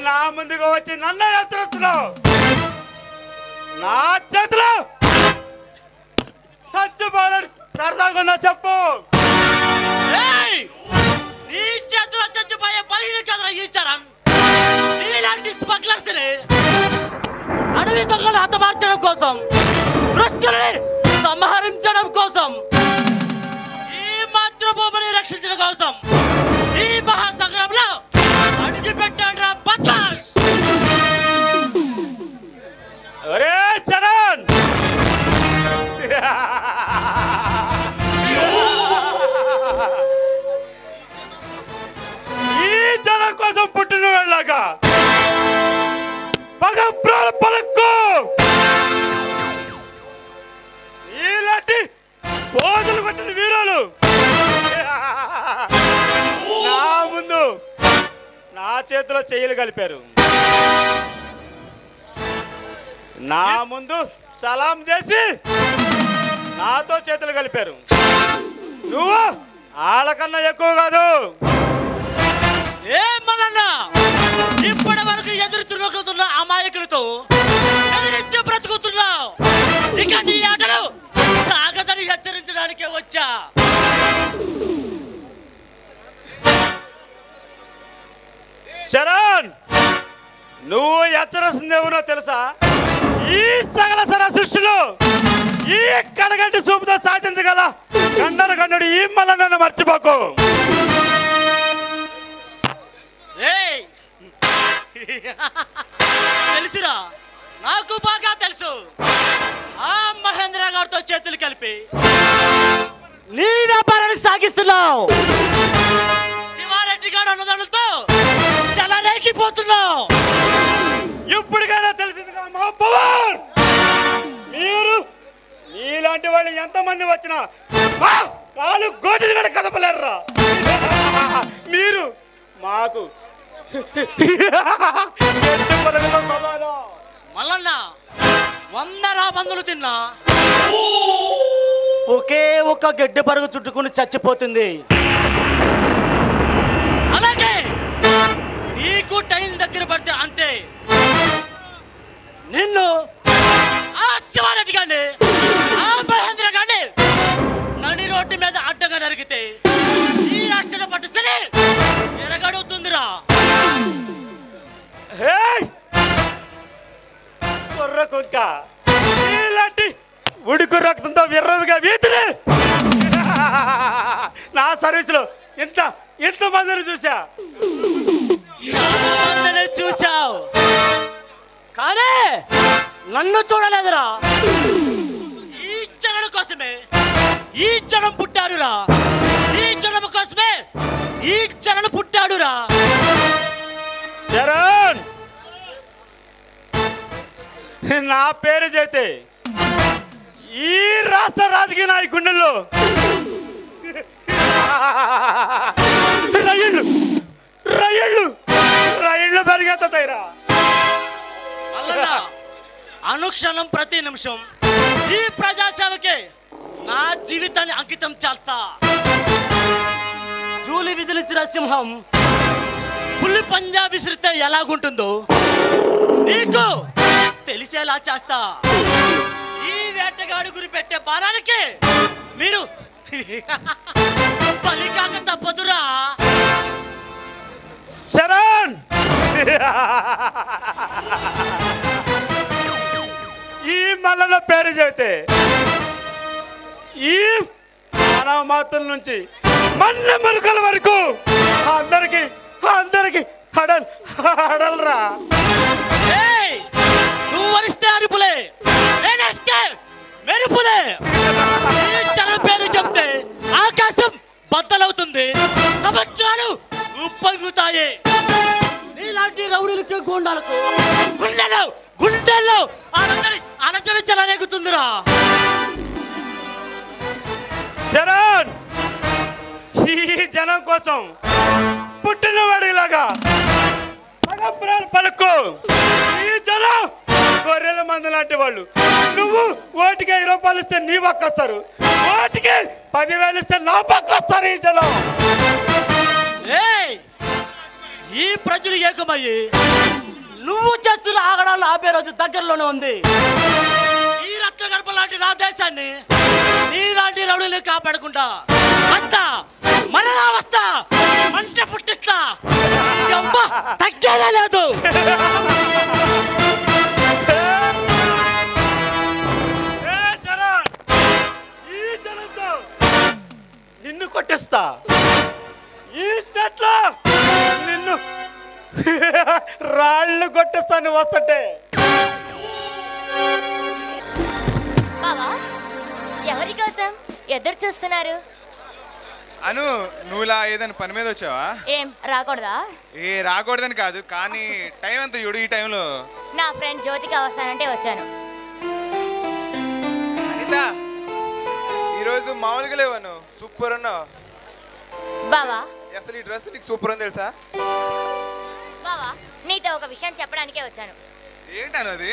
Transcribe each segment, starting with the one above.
నా ముందుగా వచ్చి నన్ను ఎత్తరిస్తున్నావు నా చేతిలో చచ్చిపోయాడు సరదాగా ఉందా చెప్పు ఏయ్! నీ చేతిలో చచ్చిపోయే బలిని కదరా ఈ చరణ్ నీలాంటి స్మగ్లర్స్ అడవి దొంగలు హతమార్చడం కోసం దృష్టిని సంహరించడం కోసం ఈ మాతృభూమిని రక్షించడం కోసం ఈ మహాసంగ్రామంలో అడుగు పెట్టాడు రా బద్మాష్ ఒరే చరణ్ ఈ జనం కోసం పుట్టిన వెళ్ళాక పగ ప్రాణ పలక్కు ఇలాంటి పోజులు కొట్టిన వీరులు నా ముందు నా చేతిలో చెయ్యలు కలిపారు నా ముందు సలాం చేసి నాతో చేతులు కలిపారు నువ్వు వాళ్ళకన్నా ఎక్కువ కాదు ఏమన్నా ఇప్పటి వరకు ఎదురు తిరుగుతున్న అమాయకులతో ఎదిరించి బ్రతుకుతున్నావు ఇక నీ ఆటలు సాగదని హెచ్చరించడానికే వచ్చా చరణ్ నువ్వు హెచ్చరిస్తుంది ఎవరో తెలుసా ఈ సకల సర సృష్టిలో ఈ కడగంటి చూపుతో సాధించగల గండన గండుడు ఈ మళ్ళీ నన్ను మర్చిపోకు ఏయ్ తెలుసురా నాకు బాగా తెలుసు ఆ మహేంద్ర గారితో చేతులు కలిపి నీ వ్యాపారాన్ని సాగిస్తున్నావు శివారెడ్డి గారు అన్నదానులతో చెలరేగిపోతున్నావు ఇప్పటికైనా తెలిసిందిగా మా పవర్ మీరు మీలాంటి వాళ్ళు ఎంతమంది వచ్చినా ఆ, కాలు గోటిని కూడా కదపలేరురా మీరు మాకు ఎట్టి పరుగుతో సమానం మల్లన్న వంద రాబందులు తిన్నా ఒకే ఒక్క గడ్డి పరుగు చుట్టుకుని చచ్చిపోతుంది అలాగే నీకు టైం దగ్గర పడితే అంతే నిన్ను ఆ శివారెడ్డి గాని ఆ మహేంద్ర గాని నడి రోడ్డు మీద అడ్డంగా నరికితే ఈ రాష్ట్రం పట్టిస్తేనే ఎరగడుతుందిరా ఏయ్! కుర్ర కుక్క ఇలాంటి ఉడుకు రక్తంతో విర్రవిగా వీధిని నా సర్వీసులో ఇంత ఇంత మందిని చూసా చాలా మందిని చూశావు కానీ నన్ను చూడలేదురా ఈ జనం కోసమే ఈ జనం పుట్టాడురా ఈ జనం కోసమే ఈ జనం పుట్టాడురా చరణ్ నా పేరు చేతే ఈ రాష్ట్ర రాజకీయ నాయకుడిలో రైళ్ళు రైళ్ళు రైళ్ళు పెరిగెత్తాయిరా మల్లన్న, అనుక్షణం ప్రతి నిమిషం ఈ ప్రజాసేవకే నా జీవితాన్ని అంకితం చేస్తా జూలి విధిలిచ్చిన సింహం పులి పంజా విసిరితే ఎలాగుంటుందో నీకు తెలిసేలా చేస్తా ఈ వేటగాడు గురి పెట్టే బాణానికి మీరు బలి కాక తప్పదురా శరణ్ ఈ మల్లన పేరు చెబితే ఈ మానవ మాతల నుంచి మన్న మరుకల వరకు అందరికి అందరికి హడల్ హడల్రా ఏయ్! నువ్వు వరిస్తే అరుపులే నేను వరిస్తే మెరుపులే ఈ జనం పేరు చెప్తే ఆకాశం బద్దలవుతుంది సముద్రాలు ఉప్పొంగుతాయి నీలాంటి రౌడీలకు గూండాలకు గుండెలు గుండెల్లో అలచడి అలచడి చెలరేగుతుందిరా చరణ్ ఈ జనం కోసం పుట్టిన వాడిలాగా పగప్రాలు పలుకు ఈ జనం గొర్రెల మంది లాంటి వాళ్ళు నువ్వు ఓటికి ఐదు రూపాయలు ఇస్తే నీ పక్క వస్తారు ఓటికి పదివేలు ఇస్తే నా పక్క వస్తారు ఈ జనం ఏయ్! ఈ ప్రజలు ఏకమయ్యి నువ్వు చేస్తున్న ఆగడాలు ఆపే రోజు దగ్గరలోనే ఉంది ఈ రత్న గడప లాంటి నా దేశాన్ని నీలాంటి రౌడీని కాపాడకుండా వస్తా మరలా వస్తా మంట పుట్టిస్తా ఈ అమ్మ తగ్గేదే లేదు ఏ చరణ్ ఈ జనంతో నిన్ను కొట్టిస్తా ఈ స్టేట్లో నిన్ను రాళ్ళు కొట్టిస్తాను వస్తుంటే బావా ఎవరి కోసం ఎదురు చూస్తున్నారు అను నువ్వు ఇలా ఏదైనా పని మీద వచ్చావా ఏం రాకూడదా ఏ రాకూడదని కాదు కానీ టైం ఎంత చూడు ఈ టైంలో నా ఫ్రెండ్ జ్యోతికి వస్తానంటే వచ్చాను అనిత ఈరోజు మామూలుగా లేవను సూపర్ ఉన్నావు బావా అసలు ఈ డ్రెస్ నీకు సూపర్ ఉంది తెలుసా బావా నీతో ఒక విషయం చెప్పడానికే వచ్చాను ఏంటను అది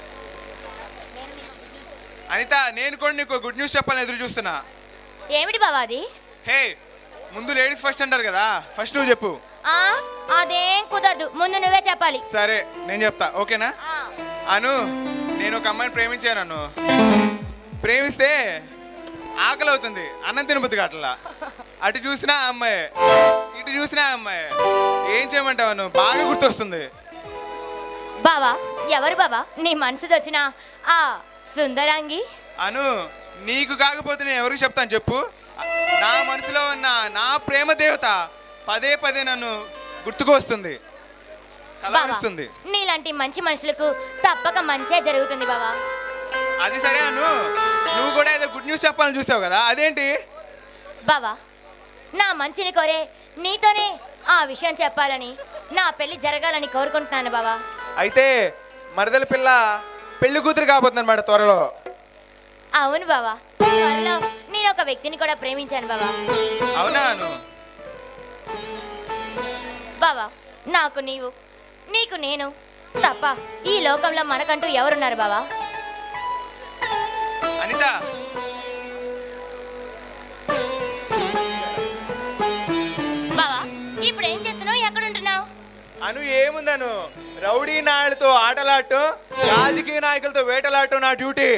అనిత నేను కూడా నీకు గుడ్ న్యూస్ చెప్పాలని ఎదురు చూస్తున్నా ఏమిటి బావా అది హే ముందు లేడీస్ ఫస్ట్ అంటారు కదా ఫస్ట్ నువ్వు చెప్పు ఆ అదేం కుదరదు ముందు నువ్వే చెప్పాలి సరే నేను చెప్తా ఓకేనా ఆ, అను నేను ఒక అమ్మాయిని ప్రేమించాను నన్ను ప్రేమిస్తే ఆకలి అవుతుంది అన్నం తినబుద్ది కావట్లా అటు చూసినా ఆ అమ్మాయి ఇటు చూసినా ఆ అమ్మాయి ఏం చేయమంటావు నువ్వు బాగా గుర్తొస్తుంది బావా ఎవరు బావా నీ మనసుది వచ్చిన ఆ సుందరాంగి అను నీకు కాకపోతే నేను ఎవరికి చెప్తాను చెప్పు నా మనసులో ఉన్న నా ప్రేమ దేవత పదే పదే నన్ను గుర్తుకు వస్తుంది బావా కలవరిస్తుంది నీలాంటి మంచి మనుషులకు తప్పక మంచే జరుగుతుంది బావా అది సరే అను నువ్వు కూడా ఏదో గుడ్ న్యూస్ చెప్పాలని చూసావు కదా అదేంటి బావా నా మంచిని కోరే నీతోనే ఆ విషయం చెప్పాలని నా పెళ్లి జరగాలని కోరుకుంటున్నాను బావా అయితే మరదల పిల్ల పెళ్లి కూతురు కాబోతుంది అనమాట త్వరలో అవును బావా త్వరలో నేను ఒక వ్యక్తిని కూడా ప్రేమించాను బావా అవునా అను బావా నాకు నీవు నీకు నేను తప్ప ఈ లోకంలో మనకంటూ ఎవరున్నారు బావా అనిత బావా ఇప్పుడు ఏం చేస్తున్నావు ఎక్కడ ఉంటున్నావు అను ఏముందను రౌడీ నాయుడుతో ఆటలాడటం రాజకీయ నాయకులతో వేటలాడటం నా డ్యూటీ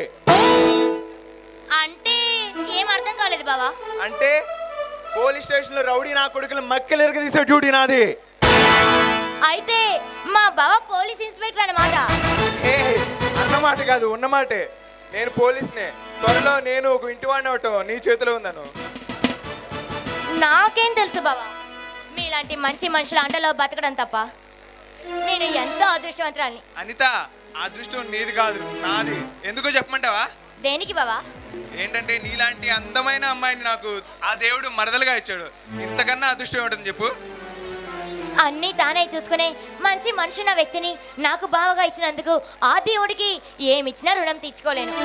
అంటే ఏం అర్థం కాలేదు బావా అంటే పోలీస్ స్టేషన్లో రౌడీ నా కొడుకులు మక్కలు తీసే డ్యూటీ నాది అయితే మా బావ పోలీస్ ఇన్స్పెక్టర్ అన్నమాట ఏ అన్నమాట కాదు ఉన్నమాటే నేను పోలీస్నే త్వరలో నేను ఒక ఇంటి వాడిని అవటం నీ చేతిలో ఉందను నాకేం తెలుసు బావా మీలాంటి మంచి మనుషుల అండలో బతకడం తప్ప నేను ఎంతో అదృష్టవంతురాల్ని అనిత ఆ అదృష్టం నీది కాదు నాది ఎందుకో చెప్పమంటావా దేనికి బావా ఏంటంటే నీలాంటి అందమైన అమ్మాయిని నాకు ఆ దేవుడు మరదలుగా ఇచ్చాడు ఇంతకన్నా అదృష్టం ఏమిటని చెప్పు అన్నీ తానే చూసుకునే మంచి మనుషున్న వ్యక్తిని నాకు బావగా ఇచ్చినందుకు ఆ దేవుడికి ఏమిచ్చినా రుణం తీర్చుకోలేను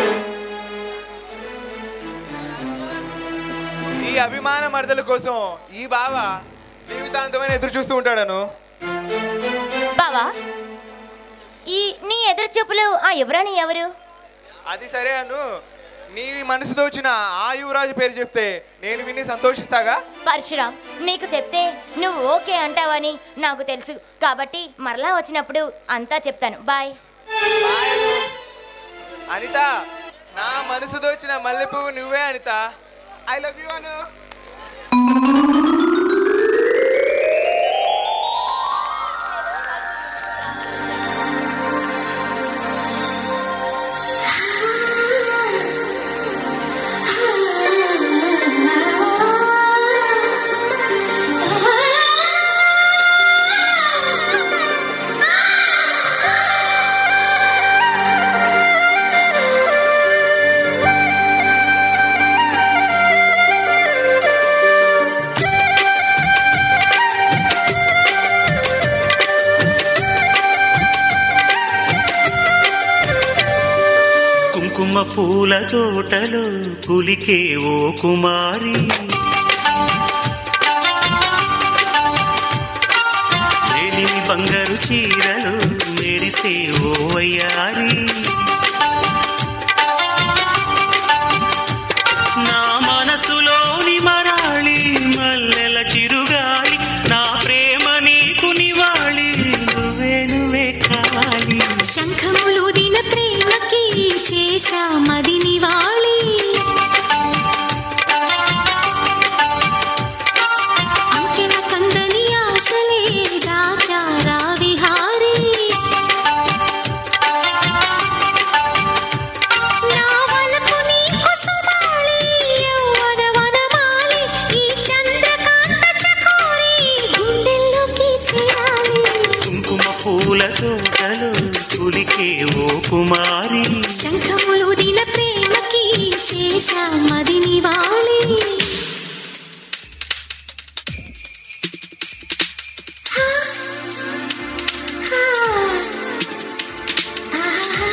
ఈ అభిమాన మరదల కోసం ఈ బావ జీవితాంతమైన ఎదురు చూస్తూ ఉంటాడను బావా ఈ నీ ఎదురు చూపులు ఆ యువరాణి ఎవరు అది సరే అను నీ మనసుతో వచ్చిన ఆ యువరాజు పేరు చెప్తే నేను విని సంతోషిస్తాగా పరశురాం నీకు చెప్తే నువ్వు ఓకే అంటావని నాకు తెలుసు కాబట్టి మరలా వచ్చినప్పుడు అంతా చెప్తాను బాయ్ బాయ్ అను. అనిత నా మనసుతో వచ్చిన మల్లె పువ్వు నువ్వే అనిత ఐ లవ్ యూ అను కుంకుమ పూల తోటలో కులికే ఓ కుమారి లేని బంగారు చీరలు మెరిసే ఓ వయ్యారి నా మనసులోని మరాళి మల్లెల చిరుగాలి నా ప్రేమ నీకు నివాళి నువ్వే నువ్వే శంఖములు దిన ప్రేమకి చేశా మదిని వాలి అంకెల కందని ఆశలే దాచారా విహారీ నా వలపు నీకు సుమాలి, యవ్వన వనమాలి, ఈ చంద్రకాంత చకోరి గుండెల్లోకి చేరాలి. కుంకుమ పూల తోటలో కులికే ఓ కుమారి శంఖములు దిన ప్రేమకి చేశా మదిని వాలి హా, హా, ఆహా.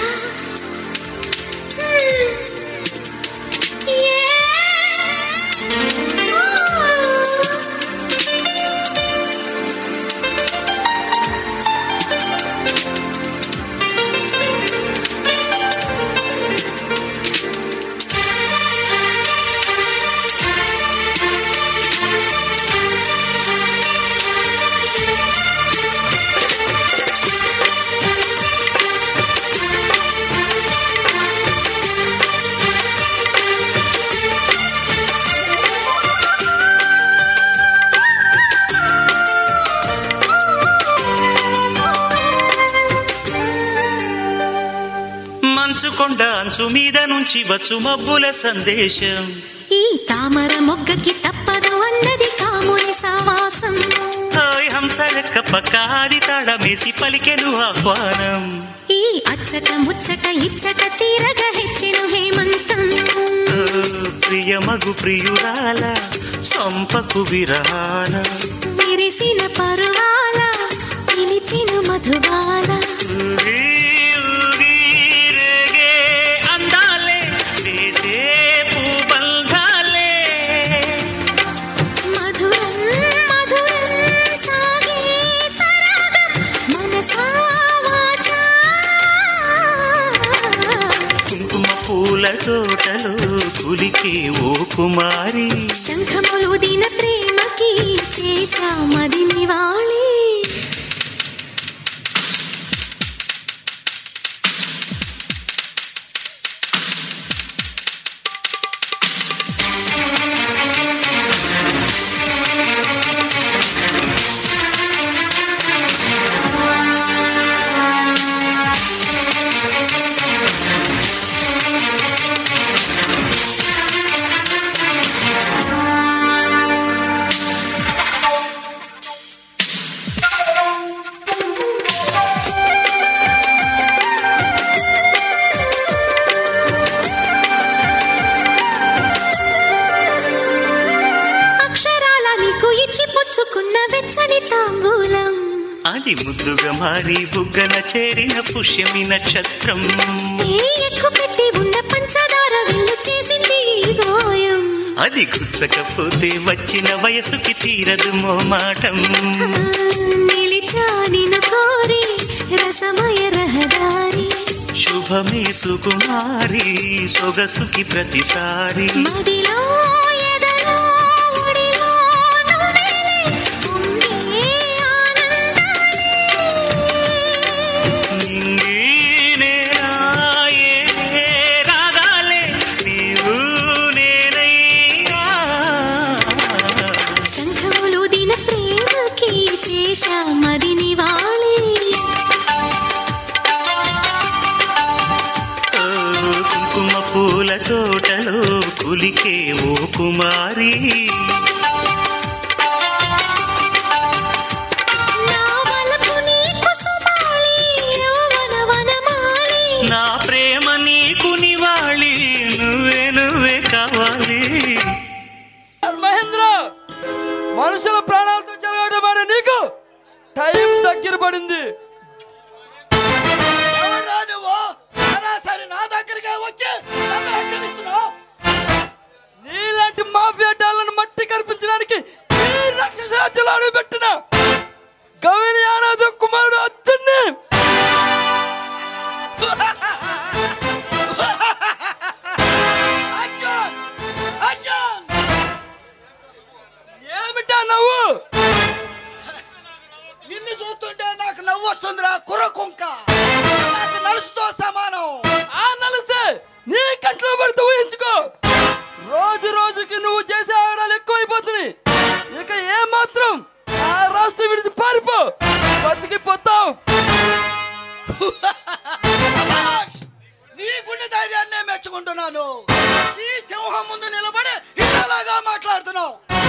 మంచు కొండ అంచు మీద నుంచి వచ్చు మబ్బుల సందేశం ఈ తామర మొగ్గకి తప్పదు అన్నది కాముని సావాసం హాయ్ హంసలెక్క పక్కాడి తాళమేసి పలికెను ఆహ్వానం ఈ అచ్చట ముచ్చట ఇచ్చట తీరగ హెచ్చెను హేమంతం ఓ, ప్రియమగు ప్రియురాల చంపకు విరాల విరిసిన పరువాల పిలిచిన మధుబాల ఊగి, ఊగి రేగే అందాలే వేసే పూబంధాలే మధురం మధురం సాగే సరాగం మనసా వాచా కుంకుమ పూల తోటలో కులికే ఓ కుమారి శంఖములు దిన ప్రేమకి చేశా మదిని వాలి అక్షరాల నీకు ఇచ్చి పుచ్చుకున్న వెచ్చని తాంబూలం అది ముద్దుగా మారి బుగ్గన చేరిన పుష్యమి నక్షత్రం ఏ ఎక్కు పెట్టి ఉన్న పంచదార విల్లు చేసింది ఈ గాయం అది గుచ్చకపోతే వచ్చిన వయసుకి తీరదు మోమాటం ఆ, నిలిచా నిన్ను కోరి రసమయ రహదారి శుభమే సుకుమారి సొగసుకి ప్రతిసారి మదిలో ఎదలో ఒడిలో నువ్వేలే, పొంగే ఆనందాలే. నింగి నేరాయే రాగాలే నీవు నేనయ్యా శంఖములు దిన ప్రేమకి చేశా మదిని వాలి ఓ కుంకుమ పూల తోటలో కులికే ఓ కుమారి నా వలపు నీకు సుమాలి, యౌవన వనమాలి. నా ప్రేమ నీకు నివాళి నువ్వే నువ్వే కావాలి మహేంద్ర మనుషుల ప్రాణాలతో చెలగాటమాడే నీకు టైం దగ్గర పడింది ఎవడ్రా నువ్వు సరాసరి నా దగ్గరికి వచ్చి నన్ను హెచ్చరిస్తున్నావు నీలాంటి మాఫియా డాలను మట్టి కనిపించడానికి ఈ రాక్షస రాజ్యంలో అడుగుపెట్టిన గవిని ఆరాధ కుమారుడు అర్జున్ని అర్జున్ అర్జున్ ఏమిటా నవ్వు నిన్ను చూస్తుంటే నాకు నవ్వు వస్తుందిరా కుర్ర కుంక చూశాను ఈ సింహం ముందు నిలబడి ఇలాగా మాట్లాడుతున్నావు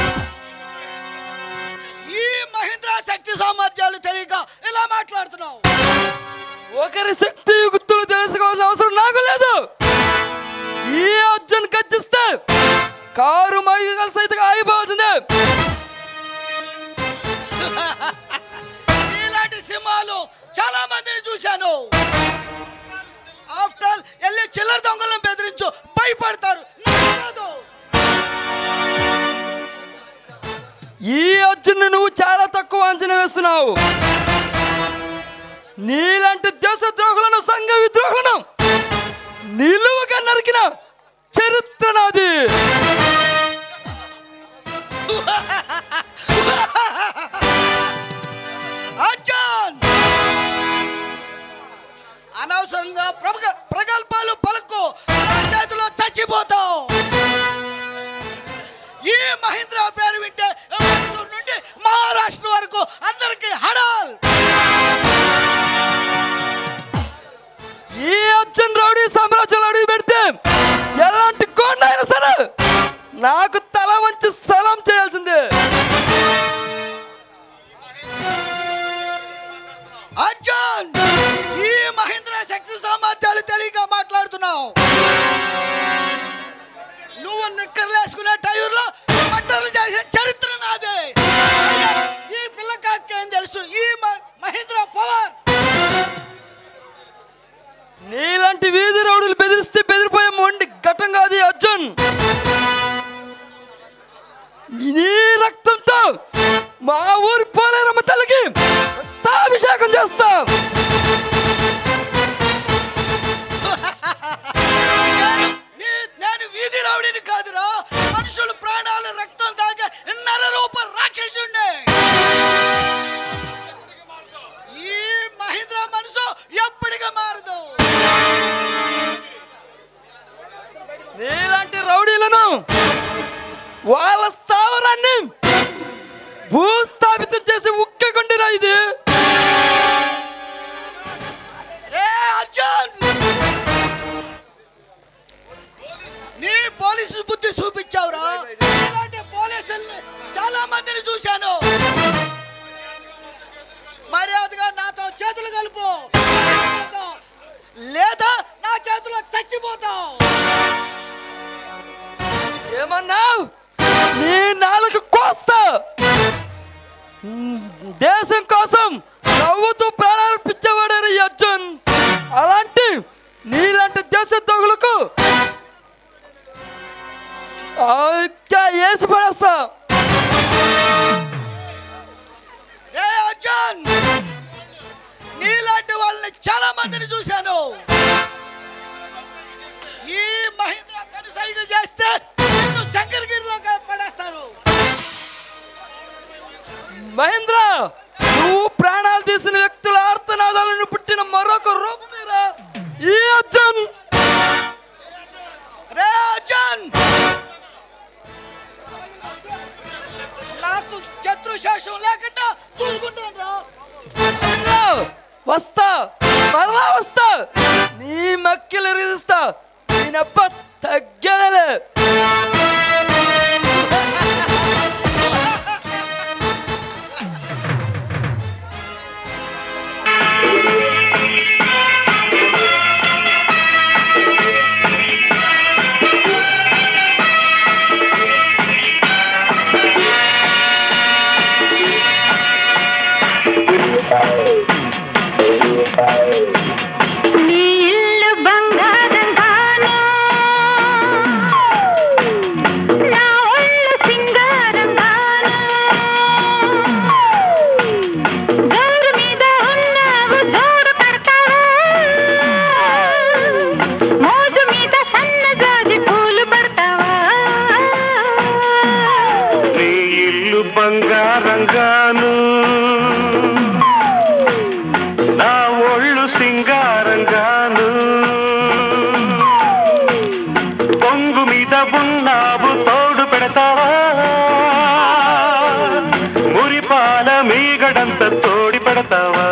ఈ మహేంద్ర శక్తి సామర్థ్యాలు తెలియక ఇలా మాట్లాడుతున్నావు ఒకరి శక్తి గుర్తులు తెలుసుకోవాల్సిన అవసరం నాకు లేదు ఈ అర్జున్ గర్జిస్తే కారు మైగల సైతం అయిపోతుంది ఇలాంటి సింహాలు చాలా మందిని చూశాను ఆఫ్టర్ వెళ్ళి చిల్లర దొంగలను బెదిరించు భయపడతారు నాకు కాదు. ఈ అర్జున్ నువ్వు చాలా తక్కువ అంచనా వేస్తున్నావు నీలాంటి దేశద్రోహులను సంఘ విద్రోహులను నిలువుగా నరికిన చరిత్ర నాది అర్జున్ అనవసరంగా ప్రగ- ప్రగల్భాలు పలుకు నా చేతిలో చచ్చిపోతావు ఈ మహేంద్ర పేరు వింటే మైసూర్ నుండి మహారాష్ట్ర వరకు అందరికి హడాల్ ఈ అర్జున్ రౌడీ సామ్రాజ్యంలో అడుగు పెడితే ఎలాంటి కొండ అయినా సరే నాకు తల వంచి సలాం చేయాల్సిందే అర్జున్ ఈ మహేంద్ర శక్తి సామర్థ్యాలు తెలియక మాట్లాడుతున్నావు నువ్వు నిక్కర్లేసుకునే టైర్లో మట్టలు చేసే చరిత్ర నాదే అయినా ఈ పిల్లకాకేం తెలుసు ఈ మ- మహేంద్ర పవర్ నీలాంటి వీధి రౌడులు బెదిరిస్తే బెదిరిపోయే మొండి ఘటం కాదు ఈ అర్జున్ నీ రక్తంతో మా ఊరి పోలేరమ్మ తల్లికి అభిషేకం చేస్తా నీ- నేను వీధి రౌడీని కాదురా మనుషుల ప్రాణాలు రక్తం తాగే నర రూప రాక్షసుండే ఈ మహేంద్ర మనసు ఎప్పటికీ మారదు నీలాంటి రౌడీలను వాళ్ళ స్థావరాన్ని భూస్థాపితం చేసి ఉక్కగుండిరా ఇది ఏ అర్జున్ నీ పోలీసు బుద్ధి చూపించావురా ఇలాంటి పోలీసుల్ని చాలా మందిని చూశాను మర్యాదగా నాతో చేతులు కలుపు లేదా నా చేతిలో చచ్చిపోతావు ఏమన్నావు నీ నాలుగు కోస్తా దేశం కోసం నవ్వుతూ ప్రాణార్పించేవాడారు ఈ అర్జున్ అలాంటి నీలాంటి దేశ దొంగలకు ఆ, ఇంకా వేసి పడేస్తా ఏ అర్జున్ నీలాంటి వాళ్ళని చాలా మందిని చూశాను ఈ మహేంద్ర కనుసైగ చేస్తే నిన్ను శంకరగిరిలో పడేస్తారు మహేంద్ర నువ్వు ప్రాణాలు తీసిన వ్యక్తుల ఆర్తనాదాలను పుట్టిన మరొక రూపమేరా ఈ అర్జున్ రే అర్జున్ నాకు శత్రుశేషం లేకుండా చూసుకుంటాను రా మహేంద్ర, వస్తా మరలా వస్తా నీ మక్కిలు రిజిస్తా నేనప్ప తగ్గలే నీ ఇల్లు బంగారంగాను నా ఒళ్ళు సింగారంగాను గోరు మీద ఉన్నావు జోరు పడతావా మోజు మీద సన్నజాజి పూలు పడతావా నీ ఇల్లు బంగారంగాను నా ఒళ్ళు సింగారంగాను పొంగు మీద ఉన్నావు తోడు పెడతావా మురిపాల మీగడంత తోడి పెడతావా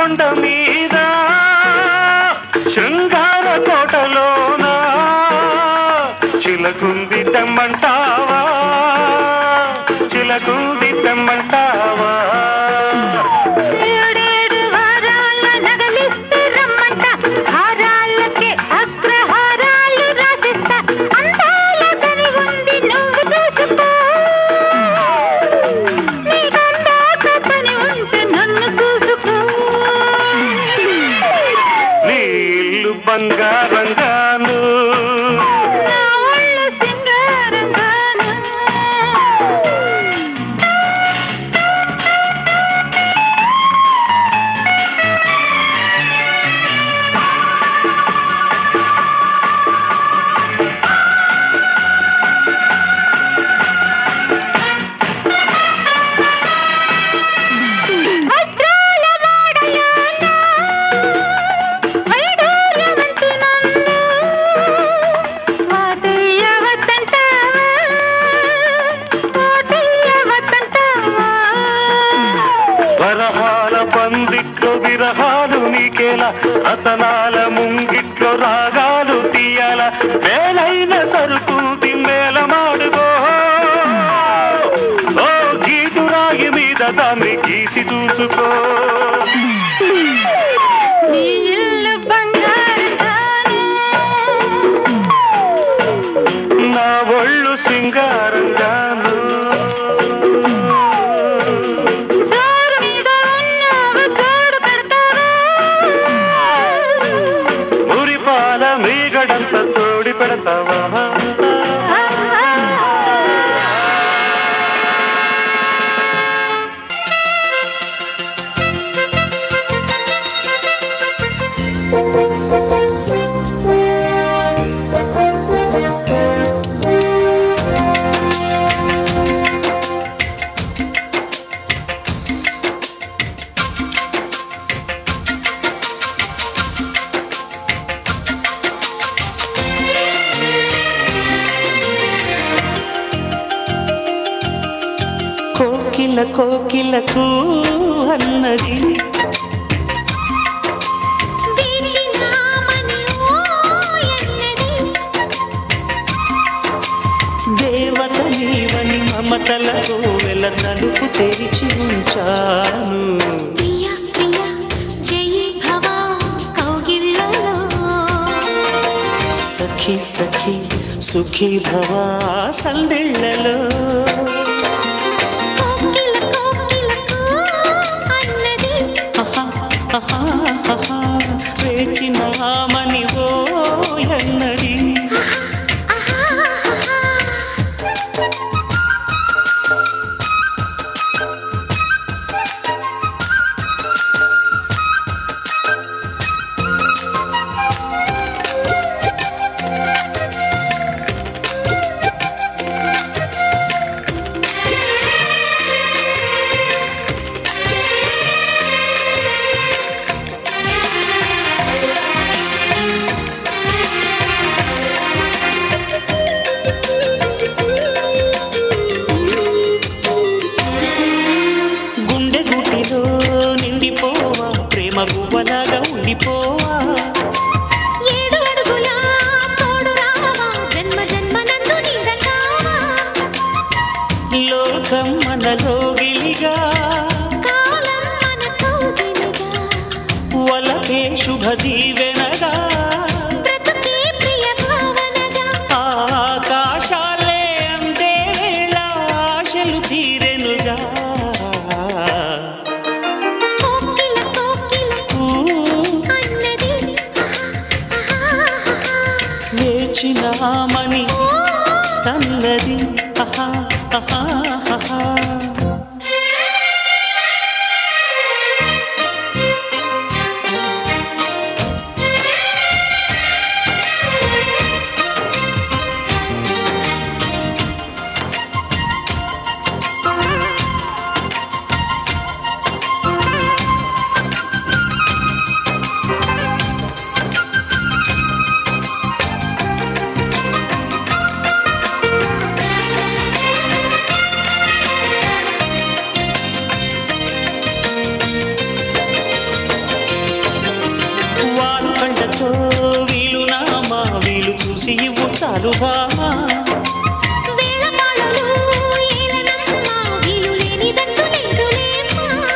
కొండ మీద శృంగార కోటలోన చిలకుంది తెమ్మంటావా చిలకుంది తెమ్మంటావా ఏడేడు వారాల నగలిస్తే రమ్మంట హారాలకే అగ్రహారాలు రాసిస్తా అందాల కని ఉంది నువ్వు చూసుకో నీకందాక పని ఉంటే నన్ను చూసుకో నీ ఇల్లు బంగారంగాను నా ఒళ్ళు సింగారంగాను వస్త్రాల వాడలోన వైడూర్యమంటూ నన్ను వాటయ్యవద్దంటావా వాటయ్యవద్దంటావా వరహాల పందిట్లో విరహాలు నీకేలా అతనాల ముంగిట్లో రాగాలు తీయాల వేలైన సరుకుంది మేలమాడుగో ఓ గీటు రాగి మీద దాన్ని గీసి చూసుకో నీ ఇల్లు బంగారంగాను నా ఒళ్ళు సింగారంగాను జోరు మీద ఉన్నావు జోడు పెడతావా మురిపాల మీగడంత తోడి పెడతావా కోకిల కోకిలకు అన్నది వీచినామని ఓ ఎన్నది దేవత నీవని మమతల కోవెల తలుపు తెరిచి ఉంచాను ప్రియ ప్రియ జయ భవ కౌగిళ్ళలో సఖి సఖి సుఖీ భవ సందిళ్ళలో కోకిల కోకిలకు అన్నది ఆహా, ఆహా, ఆహా, వేచినామని ఓ ఎన్నది ఆహా ఆహా గుండె గుటిలో నిండిపోవా ప్రేమ గువ్వలాగా ఉండిపోవా ఏడు అడుగుల తోడు రావా జన్మ జన్మ నందు నీదంటావా లోకం మనలో గిలిగా కాలం మన కౌగిలిగా వలకే శుభ దీవెనగా బ్రతుకే ప్రియ భావనగా ఆకాశాలే అందే వేళ ఆశలు తీరెనుగా కోకిల కోకిల ఊ, అన్నది వేచినామని తన్నది ఆహా, ఆహా, ఆహా. ఆ చాలు బామా వేళపాళలు ఏలనమ్మ వీలు లేనిదంటూ లేదులేమ్మా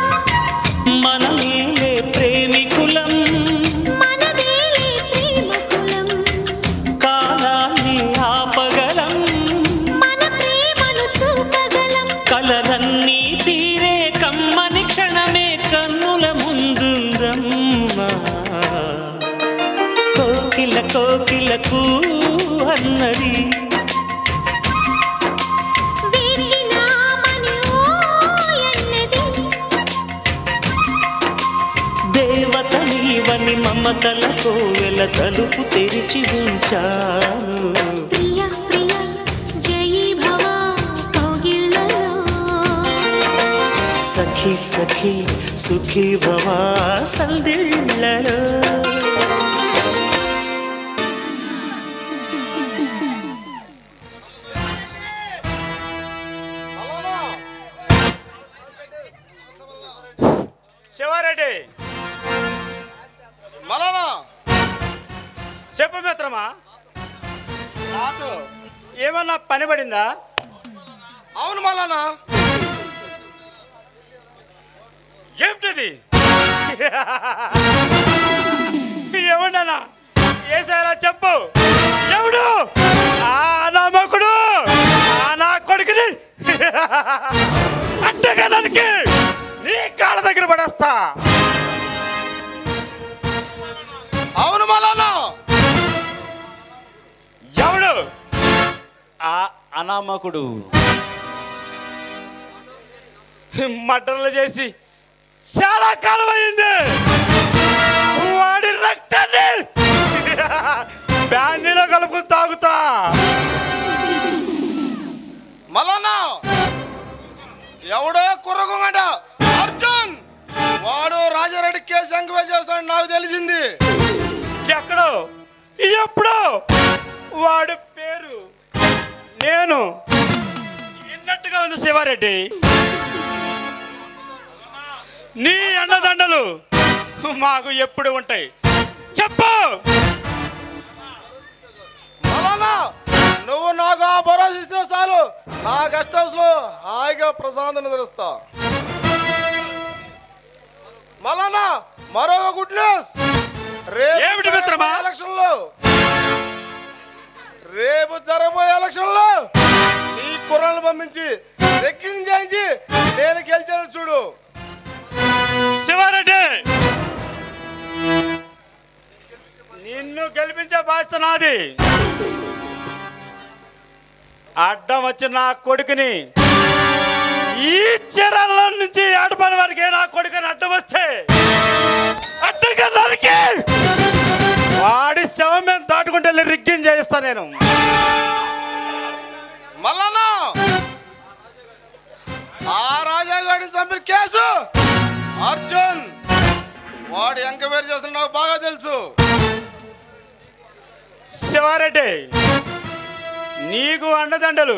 మనమేలే ప్రేమికులం మనదేలే ప్రేమకులం కాలాన్ని ఆపగలం మన ప్రేమను చూపగలం కలలన్నీ తీరే కమ్మని క్షణమే కన్నుల ముందుందమ్మా కోకిల కోకిలకు అన్నది వేచినామని ఓయన్నది దేవత నీవని మమతల కోవెల తలుపు తెరిచి ఉంచాను ప్రియ ప్రియ జయీ భవ కౌగిళ్ళలో సఖి సఖి సుఖీ భవా సందిళ్ళలో శివారెడ్డి మలానా చెప్పు మిత్రమా నాకు ఏమన్నా పని పడిందా అవును మలానా ఏమిటిది ఎవడన్నా ఏసారా చెప్పు ఎవడు ఆ నమ్మకుడు ఆ నా కొడుకుని అట్టగా దానికి నీ కాళ్ళ దగ్గర పడేస్తా అవును మలానా ఎవడు ఆ అనామకుడు మటన్లు చేసి చాలా కాలం అయింది వాడి రక్తాన్ని బ్యాందీలో కలుపుకుని తాగుతా మలానా ఎవడో కుర్రకుంగట అర్జున్ వాడు రాజారెడ్డి కేసు ఎంక్వైరీ చేస్తాడు నాకు తెలిసింది ఎక్కడో ఎప్పుడో వాడి పేరు నేను విన్నట్టుగా ఉంది శివారెడ్డి నీ అన్నదండలు మాకు ఎప్పుడు ఉంటాయి చెప్పు మలానా నువ్వు నాకు ఆ భరోసా ఇస్తే చాలు నా గెస్ట్ హౌస్ లో హాయిగా ప్రశాంతం నిద్రిస్తా మలానా మరో గుడ్ న్యూస్ రేపు ఏమిటి మిత్రమా? జరగబోయే ఎలక్షన్ లో రేపు జరగబోయే ఎలక్షన్ లో నీ కుర్రలు పంపించి రెక్కింగ్ చేయించి నేను గెలిచాను చూడు శివారెడ్డి నిన్ను గెలిపించే బాధ్యత నాది అడ్డం వచ్చిన నా కొడుకుని ఈ చీరల్లో నుంచి ఆడపని వారికి నా కొడుకుని అడ్డం వస్తే అడ్డంగా నరికి వాడి శవం మీద దాటుకుంటే వెళ్ళి రిగ్గింగ్ చేయిస్తా నేను మల్లన్న ఆ రాజాగాడిని చంపిన కేసు అర్జున్ వాడు ఎంక్వైరీ చేస్తున్న నాకు బాగా తెలుసు శివారెడ్డి నీకు అండదండలు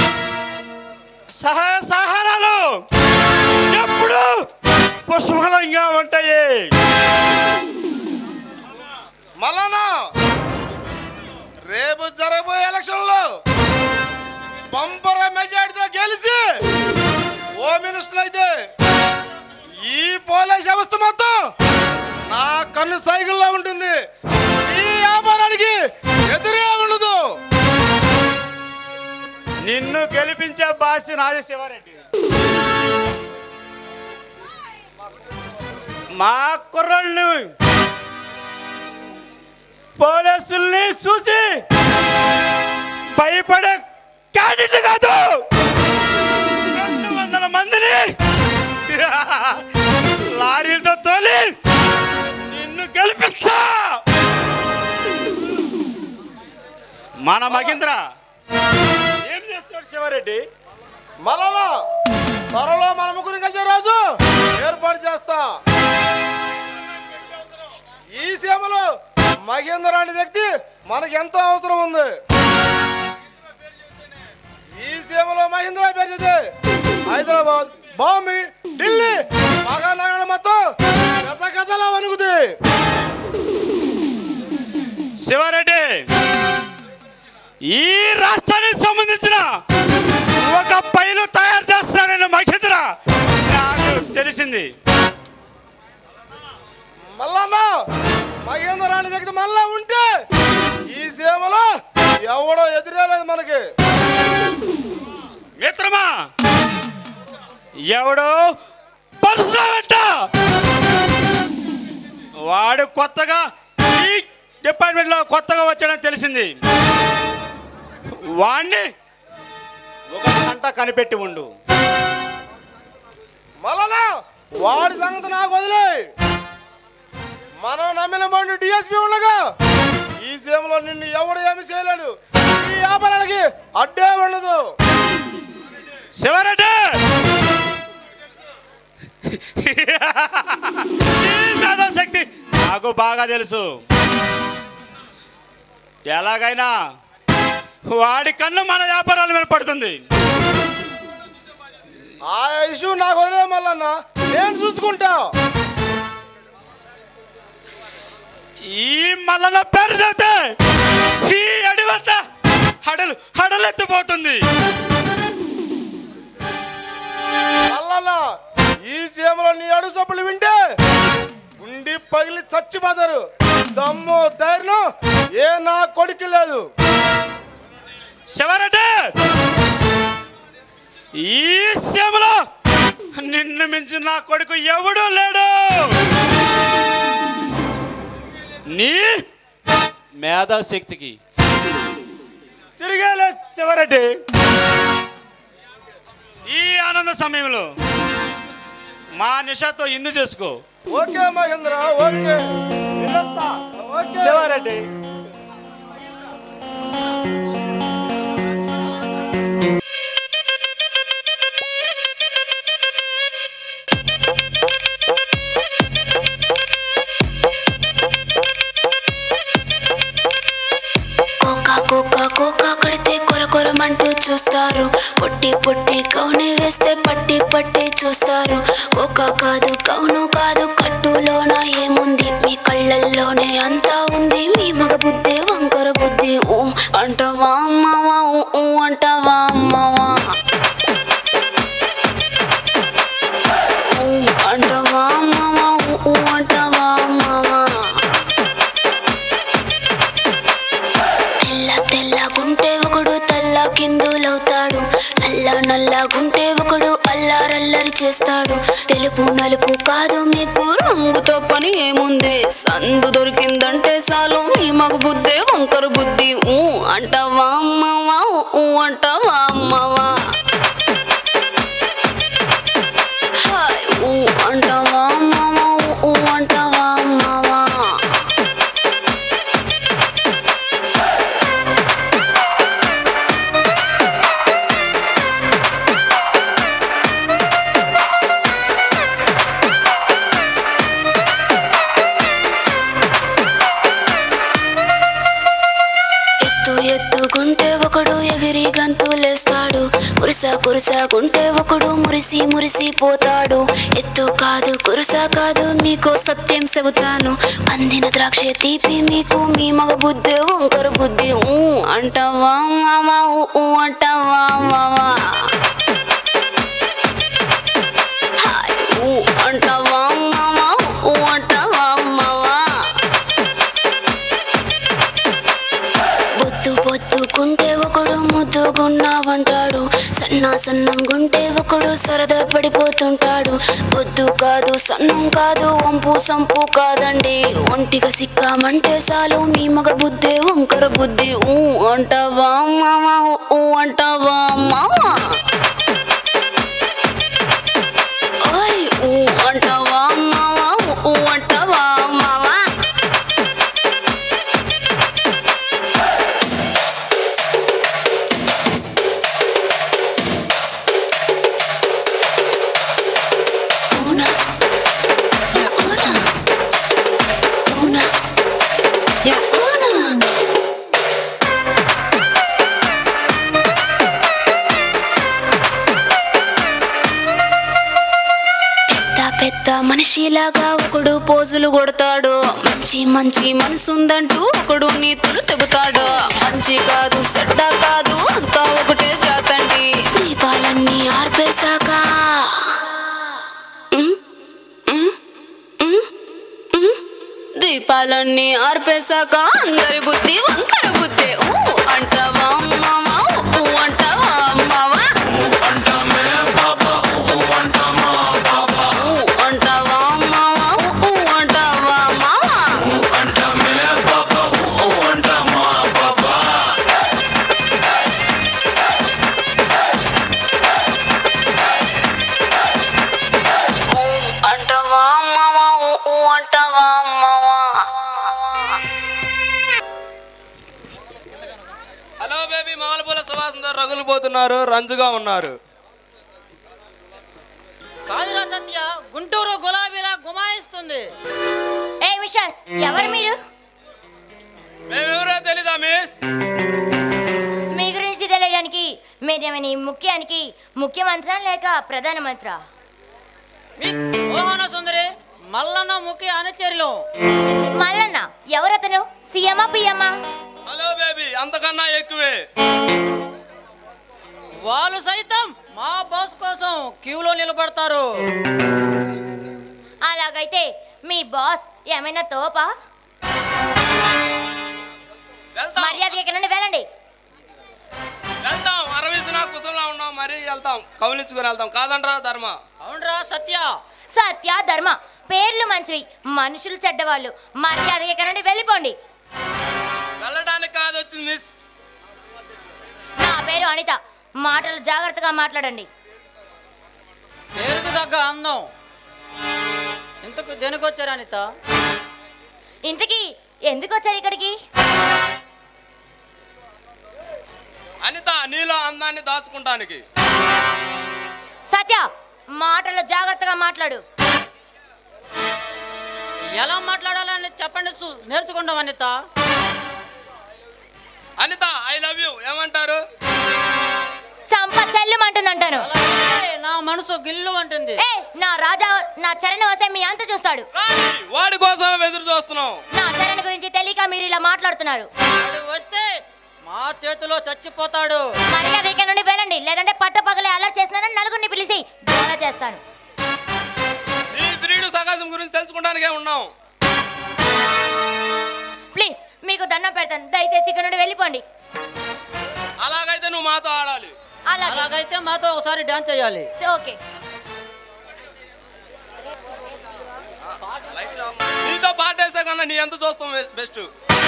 సహాయ సహారాలు ఎప్పుడు పుష్పలంగా ఉంటాయి మల్లన్న రేపు జరగబోయే ఎలక్షన్ లో పంపర మెజార్టీతో గెలిచి ఓ మినిస్టర్ అయితే ఈ పోలీస్ వ్యవస్థ మొత్తం నా కన్ను సైకిల్లో ఉంటుంది ఈ వ్యాపారానికి ఎదురే ఉండదు నిన్ను గెలిపించే బాధ్యత నాది శివారెడ్డి మా కుర్రళ్ళు పోలీసుల్ని చూసి భయపడే క్యాండిడేట్ కాదు రెండు వందల మందిని లారీలతో తోలి నిన్ను గెలిపిస్తా మన మహేంద్ర ఏం చేస్తాడు శివారెడ్డి మళ్ళా త్వరలో మన ముగ్గురు కలిసే రోజు ఏర్పాటు చేస్తా ఈ సీమలో మహేందర్ అనే వ్యక్తి మనకి ఎంతో అవసరం ఉంది ఈ సీమలో మహేంద్ర పేరు చెప్తే హైదరాబాద్ బాంబే ఢిల్లీ మహానగరాలు మొత్తం గజగజలా వణుకుతాయి శివారెడ్డి ఈ రాష్ట్రానికి సంబంధించిన ఒక పైలు తయారు చేస్తున్నాడని మహేంద్ర నాకు తెలిసింది మల్లన్న మహేంద్ర అనే వ్యక్తి మళ్ళా ఉంటే ఈ సీమలో ఎవడో ఎదురేలేదు మనకి మిత్రమా ఎవడు పరశురామంట వాడు కొత్తగా ఈ డిపార్ట్మెంట్లో కొత్తగా వచ్చాడని తెలిసింది వాణ్ణి ఒక గంట కనిపెట్టి ఉండు మల్లన్న వాడి సంగతి నాకు వదిలే మనం నమ్మిన బండి డిఎస్పీ ఉండగా ఈ సీమలో నిన్ను ఎవడు ఏమి చేయలేడు ఈ వ్యాపారాలకి అడ్డే ఉండదు శివరెడ్డి ఈ మేధాశక్తి నాకు బాగా తెలుసు ఎలాగైనా వాడి కన్ను మన వ్యాపారాల మీద పడుతుంది ఆ ఇష్యూ నాకు వదిలే మల్లన్న నేను చూసుకుంటా ఈ మల్లన పేరు చెబితే ఈ అడివంత హడలు హడలెత్తిపోతుంది మల్లన్న ఈ సీమలో నీ అడుగు సప్పులు వింటే ఉండి పగిలి చచ్చిపోతారు దమ్ము ధైర్యం ఏ నా కొడుకు లేదు శివరెడ్డి ఈ సీమలో నిన్ను మించి నా కొడుకు ఎవడూ లేడు నీ మేధాశక్తికి తిరిగేలే శివరెడ్డి ఈ ఆనంద సమయంలో మా నిషాతో ఇందు చేసుకో ఓకే మహేంద్ర ఓకే వెళ్ళొస్తా. ఓకే శివారెడ్డి కోకా కోకా కోకా కడితే కొర కొరమంటూ చూస్తారు పొట్టి పొట్టి కౌని వేస్తే పట్టి పట్టి చూస్తారు కోకా కాదు కౌను కాదు కట్టులోన ఏముంది మీ కళ్ళల్లోనే అంతా ఉంది మీ మగ బుద్ధి వంకర బుద్ధి ఊ అంటావా అమ్మవా ఊ ఊ అంటావా అమ్మవా ఊ అంటావా అమ్మవా ఊ ఊ అంటావా అమ్మవా తెల్ల తెల్లగుంటే ఒకడు తెల్ల కిందులవుతాడు నల్ల నల్లగుంటే ఒకడు అల్లారల్లరి చేస్తాడు తెలుపు నలుపు కాదు మీకు రంగుతో పని ఏముంది సందు దొరికిందంటే చాలు మీ మగ బుద్ధే వంకర బుద్ధి ఊ అంటావా అమ్మవా ఊ అంటావా అమ్మవా హాయ్ ఊ అంటావా అమ్మవా ఊ అంటావా అమ్మవా ఎత్తు ఎత్తుకుంటే ఒకడు ఎగిరి గంతులేస్తాడు కురుస కురుసకుంటే ఒకడు మురిసి మురిసి పోతాడు ఎత్తు కాదు కురుస కాదు మీకు సత్యం చెబుతాను అందిన ద్రాక్ష తీపి మీకు మీ మగ బుద్ధి వంకర బుద్ధి ఊ అంటావా మావా ఊ ఊ అంటావా మావా హాయ్ ఊ అంటావా మావా ఊ అంటావా మావా బొద్దు బొద్దుకుంటే ఒకడు ముద్దుగున్నావంటాడు సన్నా సన్నం గుంటే ఒకడు సరదా పడిపోతుంటాడు బొద్దు కాదు సన్నం కాదు వంపు సంపు కాదండి ఒంటిగా సిక్కామంటే చాలు మీ మగ బుద్ధి వంకర బుద్ధి ఊ అంటావా మామా ఊ అంటావా మామా ఓయ్ ఊ అంటావా మామా ఊ అంటావా మామా Una. Ya una. Una. Ya una. పెద్ద మనిషిలాగా ఒకడు పోజులు కొడతాడు మంచి మంచి మనసుందంటూ ఒకడు నీతులు చెబుతాడు మంచి కాదు చెడ్డ కాదు అంతా ఒకటే జాతండి దీపాలన్నీ ఆర్పేశాక ఉమ్, ఉమ్, ఉమ్, ఉమ్. దీపాలన్నీ ఆర్పేశాక అందరి బుద్ధి వంకర బుద్ధి ఊ అంటావా మావా ఊ అంటావా మావా ఊ అంటావా మావా ఊ అంటావా మావా ఊ అంటావా మావా ఊ అంటావా మావా హలో బేబీ మామూలు సువాసనతో రగులిపోతున్నారు రంజుగా ఉన్నారు కాదురా సత్య గుంటూరు గులాబీలా గుమాయిస్తుంది ఏ మిషర్స్ ఎవరు మీరు మేమెవరో తెలీదా మిస్ మీ గురించి తెలియడానికి మీరేమైనా ఈ ముఖ్యానికి ముఖ్యమంత్రా లేక ప్రధానమంత్రా మిస్ మోహన సుందరి మల్లన్న ముఖ్య అనుచరులు మల్లన్న ఎవరతను సీఎమా పిఎమ్మా హలో బేబీ అంతకన్నా ఎక్కువే వాళ్ళు సైతం మా బాస్ కోసం క్యూలో నిలబడతారు అలాగైతే మీ బాస్ ఏమైనా తోపా వెళ్తాం మర్యాద ఇక్కడ నుండి వెళ్ళండి వెళ్తాం అరవీసిన కుసంలో ఉన్నాం మరి వెళ్తాం కౌలించుకుని వెళ్తాం కాదండ్రా ధర్మ అవునరా సత్య సత్య ధర్మ పేర్లు మంచివి మనుషులు చెడ్డవాళ్ళు మర్యాద ఇక్కడ నుండి వెళ్ళిపోండి వెళ్ళడానికి కాదు వచ్చింది మిస్ నా పేరు అనిత మాటలు జాగ్రత్తగా మాట్లాడండి పేరుకు తగ్గ అందం ఇంతకు దేనికి వచ్చారు అనిత ఇంతకీ ఎందుకు వచ్చారు ఇక్కడికి అనిత నీలో అందాన్ని దాచుకుంటానికి సత్య మాటలు జాగ్రత్తగా మాట్లాడు ఎలా మాట్లాడాలని చెప్పండి సు- నేర్చుకుంటాం Anitha Anitha I love you ఏమంటారు చంప చెల్లుమంటుందంటాను అలాగే నా మనసు గిల్లు అంటుంది ఏ నా రాజా నా చరణ్ వస్తే మీ అంత చూస్తాడు రాణి, వాడి కోసం ఎదురు చూస్తున్నాం నా చరణ్ గురించి తెలియక మీరు ఇలా మాట్లాడుతున్నారు వాడు వస్తే మా చేతిలో చచ్చిపోతాడు మర్యాద ఇక్కడ నుండి వెళ్ళండి లేదంటే పట్టపగలే అలా చేసినానని నలుగురిని పిలిచి గోల చేస్తాను నీ ఫ్రీడు సకాశం గురించి తెలుసుకోవడానికే ఉన్నాం ప్లీజ్ మీకు దండం పెడతాను దయచేసి ఇక్కడ నుండి వెళ్ళిపోండి అలాగైతే నువ్వు మాతో ఆడాలి అలాగే అలాగైతే మాతో ఒకసారి డాన్స్ చేయాలి ఓకే నీతో పాటేస్తే కన్నా నీ ఎంత చూస్తాం బెస్ట్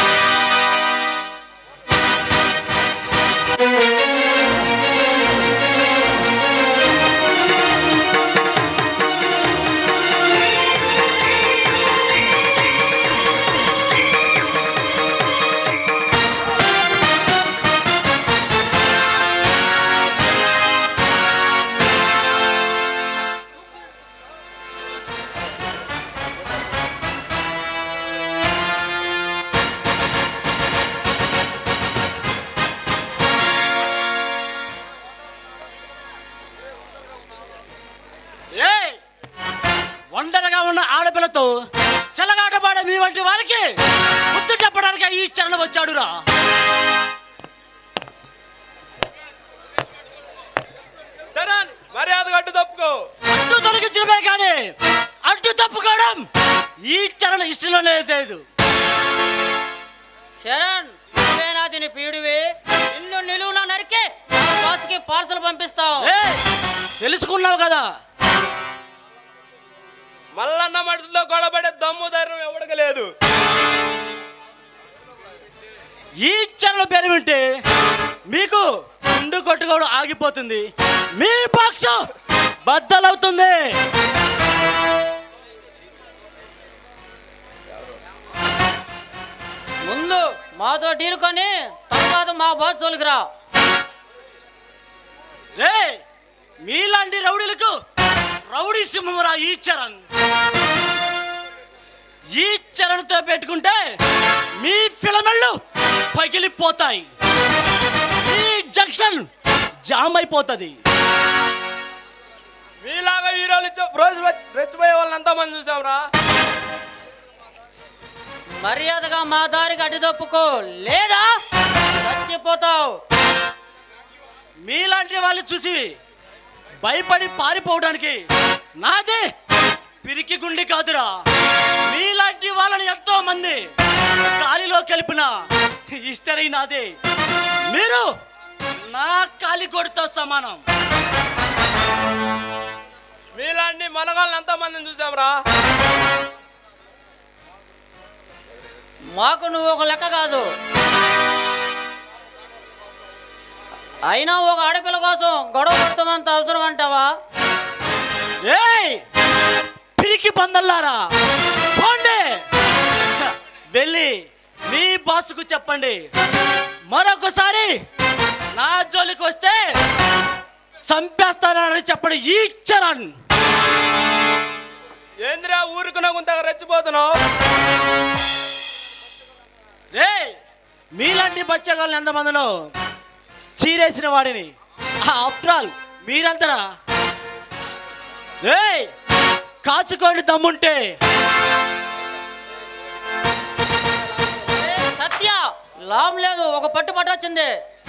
ఏయ్! ఒంటరిగా ఉన్న ఆడపిల్లతో చెలగాటపాడే మీ వంటి వారికి ముద్దు చెప్పడానికి ఈ చరణ వచ్చాడురా చరణ్ మర్యాద కట్టు తప్పుకో అడ్డు తొలగించడమే కానీ అడ్డు తప్పుకోవడం ఈ చరణ ఇష్టంలోనే లేదు శరణ్ నువ్వేనా దీని పీడివి నిన్ను నిలువున నరికే బాస్కి పార్సల్ పంపిస్తావు తెలుసుకున్నావు కదా మల్లన్న మడుసులో గొడవపడే దమ్ము ధైర్యం ఎవడికి లేదు ఈ చరణ పేరు వింటే మీకు గుండు కొట్టుకోవడం ఆగిపోతుంది మీ బాక్స్ బద్దలవుతుంది ముందు మాతో డీల్ కొని తర్వాత మా బాస్ జోలికి రా రే మీలాంటి రౌడీలకు రౌడీ సింహరా ఈ చరణ్ ఈ చరణ్తో పెట్టుకుంటే మీ ఫిలమెళ్ళు పగిలిపోతాయి ఈ జంక్షన్ జామ్ అయిపోతుంది మీలాగా హీరోలు ఇచ్చే రోజు రెచ్చిపోయే వాళ్ళని చూసాంరా మర్యాదగా మా దారికి అడ్డు తప్పుకో లేదా చచ్చిపోతావు మీలాంటి వాళ్ళు చూసి భయపడి పారిపోవడానికి నాది పిరికి గుండి కాదురా మీలాంటి వాళ్ళని ఎంతో మంది గాలిలో కలిపిన హిస్టరీ నాది మీరు నా కాలిగోడితో సమానం మీలాంటి మనగాళ్ళని ఎంతో మందిని చూసాంరా మాకు నువ్వు ఒక లెక్క కాదు అయినా ఒక ఆడపిల్ల కోసం గొడవ పడతామంత అవసరం అంటావా ఏయ్ పిరికి పందల్లారా పోండి వెళ్ళి మీ బాసుకు చెప్పండి మరొకసారి నా జోలికి వస్తే చంపేస్తానని చెప్పండి ఈ చరణ్ ఏందిరా ఊరుకున్నా గుంతగా రెచ్చిపోతున్నావు రే మీలాంటి బచ్చగాళ్ళని ఎంతమందిలో చీరేసిన వాడిని ఆఫ్టర్ ఆల్ మీరంతరా రే కాచుకోండి దమ్ముంటే ఏ, సత్య లాభం లేదు ఒక పట్టు పట్టొచ్చింది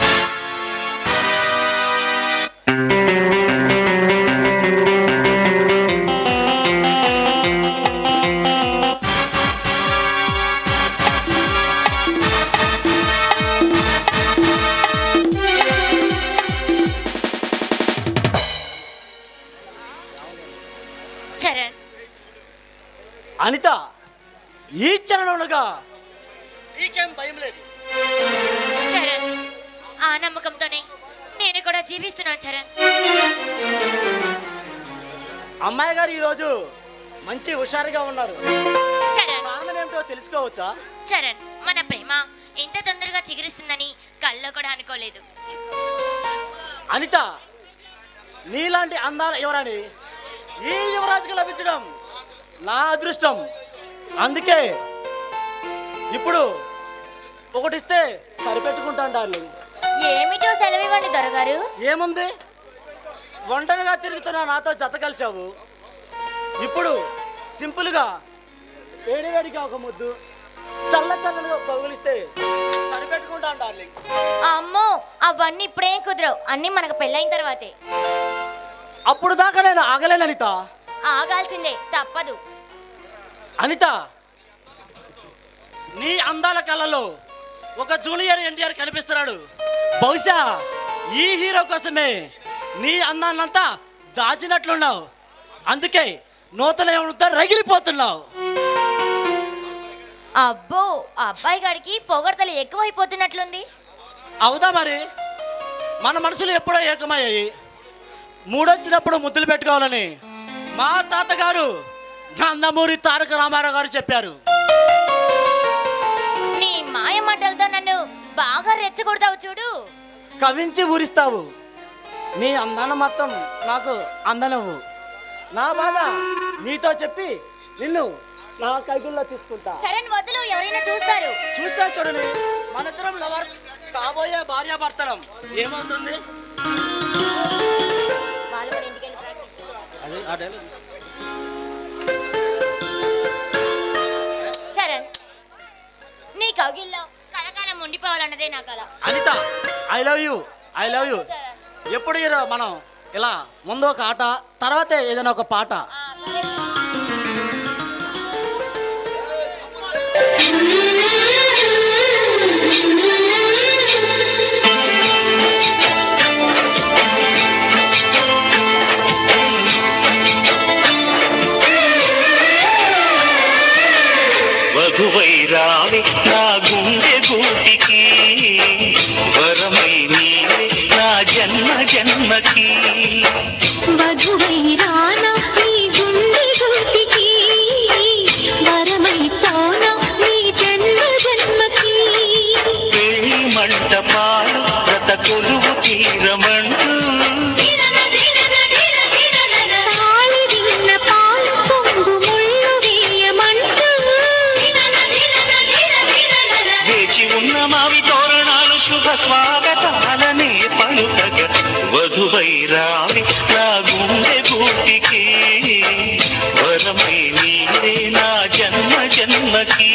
చరణ్ అనిత ఈ చరణంగా నీకేం భయం లేదు చరణ్ ఆ నమ్మకంతోనే నేను కూడా జీవిస్తున్నాను చరణ్ అమ్మాయి గారు ఈరోజు మంచి హుషారుగా ఉన్నారు చరణ్ కారణం ఏంటో తెలుసుకోవచ్చా చరణ్ మన ప్రేమ ఇంత తొందరగా చిగురిస్తుందని కల్లో కూడా అనుకోలేదు అనిత నీలాంటి అందాల యువరాణి ఈ యువరాజుకి లభించడం నా అదృష్టం అందుకే ఇప్పుడు ఒకటిస్తే సరిపెట్టుకుంటాను డార్లింగ్ ఏమిటో సెలవివ్వండి దొరగారు ఏముంది ఒంటరిగా తిరుగుతున్న నాతో జత కలిసావు ఇప్పుడు సింపుల్గా వేడి వేడిగా ఒక ముద్దు చల్ల చల్లగా పగులిస్తే సరిపెట్టుకుంటాను డార్లింగ్ అమ్మో అవన్నీ ఇప్పుడేం కుదరవు అన్నీ మనకు పెళ్ళైన తర్వాతే అప్పుడు దాకా నేను ఆగలేను అనిత ఆగాల్సిందే తప్పదు అనిత నీ అందాల కళ్ళలో ఒక జూనియర్ ఎన్టీఆర్ కనిపిస్తున్నాడు బహుశా ఈ హీరో కోసమే నీ అందాన్నంతా దాచినట్లున్నావు అందుకే నూతన ఏమంతా రగిలిపోతున్నావు అబ్బో అబ్బాయి గాడికి పొగడతలు ఎక్కువైపోతున్నట్లుంది అవుదా మరి మన మనసులు ఎప్పుడో ఏకమయ్యాయి మూడొచ్చినప్పుడు ముద్దులు పెట్టుకోవాలని మా తాతగారు నందమూరి తారక రామారావు గారు చెప్పారు నీ మాయ మాటలతో నన్ను బాగా రెచ్చగొడతావు చూడు కవించి ఊరిస్తావు నీ అందాన మొత్తం నాకు అందనవు నా బాధ నీతో చెప్పి నిన్ను నా కైగుల్లో తీసుకుంటా చరణ్ వదులు ఎవరైనా చూస్తారు చూస్తే చూడండి మనిద్దరం లవర్స్ కాబోయే భార్యాభర్తలం ఏమవుతుంది వాళ్ళు కూడా ఇంటికి వెళ్ళి practice చేస్తారు. అదే ఆ dialogue. చరణ్ నీ కౌగిల్లో కలకాలం ఉండిపోవాలన్నదే నా కల Anitha I love you I love you ఎప్పుడు ఈరో మనం ఇలా ముందు ఒక ఆట తర్వాతే ఏదైనా ఒక పాట వధువై రావి నా గుండె గూటికి వరమై నీవే నా జన్మ జన్మకి వధువై రానా నీ గుండె గుర్తికి వరమై పోనా నీ జన్మ జన్మకి పెళ్లి మంటపాలు వ్రత కొలువు తీరమంటూ తాళి విన్న పాలు పొంగు ముళ్ళు వేయమంటూ వేచి ఉన్న మావి తోరణాలు శుభ స్వాగతాలనే పలుకగ వధువై రావి నా గుండె గూటికి వరమై నీవే నా జన్మ జన్మకి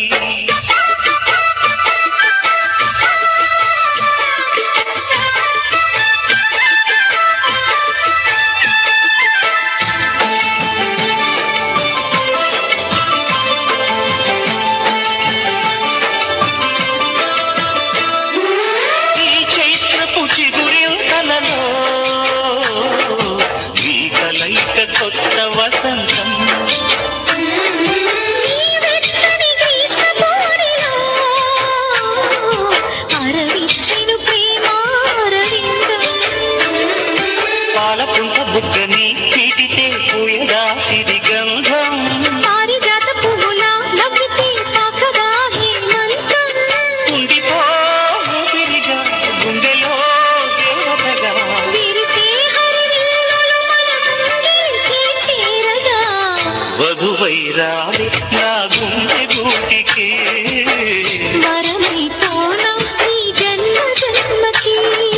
ఈ చైత్రపు చిగురింతలలో ఈ కలయిక కొత్త వసంతం అరవిచ్చిన ప్రేమారవిందం పాలపుంట బుగ్గని పీటితే పూయదా సిరి గంధం పారిజాత పువ్వుల నవ్వితే తాకదా హేమంతం ఉండిపో ఊపిరిగా గుండెలో దేవతగా విరిసే హరివిల్లులు మన ముంగిలికి చేరగా వధువై రాలి నా గుండె గూటికి వరమై పోనా ఈ జన్మ జన్మకి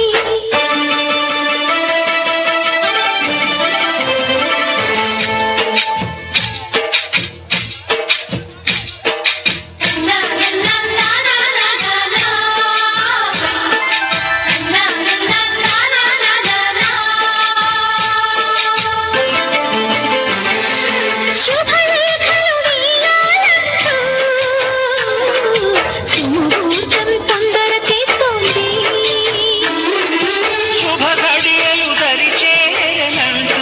శుభముహూర్తం తొందర చేస్తోంది శుభ ఘడియలు దరిచేరనంటూ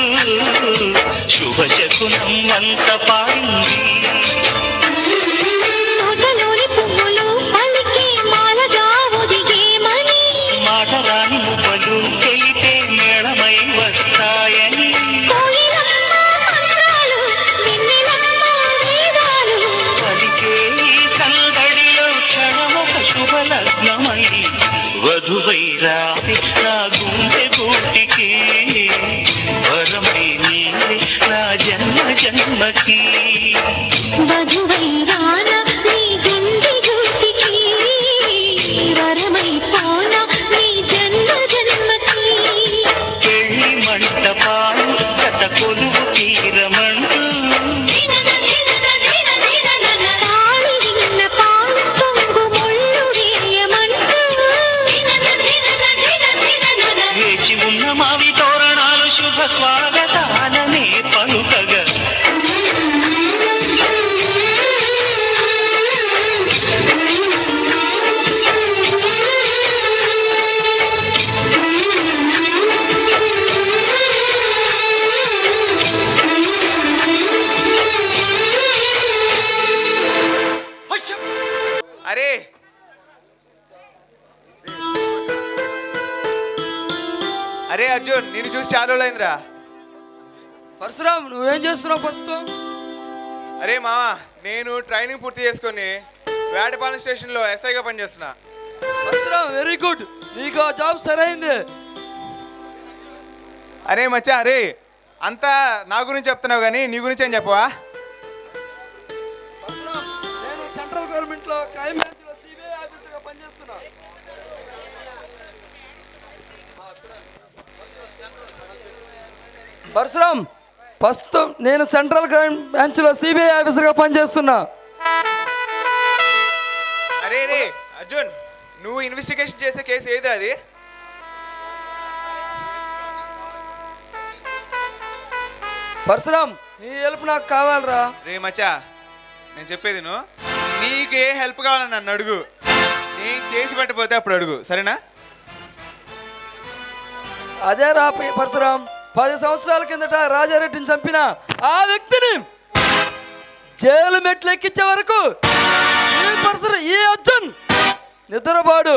శుభ శకునం అంత పాడింది తోటలోని పువ్వులు పలికి మాలగా ఒదిగేమని మాట రాని మువ్వలు తెలితే మేళమై వస్తాయని కోయిలమ్మ మంత్రాలు వెన్నెలమ్మ వేదాలు పలికే ఈ సందడిలో క్షణమొక శుభ లగ్నమై వధువై రాలి నా గుండె గూటికి వరమై నీవే నా జన్మ జన్మకి వధువై రానా నీ గుండె గూటికి వరమై పోనా నీ జన్మ జన్మకి పెళ్లి మంటపాలు కథ కొలువు తీరమంటూ తాళి విన్న పాలు పొంగు ముళ్ళు వేయమంటూ వేచి ఉన్న మావి తోరణాలు శుభ స్వాగతాలనే పలుకగా అరే అరే అర్జున్ నేను చూసి చాలా రోజులైందిరా పరశురామ్ నువ్వేం చేస్తున్నావు ఫస్ట్ అరే మావా నేను ట్రైనింగ్ పూర్తి చేసుకొని వేటపాలెం స్టేషన్లో ఎస్ఐగా పనిచేస్తున్నా పరశురామ్ వెరీ గుడ్ నీకు ఆ జాబ్ సరైంది అరే మచ్చా అరే అంతా నా గురించి చెప్తున్నావు కానీ నీ గురించి ఏం చెప్పవా పరశురామ్ నేను సెంట్రల్ గవర్నమెంట్ లో క్రైమ్ బ్రాంచ్ లో సిబిఐ ఆఫీసర్ గా పనిచేస్తున్నా పరశురామ్ ప్రస్తుతం నేను సెంట్రల్ క్రైమ్ బ్రాంచ్ లో సిబిఐ ఆఫీసర్ గా పనిచేస్తున్నా అరే రే అర్జున్ నువ్వు ఇన్వెస్టిగేషన్ చేసే కేసు ఏది అది పరశురామ్ నీ హెల్ప్ నాకు కావాలరా రే మచ్చా నేను చెప్పేది నువ్వు నీకు ఏ హెల్ప్ కావాలని నన్ను అడుగు నేను చేసి పెట్టకపోతే అప్పుడు అడుగు సరేనా అదే రా పి- పరశురామ్ పది సంవత్సరాల కిందట రాజారెడ్డిని చంపిన ఆ వ్యక్తిని జైలు మెట్లు ఎక్కించే వరకు ఈ పరశురా ఈ అర్జున్ నిద్రపోడు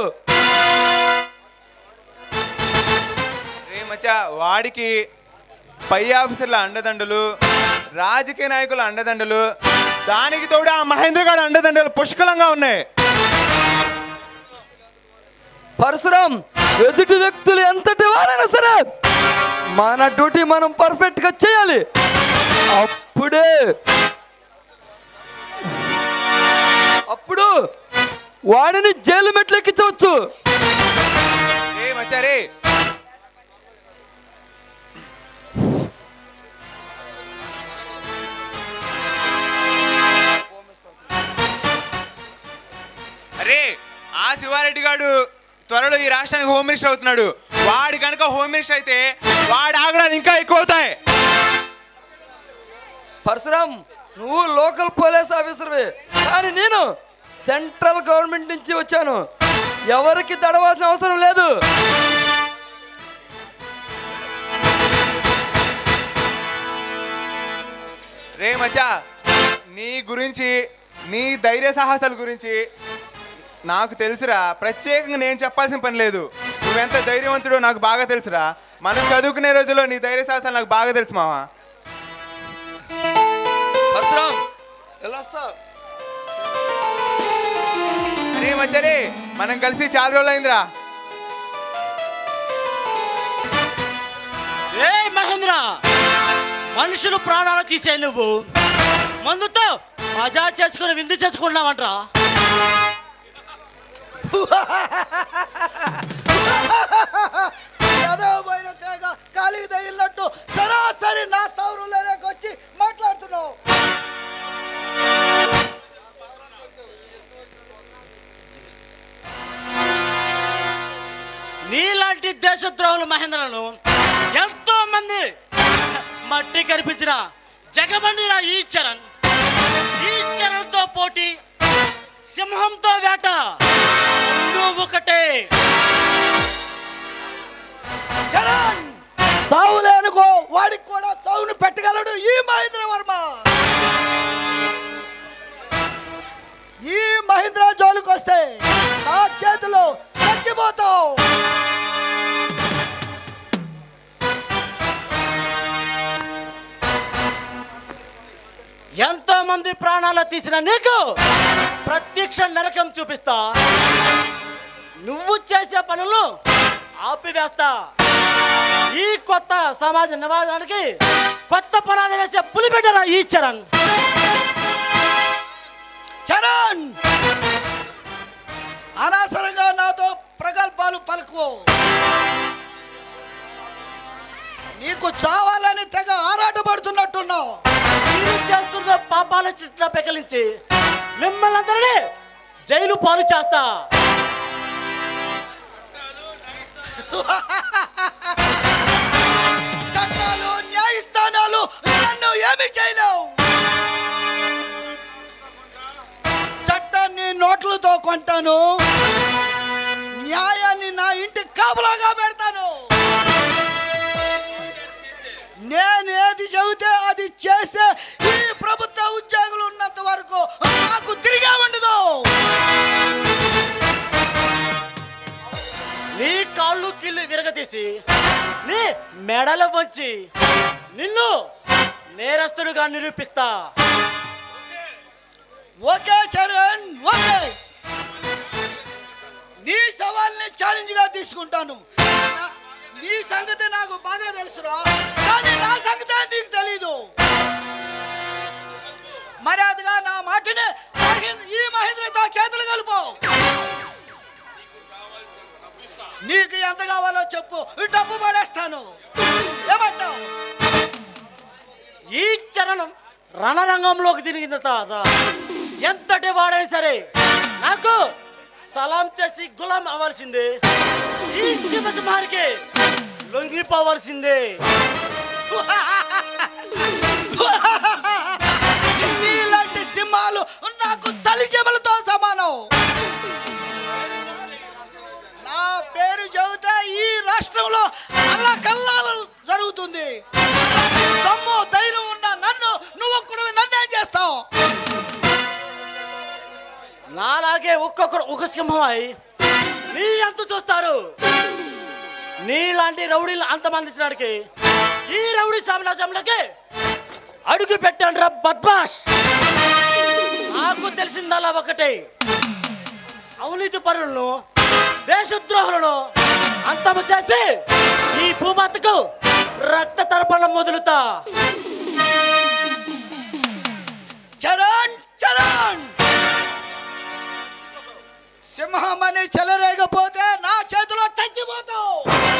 రే మచ్చా వాడికి పై ఆఫీసర్ల అండదండలు రాజకీయ నాయకుల అండదండలు దానికి తోడు ఆ మహేంద్ర గారి అండదండలు పుష్కలంగా ఉన్నాయి పరశురామ్ ఎదుటి వ్యక్తులు ఎంతటి వారైనా సరే మన డ్యూటీ మనం పర్ఫెక్ట్ గా చేయాలి అప్పుడే అప్పుడు వాడిని జైలు మెట్లు ఎక్కించవచ్చు రే మచ్చా రే సుబ్బారెడ్డి గారు త్వరలో ఈ రాష్ట్రానికి హోమ్ మినిస్టర్ అవుతున్నాడు వాడు కనుక హోమ్ మినిస్టర్ అయితే వాడి ఆగడాలు ఇంకా ఎక్కువ అవుతాయి పరశురామ్ నువ్వు లోకల్ పోలీస్ ఆఫీసర్వే కానీ నేను సెంట్రల్ గవర్నమెంట్ నుంచి వచ్చాను ఎవరికి తడవాల్సిన అవసరం లేదు రే మచ్చా నీ గురించి నీ ధైర్య సాహసాల గురించి నాకు తెలుసురా ప్రత్యేకంగా నేను చెప్పాల్సిన పని లేదు నువ్వెంత ధైర్యవంతుడో నాకు బాగా తెలుసురా మనం చదువుకునే రోజుల్లో నీ ధైర్య సాహసాలు నాకు బాగా తెలుసు మావా పరశురామ్ వెళ్ళొస్తా రే మచ్చరే మనం కలిసి చాలా రోజులు అయిందిరా ఏ మహేంద్ర మనుషులు ప్రాణాలు తీసే నువ్వు మందుతో మజా చేసుకుని విందు చేసుకున్నావంట్రా పోయిన తేగ ఖాళీ తగిలినట్టు సరాసరి నా స్థావరంలోకి వచ్చి మాట్లాడుతున్నావు నీలాంటి దేశద్రోహులు మహేంద్రను ఎంతో మంది మట్టి కనిపించిన జగమండిన ఈ చరణ్ ఈ చరణ్తో పోటీ సింహంతో వేట నువ్వు ఒకటే చరణ్ సావులేనుకో వాడికి కూడా చావును పెట్టగలడు ఈ మహేంద్ర వర్మ ఈ మహేంద్ర జోలికి వస్తే నా చేతిలో చచ్చిపోతావు ఎంతో మంది ప్రాణాలు తీసిన నీకు ప్రత్యక్ష నరకం చూపిస్తా నువ్వు చేసే పనులు ఆపివేస్తా ఈ కొత్త సమాజ నివారణకి కొత్త పునాది వేసే పులిబిడ్డరా ఈ చరణ్ చరణ్ అనవసరంగా నాతో ప్రగల్భాలు పలుకు నీకు చావాలని తెగ ఆరాటపడుతున్నట్టున్నావు మీరు చేస్తున్న పాపాల చిట్ల పెకలించి మిమ్మల్ని అందరినీ జైలు పాలు చేస్తా చట్టాలు న్యాయస్థానాలు నన్ను ఏమి చేయలేవు చట్టాన్ని నోట్లతో కొంటాను న్యాయాన్ని నా ఇంటి కాపులాగా పెడతాను నేను ఏది చెబితే అది చేస్తే ఈ ప్రభుత్వ ఉద్యోగులు ఉన్నంత వరకు నాకు తిరిగే ఉండదు నీ కాళ్ళు కిళ్ళు విరగదీసి నీ మెడల వంచి నిన్ను నేరస్తుడుగా నిరూపిస్తా ఓకే చరణ్ ఓకే నీ సవాల్ని ఛాలెంజ్ గా తీసుకుంటాను నా- నీ సంగతి నాకు బాగా తెలుసురా కానీ నా సంగతి నీకు తెలీదు మర్యాదగా నా మాటని మహేంద్ర- ఈ మహేంద్రతో చేతులు కలుపు నీకు ఎంత కావాలో చెప్పు డబ్బు పడేస్తాను ఏమంటావు ఈ చరణం రణరంగంలోకి తిరిగిన తర్వాత ఎంతటి వాడైనా సరే నాకు సలాం చేసి గులాం అవ్వాల్సిందే ఈ శివసింహానికి లొంగిపోవాల్సిందే నీలాంటి సింహాలు నాకు చలి చెమలతో సమానం నా పేరు చెబితే ఈ రాష్ట్రంలో అల్లా కల్లాలు జరుగుతుంది దమ్ము ధైర్యం ఉన్న నన్ను నువ్వు ఒక్కడివి నన్నేం చేస్తావు నాలాగే ఒక్కొక్కరు ఒక సింహమై నీ ఎంత చూస్తారు నీలాంటి రౌడీలు అంతమందించడానికి ఈ రౌడీ సామ్రాజ్యంలోకి అడుగు పెట్టండి రా బద్మాష్ నాకు తెలిసిందల్లా ఒకటే అవినీతి పరులను దేశద్రోహులను అంతము చేసి ఈ భూమాతకు రక్త తర్పణం మొదలుతా చరణ్ చరణ్ సింహం అని చెలరేగపోతే నా చేతిలో చచ్చిపోతావు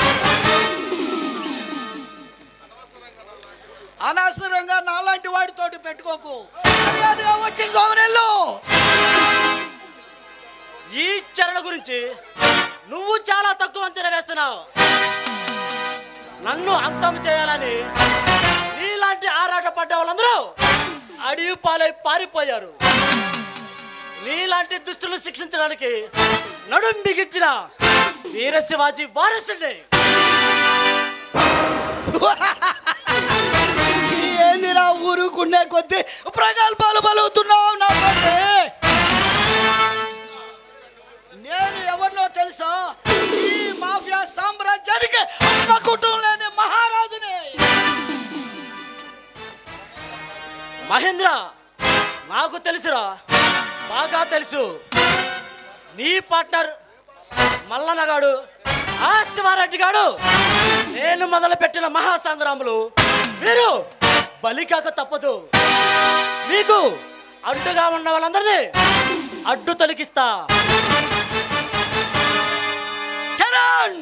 అనవసరంగా నాలాంటి వాడితోటి పెట్టుకోకు మర్యాదగా వచ్చిన గోవనెల్లు ఈ చరణ గురించి నువ్వు చాలా తక్కువ అంచనా వేస్తున్నావు నన్ను అంతం చేయాలని నీలాంటి ఆరాట పడ్డ వాళ్ళందరూ అడవి పాలై పారిపోయారు నీలాంటి దుష్టులు శిక్షించడానికి నడుం బిగించిన వీర శివాజీ వారసుడే ఏందిరా ఊరుకునే కొద్దీ ప్రగల్భాలు బలుగుతున్నావు నా కొద్ది నేను ఎవరినో తెలుసా ఈ మాఫియా సామ్రాజ్యానికి అమ్మ కుటుంబం లేని మహారాజుని మహేంద్ర నాకు తెలుసురా బాగా తెలుసు నీ పార్ట్నర్ మల్లన్నగాడు ఆ శివారెడ్డి గాడు నేను మొదలు పెట్టిన మహాసంగ్రాములు మీరు బలికాక తప్పదు మీకు అడ్డుగా ఉన్న వాళ్ళందరినీ అడ్డు తొలగిస్తా చరణ్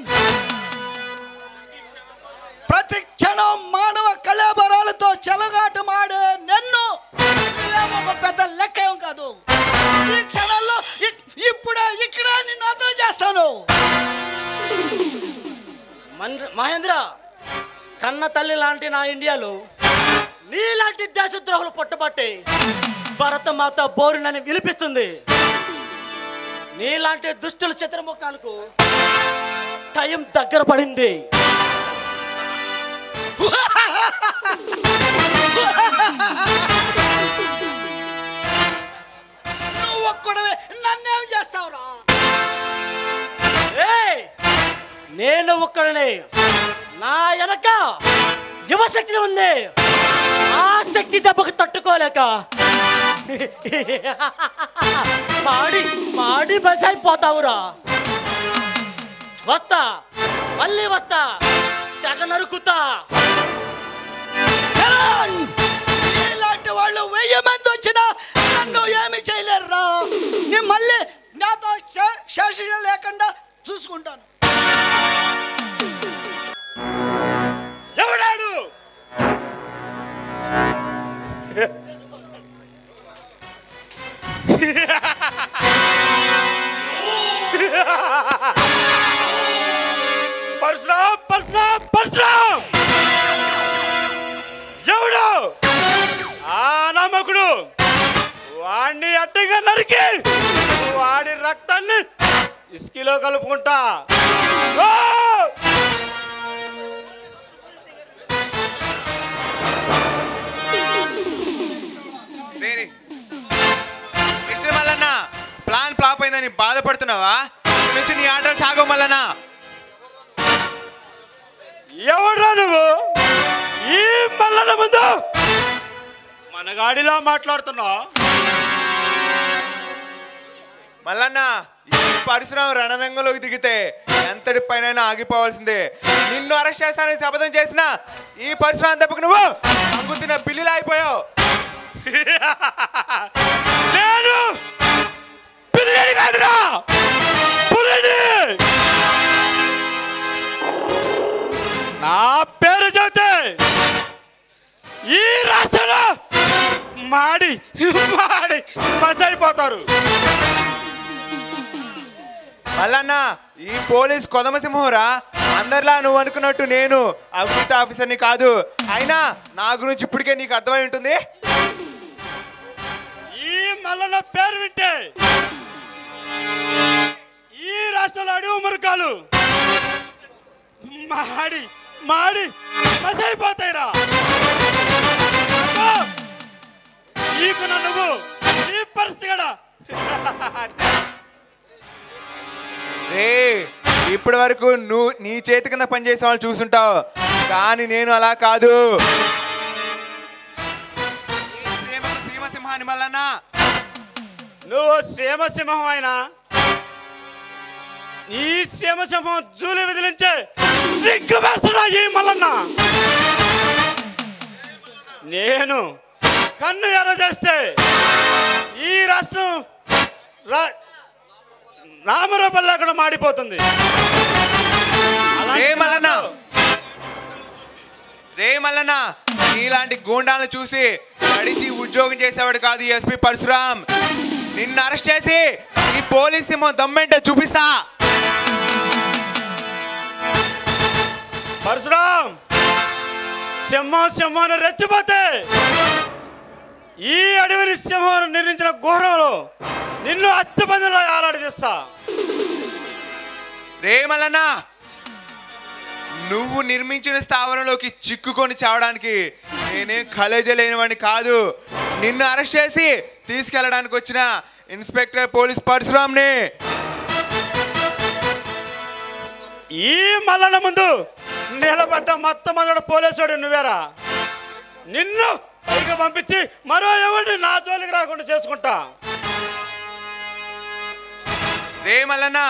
ప్రతి క్షణం మానవ కళాబరాలతో చెలగాటమాడే నిన్ను నువ్వేమో ఒక పెద్ద లెక్క ఏం కాదు ఈ క్షణంలో ఇ- ఇప్పుడే ఇక్కడ నిన్ను అర్థం చేస్తాను మన్- మహేంద్ర కన్న తల్లి లాంటి నా ఇండియాలో నీలాంటి దేశద్రోహులు పుట్టబట్టి భరతమాత బోరునని విలిపిస్తుంది నీలాంటి దుష్టుల చిత్రముఖాలకు టైం దగ్గర పడింది నువ్వు ఒక్కడవే నన్నేం చేస్తావురా ఏయ్! నేను ఒక్కడనే నా వెనక యువశక్తి ఉంది ఆ శక్తి దెబ్బకు తట్టుకోలేక మాడి మాడి బస్ అయిపోతావురా వస్తా మళ్ళీ వస్తా తెగ నరుకుతా చరణ్ ఇలాంటి వాళ్ళు వెయ్యి మంది వచ్చినా నన్ను ఏమి చేయలేరురా నేను మళ్ళీ నాతో శే- శేషం లేకుండా చూసుకుంటాను ఎవడాడు పరశురామ్ పరశురామ్ పరశురామ్ ఎవడు ఆ నమ్మకుడు వాడిని అడ్డంగా నరికి వాడి రక్తాన్ని ఇసుకలో కలుపుకుంటా ఓ! రేరే. మిస్టర్ మల్లన్న ప్లాన్ ఫ్లాప్ అయిందని బాధపడుతున్నావా ఇక్కడి నుంచి నీ ఆటలు సాగవు మల్లన్న ఎవడ్రా నువ్వు ఈ మల్లన ముందు మనగాడిలా మాట్లాడుతున్నావు మల్లన్న ఈ పరశురాం రణరంగంలోకి దిగితే ఎంతటి పైన ఆగిపోవాల్సిందే నిన్ను అరెస్ట్ చేస్తానని శపథం చేసిన ఈ పరశురాం దెబ్బకు నువ్వు అంగుతున్న పిల్లిలా అయిపోయావు నేను పిల్లని కాదురా పులిని నా పేరు చెబితే ఈ రాష్ట్రంలో మాడి మాడి మసైపోతారు మల్లన్న ఈ పోలీస్ కొదమసింహరా అందరిలా నువ్వు అనుకున్నట్టు నేను అభివృద్ధి ఆఫీసర్ని కాదు అయినా నా గురించి ఇప్పటికే నీకు అర్థమై ఉంటుంది ఈ మల్లన పేరు వింటే ఈ రాష్ట్రంలో అడవి మురకాలు మాడి మాడి మసైపోతాయిరా అబ్బో! నీకు నా నువ్వు నీ పరిస్థితి కూడా రే ఇప్పటి వరకు నువ్వు నీ చేతి కింద పనిచేసే వాళ్ళు చూసుంటావు కానీ నేను అలా కాదు ఈ సీమకు సీమసింహాని మల్లన్న నువ్వు సీమసింహం అయినా ఈ సీమసింహం జూలి విదిలించే దిగ్గు వేస్తున్నా ఈ మల్లన్న నేను కన్ను ఎర్ర చేస్తే ఈ రాష్ట్రం రా రామరూపల్లా కూడా మాడిపోతుంది రే మల్లన్న రే మల్లన్న నీలాంటి గూండాలను చూసి నడిచి ఉద్యోగం చేసేవాడు కాదు ఎస్పి పరశురాం నిన్ను అరెస్ట్ చేసి ఈ పోలీస్ సింహం దమ్మెంటే చూపిస్తా పరశురాం సింహం సింహాన్ని రెచ్చిపోతే ఈ అడవిని సింహం నిర్మించిన గుహరంలో నిన్ను అత్తిపందిలో ఆలాడిస్తా రేమలన్నా నువ్వు నిర్మించిన స్థావరంలోకి చిక్కుకొని చావడానికి నేనేం కలేజ లేనివాడిని కాదు నిన్ను అరెస్ట్ చేసి తీసుకెళ్ళడానికి వచ్చిన ఇన్స్పెక్టర్ పోలీస్ పరశురామ్ని ఈ మల్లన ముందు నిలబడ్డ మొత్తం మొదటి పోలీసుడు నువ్వేరా నిన్ను పైకి పంపించి మరో ఎవరిని నా జోలికి రాకుండా చేసుకుంటా రేమల్లన్నా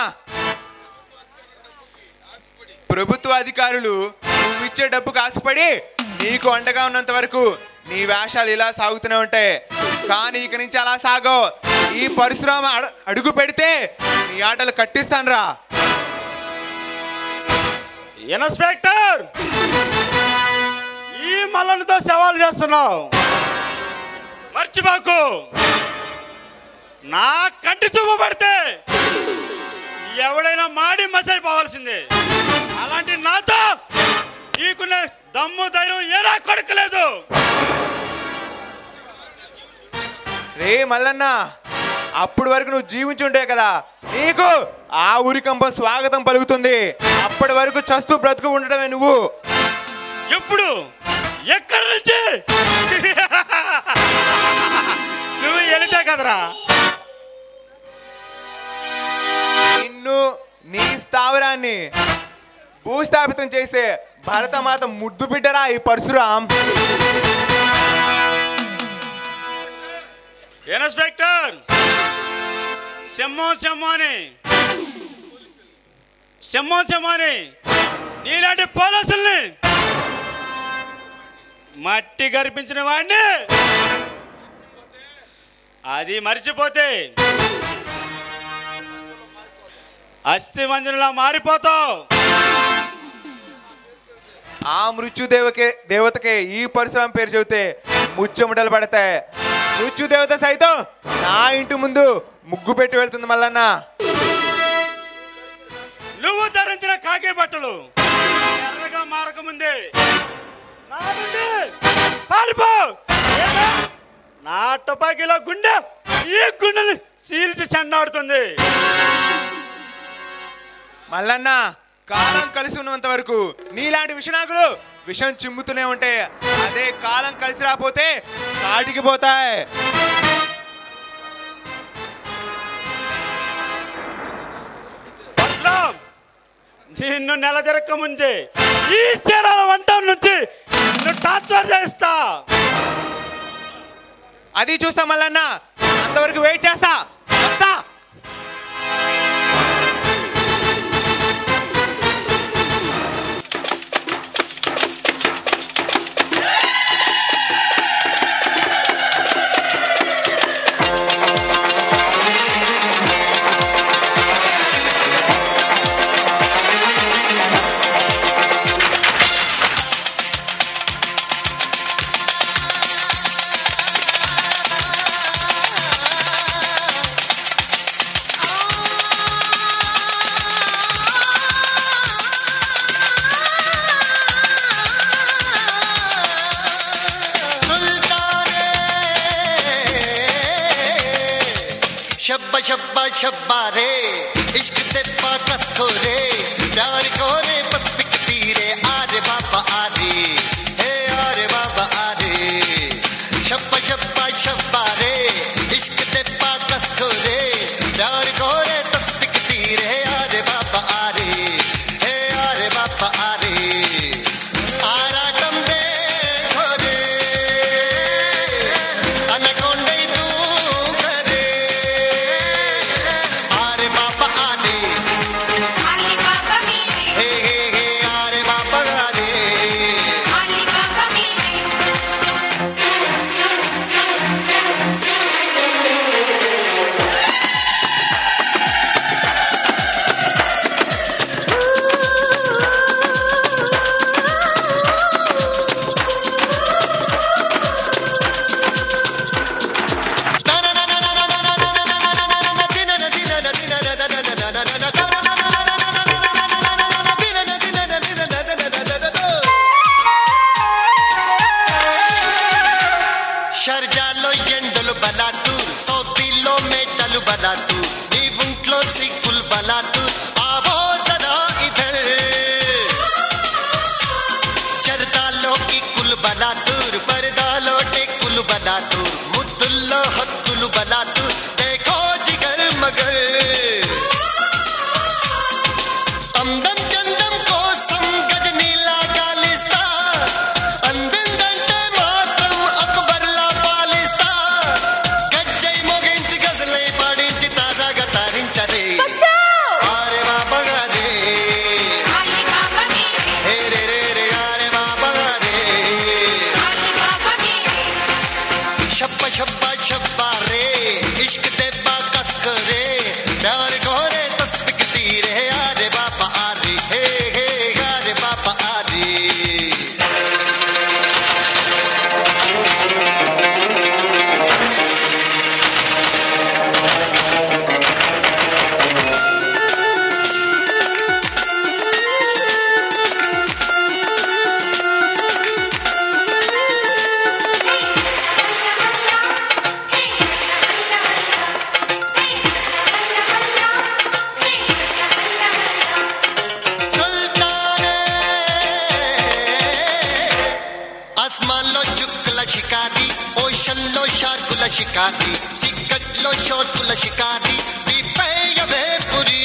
ప్రభుత్వ అధికారులు నువ్వు ఇచ్చే డబ్బుకు ఆశపడి నీకు అండగా ఉన్నంత వరకు నీ వేషాలు ఇలా సాగుతూనే ఉంటాయి కానీ ఇక నుంచి అలా సాగో ఈ పరశురామ అడ- అడుగు పెడితే నీ ఆటలు కట్టిస్తానురా ఇన్స్పెక్టర్ ఈ మల్లనితో సవాల్ చేస్తున్నావు మర్చిపోకు నా కంటి చూపు పడితే ఎవడైనా మాడి మసైపోవాల్సిందే అలాంటి నాతో నీకున్న దమ్ము ధైర్యం ఏరా కొడుకలేదు రే మల్లన్న అప్పటి వరకు నువ్వు జీవించుంటే కదా నీకు ఆ ఊరికంప స్వాగతం పలుకుతుంది అప్పటి వరకు చస్తూ బ్రతుకు ఉండడమే నువ్వు ఎప్పుడు ఎక్కడి నుంచి నువ్వు వెళితే కదరా నిన్ను నీ స్థావరాన్ని భూస్థాపితం చేసే భరతమాత ముద్దు బిడ్డరా ఈ పరశురాం ఇన్స్పెక్టర్ సింహం సింహాని సింహం సింహాని నీలాంటి పోలీసుల్ని మట్టి గర్పించిన వాడిని అది మర్చిపోతే అస్థి మంజులా మారిపోతావు ఆ మృత్యుదేవకే దేవతకే ఈ పరశురాం పేరు చెబితే ముచ్చెముటలు పడతాయి మృత్యుదేవత సైతం నా ఇంటి ముందు ముగ్గు పెట్టి వెళ్తుంది మల్లన్న నువ్వు ధరించిన కాకి బట్టలు ఎర్రగా మారకముందే నా నుండి పారిపో లేదా నా తుపాకీలో గుండె ఈ గుండెని సీల్చి చెండాడుతుంది మల్లన్న కాలం కలిసి ఉన్నంత వరకు నీలాంటి విషనాగులు విషం చిమ్ముతూనే ఉంటాయి అదే కాలం కలిసి రాపోతే కాటికి పోతాయి పట్నం, నిన్ను నెల జరక్క ముందే ఈ చీరాల వంట నుంచి నిన్ను ట్రాన్స్ఫర్ చేస్తా అది చూస్తా మల్లన్న అంతవరకు వెయిట్ చేస్తా వస్తా शब्बा शब्बा शब्बा रे इश्क ते पाकस खोरे प्यार कोरे बस पिकती रे आरे बाबा आरे हे आरे बाबा आरे शब्बा शब्बा शब्बा रे इश्क ते पाकस खोरे प्यार कोरे बस पिकती रे आरे बाबा आरे हे आरे बाबा आरे ఆరాటం రే అనకొండై దూకరే ఆరే బాబా ఆరే అల్లి బాబా మీరే హే హే హే ఆరే బాబా ఆరే అల్లి బాబా మీరే షర్జాలో ఎండలు బలాతు సౌతీలో మేటలు బలాతు నీ ఒంట్లో సిక్కులు బలాతు ఆవో జరా ఇధర్ చరదాలో కిక్కులు బలాతూర్ పరదాలో టెక్కులు బలాతూర్ ముద్దుల్లో హత్తులు బలాతూర్ దేఖో జిగర్ మగర్ అందం చందం కోసం గజనీలా గాలిస్తా అందిందంటే మాత్రం అక్బర్లా పాలిస్తా గజ్జై మోగించి గజలై పాడించి తాజాగా తారించరే ఆరే బాబా గారే హే రే రే రే ఆరే బాబా గారే शब्बा शब्बा शब्बा रे इश्क दे बाकस करे प्यार कोरे तस्बिक तीरे आरे बापा आरे हे हे आरे बापा आरे సుల్తానే ఆస్మాన్లో చుక్కల షికారి ఓషన్లో షార్కుల షికారి చిక్కట్లో షోర్కుల షికారి విపేయవే పురి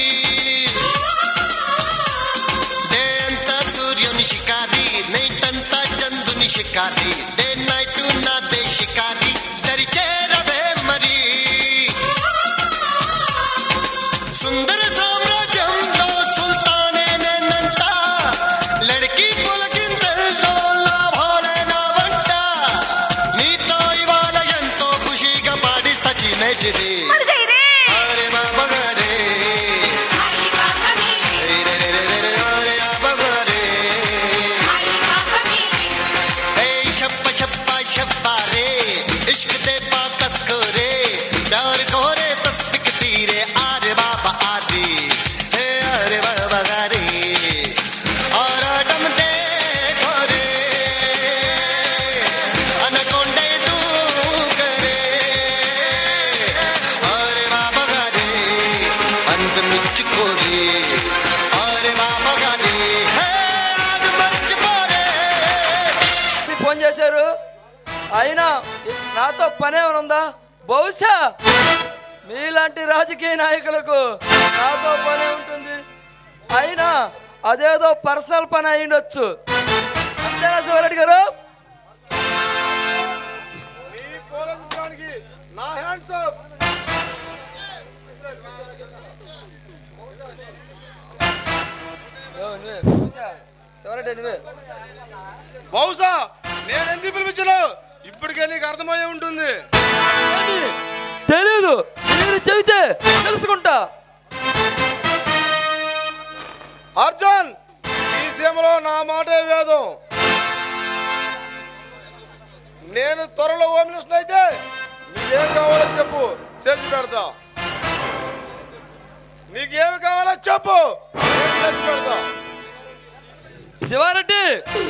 డే అంతా సూర్యుని షికారి నైట్ అంతా చందుని షికారి డే నైట్ నా దే షికారి దరి చేరవే మరి సుందర సామ్రాజ్యంలో సుల్తానే నేనంట లడికి పులకింతల్లో లాభాలే నా వంట నీతో ఇవాళ ఎంతో ఖుషిగా పాడిస్తా చిన్నది అరే బాబా గారే రే రే రే రే రే అరే బాబా గారే ఏ షప్ప షప్ప షప్ప రే ఇష్క్ దే బాకస్ కోరే ప్యార్ కోరే తస్బిక్ తీరే ఆరే బాబా ఆది హే అరే బాబా గారే ఆరాటం దే కోరే అనకొండే దూకరే అరే బాబా గారే అందమిచ్చుకోరే అరే బాబా గారే హే అది మర్చిపోరే ఫోన్ చేశారు అయినా నాతో పని ఏమైనా ఉందా బహుశా మీలాంటి రాజకీయ నాయకులకు నాతో పని ఉంటుంది అయినా అదేదో పర్సనల్ పని అయిండొచ్చు అంతేనా శివరెడ్డి గారు మీ పోలీసు ఉద్యోగానికి నా హ్యాండ్స్ అప్ ఓ, నువ్వే, బహుశా శివరెడ్డి నువ్వే బహుశా నేను ఎందుకు పిలిపించను ఇప్పటికే నీకు అర్థమయ్యే ఉంటుంది అని తెలీదు మీరు చెబితే తెలుసుకుంటా అర్జున్ ఈ సీమలో నా మాటే వేదం నేను త్వరలో హోమ్ మినిస్టర్ అయితే నీకేం కావాలో చెప్పు చేసి పెడతా నీకేమి కావాలో చెప్పు నేను చేసి పెడతా శివారెడ్డి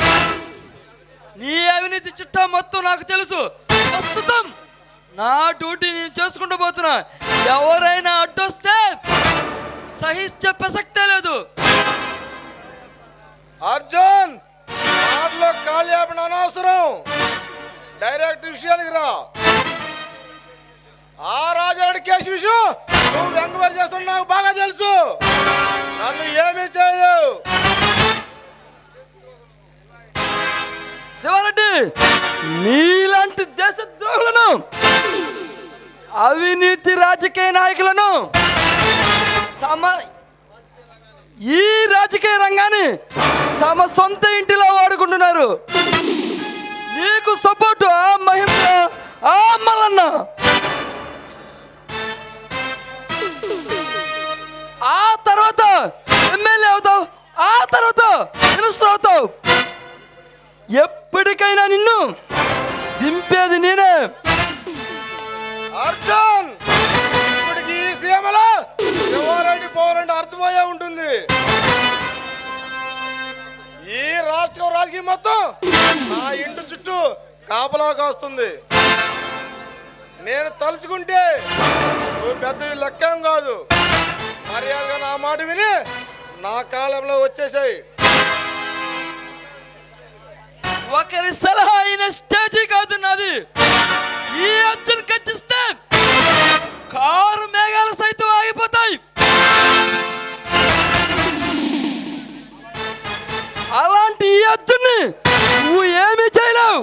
నీ అవినీతి చిట్టా మొత్తం నాకు తెలుసు ప్రస్తుతం నా డ్యూటీ నేను చేసుకుంటూ పోతున్నా ఎవరైనా అడ్డొస్తే సహించే ప్రసక్తే లేదు అర్జున్ మాటలో కాళ్ళు ఆపిన అనవసరం డైరెక్ట్ విషయానికి రా ఆ రాజారెడ్డి కేసు విషయం నువ్వు వెంకబడి చేస్తున్నా నాకు బాగా తెలుసు నన్ను ఏమీ చేయలేవు శివారెడ్డి నీలాంటి దేశద్రోహులను అవినీతి రాజకీయ నాయకులను తమ ఈ రాజకీయ రంగాన్ని తమ సొంత ఇంటిలో వాడుకుంటున్నారు నీకు సపోర్టు ఆ మహిళ ఆ మల్లన్న ఆ తర్వాత ఎమ్మెల్యే అవుతావు ఆ తర్వాత మినిస్టర్ అవుతావు ఎప్పటికైనా నిన్ను దింపేది నేనే అర్జున్ ఇప్పటికి ఈ సీమలో శివారెడ్డి పౌరండి అర్థమయ్యే ఉంటుంది ఈ రాష్ట్రం రాజకీయం మొత్తం నా ఇంటి చుట్టూ కాపలా కాస్తుంది నేను తలుచుకుంటే నువ్వు పెద్ద లెక్కేం కాదు మర్యాదగా నా మాట విని నా కాలంలో వచ్చేసాయి ఒకరి సలహా అయిన స్టేజీ కాదు నాది ఈ అర్జున్ కచ్చిస్తే కారు మేఘాలు సైతం ఆగిపోతాయి అలాంటి ఈ అర్జున్ని నువ్వు ఏమీ చేయలేవు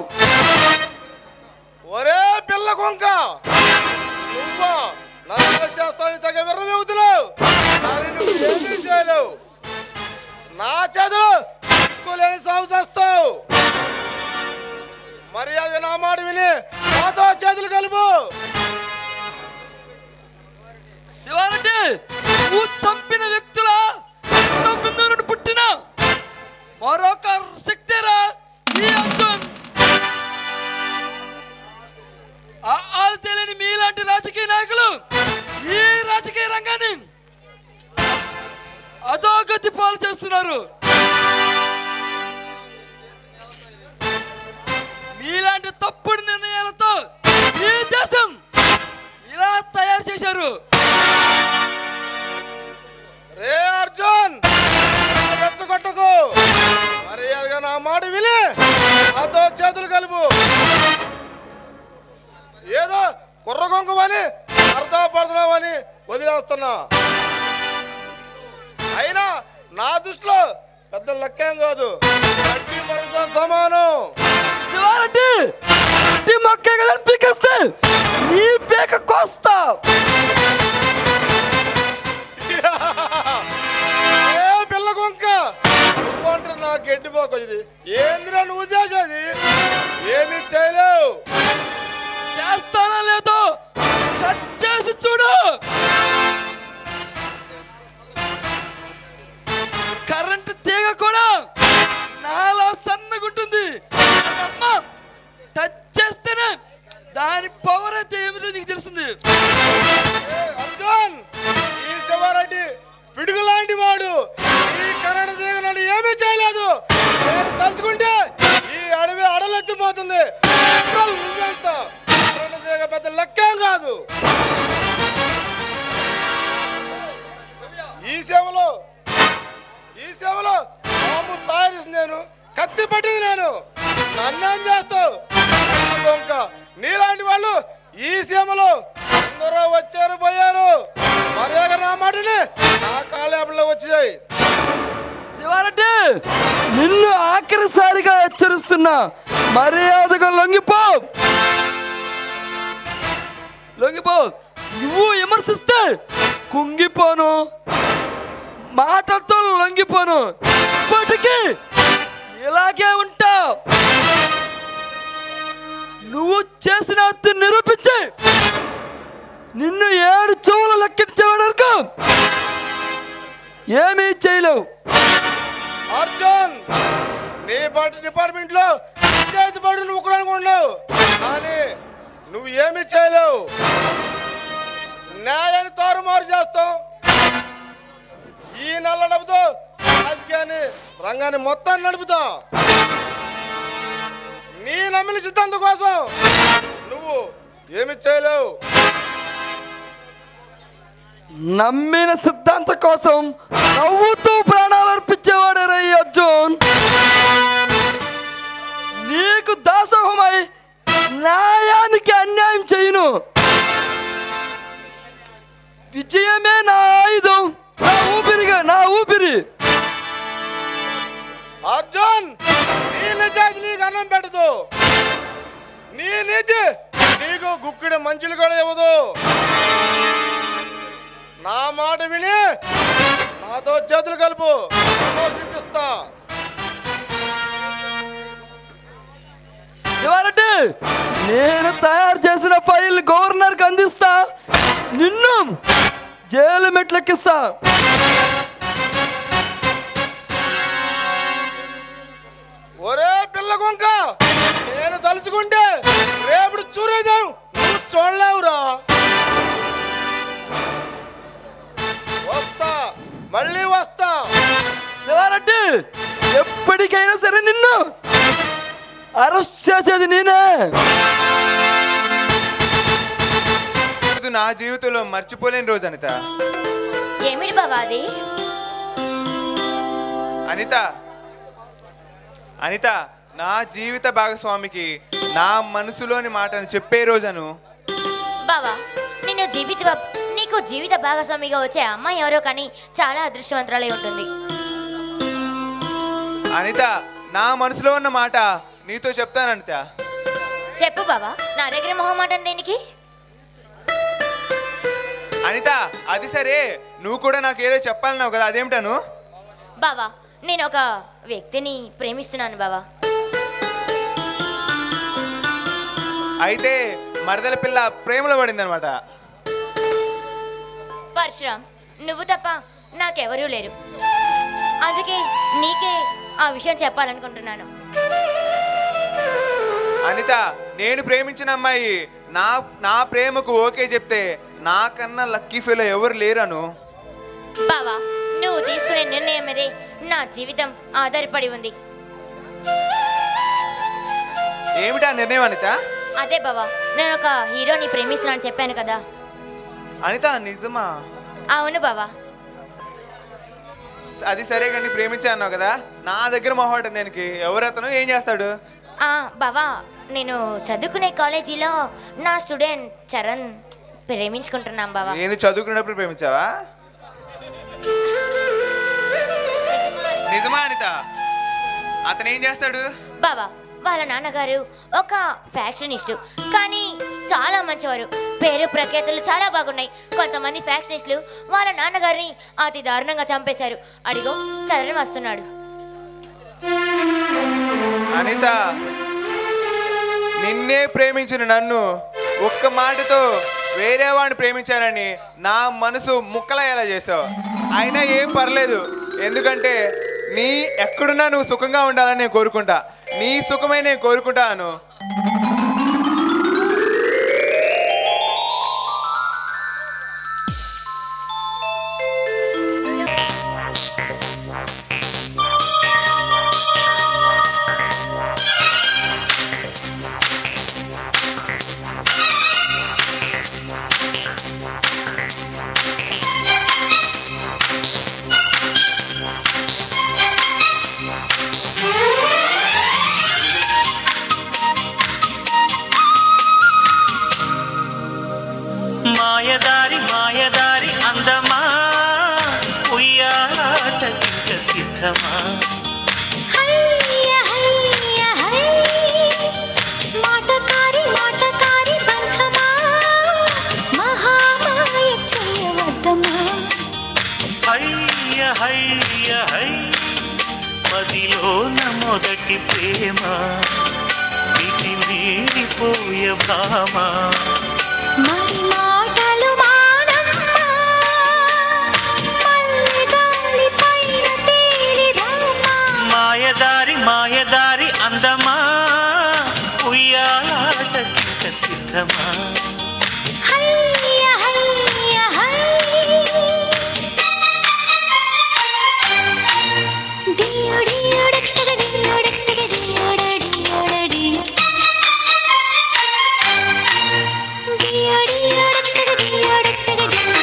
ఒరే పిల్ల కొంక నువ్వా నన్ను చేస్తాను తగ్గ విర్రమవుతున్నావు కానీ నువ్వు ఏమీ చేయలేవు నా చేతులు లేని సాగు చేస్తావు మర్యాద నా మాట విని నాతో చేతులు కలుపు శివారెడ్డి నువ్వు చంపిన వ్యక్తుల రక్తం బిందువు నుండి పుట్టిన మరొక శక్తిరా ఈ అర్జున్ ఆ ఆలు తెలియని మీలాంటి రాజకీయ నాయకులు ఈ రాజకీయ రంగాన్ని అధోగతి పాలు చేస్తున్నారు మీలాంటి తప్పుడు నిర్ణయాలతో ఈ దేశం ఇలా తయారు చేశారు రే అర్జున్ రెచ్చగొట్టకు మర్యాదగా నా మాట విని నాతో చేతులు కలుపు ఏదో కుర్ర కొంకమని అర్థపడుతున్నామని వదిలేస్తున్నా అయినా నా దృష్టిలో పెద్ద లెక్కేం కాదు గడ్డి మరుగుతో సమానం శివారెడ్డి ఇంటి మొక్క కదా పీకేస్తే నీ పేక కోస్తా ఏ పిల్ల కొంక నువ్వు అంటారు నా గడ్డి పోక ఇది ఏందిరా నువ్వు చేసేది ఏమీ చేయలేవు చేస్తానా లేదో కట్ చేసి చూడు కరెంటు తీగ కూడా నాలా సన్నగుంటుంది అమ్మ టచ్ చేస్తేనే దాని పవర్ అయితే ఏమిటో నీకు తెలిసింది అర్జున్ ఈ శివారెడ్డి పిడుగు లాంటి వాడు ఈ కరెంట్ తీగ నన్ను ఏమీ చేయలేదు నేను తలుచుకుంటే ఈ అడవి అడలెత్తిపోతుంది అసలు నువ్వెంత కరెంట్ తీగ పెద్ద లెక్కేం కాదు ఈ సేవలో ఈ సేవలో పాము తయారు నేను కత్తి పట్టింది నేను నన్నేం చేస్తావు దొంక నీలాంటి వాళ్ళు ఈ సీమలో అందరూ వచ్చారు పోయారు మర్యాద నా మాటని నా కాళ్ళేపల్లో వచ్చాయి శివారెడ్డి నిన్ను ఆఖరిసారిగా హెచ్చరిస్తున్నా మర్యాదగా లొంగిపో లొంగిపో నువ్వు విమర్శిస్తే కుంగిపోను మాటలతో లొంగిపోను ఇప్పటికీ ఇలాగే ఉంటా నువ్వు చేసిన హత్య నిరూపించి నిన్ను ఏడు చెవులు లెక్కించే వరకు ఏమీ చేయలేవు అర్జున్ నీ పార్టీ డిపార్ట్మెంట్ లో చేతి పడి నువ్వు కూడా అనుకున్నావు కానీ నువ్వు ఏమీ చేయలేవు న్యాయాన్ని తారుమారు చేస్తావు ఈ నల్ల డబ్బుతో రాజకీయాన్ని రంగాన్ని మొత్తాన్ని నడుపుతా నీ నమ్మిన సిద్ధాంతం కోసం నువ్వు ఏమి చేయలేవు నమ్మిన సిద్ధాంతం కోసం నవ్వుతూ ప్రాణాలు అర్పించేవాడు రై అర్జున్ నీకు దాసోహమై న్యాయానికి అన్యాయం చేయను విజయమే నా ఆయుధం నా ఊపిరిగా నా ఊపిరి అర్జున్ నీ నిజాయితీ నీకు అన్నం పెట్టదు నీ నీతి నీకు గుక్కిడి మంచులు కూడా ఇవ్వదు నా మాట విని నాతో చేతులు కలుపు చూపిస్తా శివారెడ్డి నేను తయారు చేసిన ఫైల్ గవర్నర్కి అందిస్తా నిన్ను జైలు మెట్లెక్కిస్తా ఒరే పిల్ల కొంక నేను తలుచుకుంటే రేపు చూరేదాం నువ్వు చూడలేవురా వస్తా మళ్ళీ వస్తా శివారెడ్డి ఎప్పటికైనా సరే నిన్ను అరెస్ట్ చేసేది నేనే నా జీవితంలో మర్చిపోలేని రోజు అనిత ఏమిటి బావా అది అనిత అనిత నా జీవిత భాగస్వామికి నా మనసులోని మాటను చెప్పే రోజను బావా నేను జీవిత బా- నీకు జీవిత భాగస్వామిగా వచ్చే అమ్మాయి ఎవరో కానీ చాలా అదృష్టవంతురాలై ఉంటుంది అనిత నా మనసులో ఉన్న మాట నీతో చెప్తాను అనిత చెప్పు బావా నా దగ్గర మొహమాటం దేనికి అనిత అది సరే నువ్వు కూడా నాకు ఏదో చెప్పాలన్నావు కదా అదేమిటాను బావా నేను ఒక వ్యక్తిని ప్రేమిస్తున్నాను బావా అయితే మరదల పిల్ల ప్రేమలో పడింది అనమాట పరశురామ్ నువ్వు తప్ప నాకెవరూ లేరు అందుకే నీకే ఆ విషయం చెప్పాలనుకుంటున్నాను అనిత నేను ప్రేమించిన అమ్మాయి నా నా ప్రేమకు ఓకే చెప్తే నాకన్నా లక్కీ ఫీల్ ఎవరు లేరను బావా నువ్వు తీసుకునే నిర్ణయం మీదే నా జీవితం ఆధారపడి ఉంది ఏమిటా నిర్ణయం అనిత అదే బావా నేను ఒక హీరోని ప్రేమిస్తున్నాను చెప్పాను కదా అనిత నిజమా అవును బావా అది సరే కానీ ప్రేమించా అన్నావు కదా నా దగ్గర మొహమాటం దానికి ఎవరు అతను ఏం చేస్తాడు ఆ, బావా నేను చదువుకునే కాలేజీలో నా స్టూడెంట్ చరణ్ ప్రేమించుకుంటున్నాం బావా నేను చదువుకున్నప్పుడు ప్రేమించావా నిజమా అనిత అతను ఏం చేస్తాడు బావా వాళ్ళ నాన్నగారు ఒక ఫ్యాక్షనిస్టు కానీ చాలా మంచివారు పేరు ప్రఖ్యాతులు చాలా బాగున్నాయి కొంతమంది ఫ్యాక్షనిస్టులు వాళ్ళ నాన్నగారిని అతి దారుణంగా చంపేశారు అడిగో చరణ్ వస్తున్నాడు అనిత నిన్నే ప్రేమించిన నన్ను ఒక్క మాటతో వేరే వాడిని ప్రేమించానని నా మనసు ముక్కలయ్యేలా చేసావు అయినా ఏం పర్లేదు ఎందుకంటే నీ ఎక్కడున్నా నువ్వు సుఖంగా ఉండాలని నేను కోరుకుంటా నీ సుఖమే నేను కోరుకుంటాను మాయదారి మాయదారి అందమా ఉయ్యాటకింక సిద్ధమా మాటకారి మాటకారి బంధమా మహామాయ చేయవద్దమా హయ్య హయ్య హై మదిలోన మొదటి ప్రేమ మితి మీరిపోయ భామ మరి మాటలు మానమ్మా మల్లెగాలి పైన తేలిరామా మాయదారి మాయదారి అందమా ఉయ్యాటకింక సిద్ధమా హయ్య హయ్య హై డియో డియో డక్టగ డియో డక్టగ డియోడ డియోడ డియో డియో డియో డక్టగ డియో డక్టగ డియో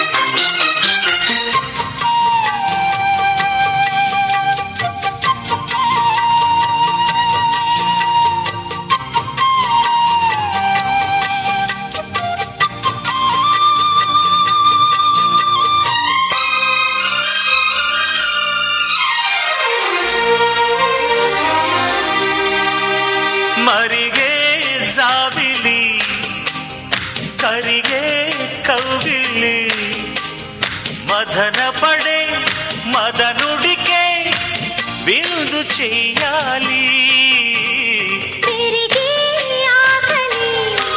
మరిగే జాబిలి కరిగే కౌగిలి మదన పడే మదనుడికే విందు చెయ్యాలి పెరిగే ఆకలి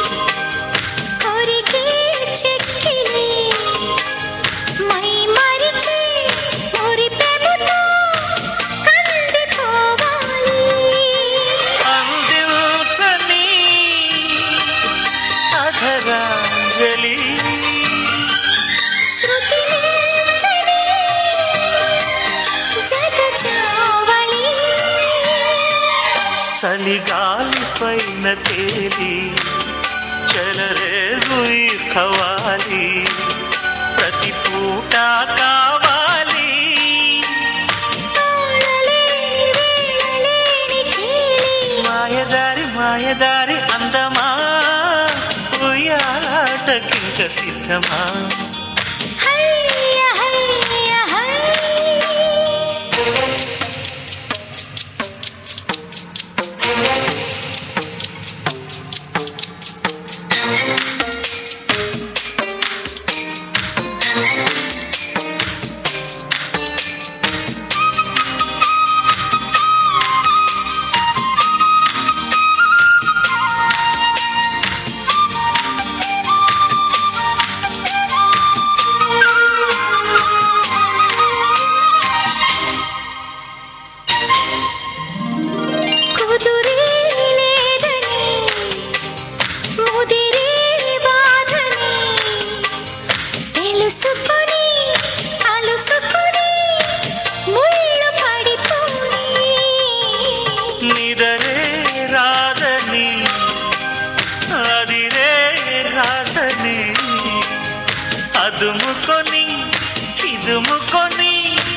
కొరికే చెక్కిలి మై మరిచి మురిపెముతో కందిపోవాలి అందించని అధరాంజలి శృతి మించని జగజావళి చలిగాలి పైన తేలి చెలరేగు కుయి ఖవాలి ప్రతి పూట కావాలి మాయదారి మాయదారి అందమా ఉయ్యాటకింక సిద్ధమా కుదురే లేదని ముదిరే బాధని తెలుసుకొని అలుసుకొని ముళ్ళు పడిపోయి నిదరే రాదని అదిరే రాదని అదుముకొని చిదుముకొని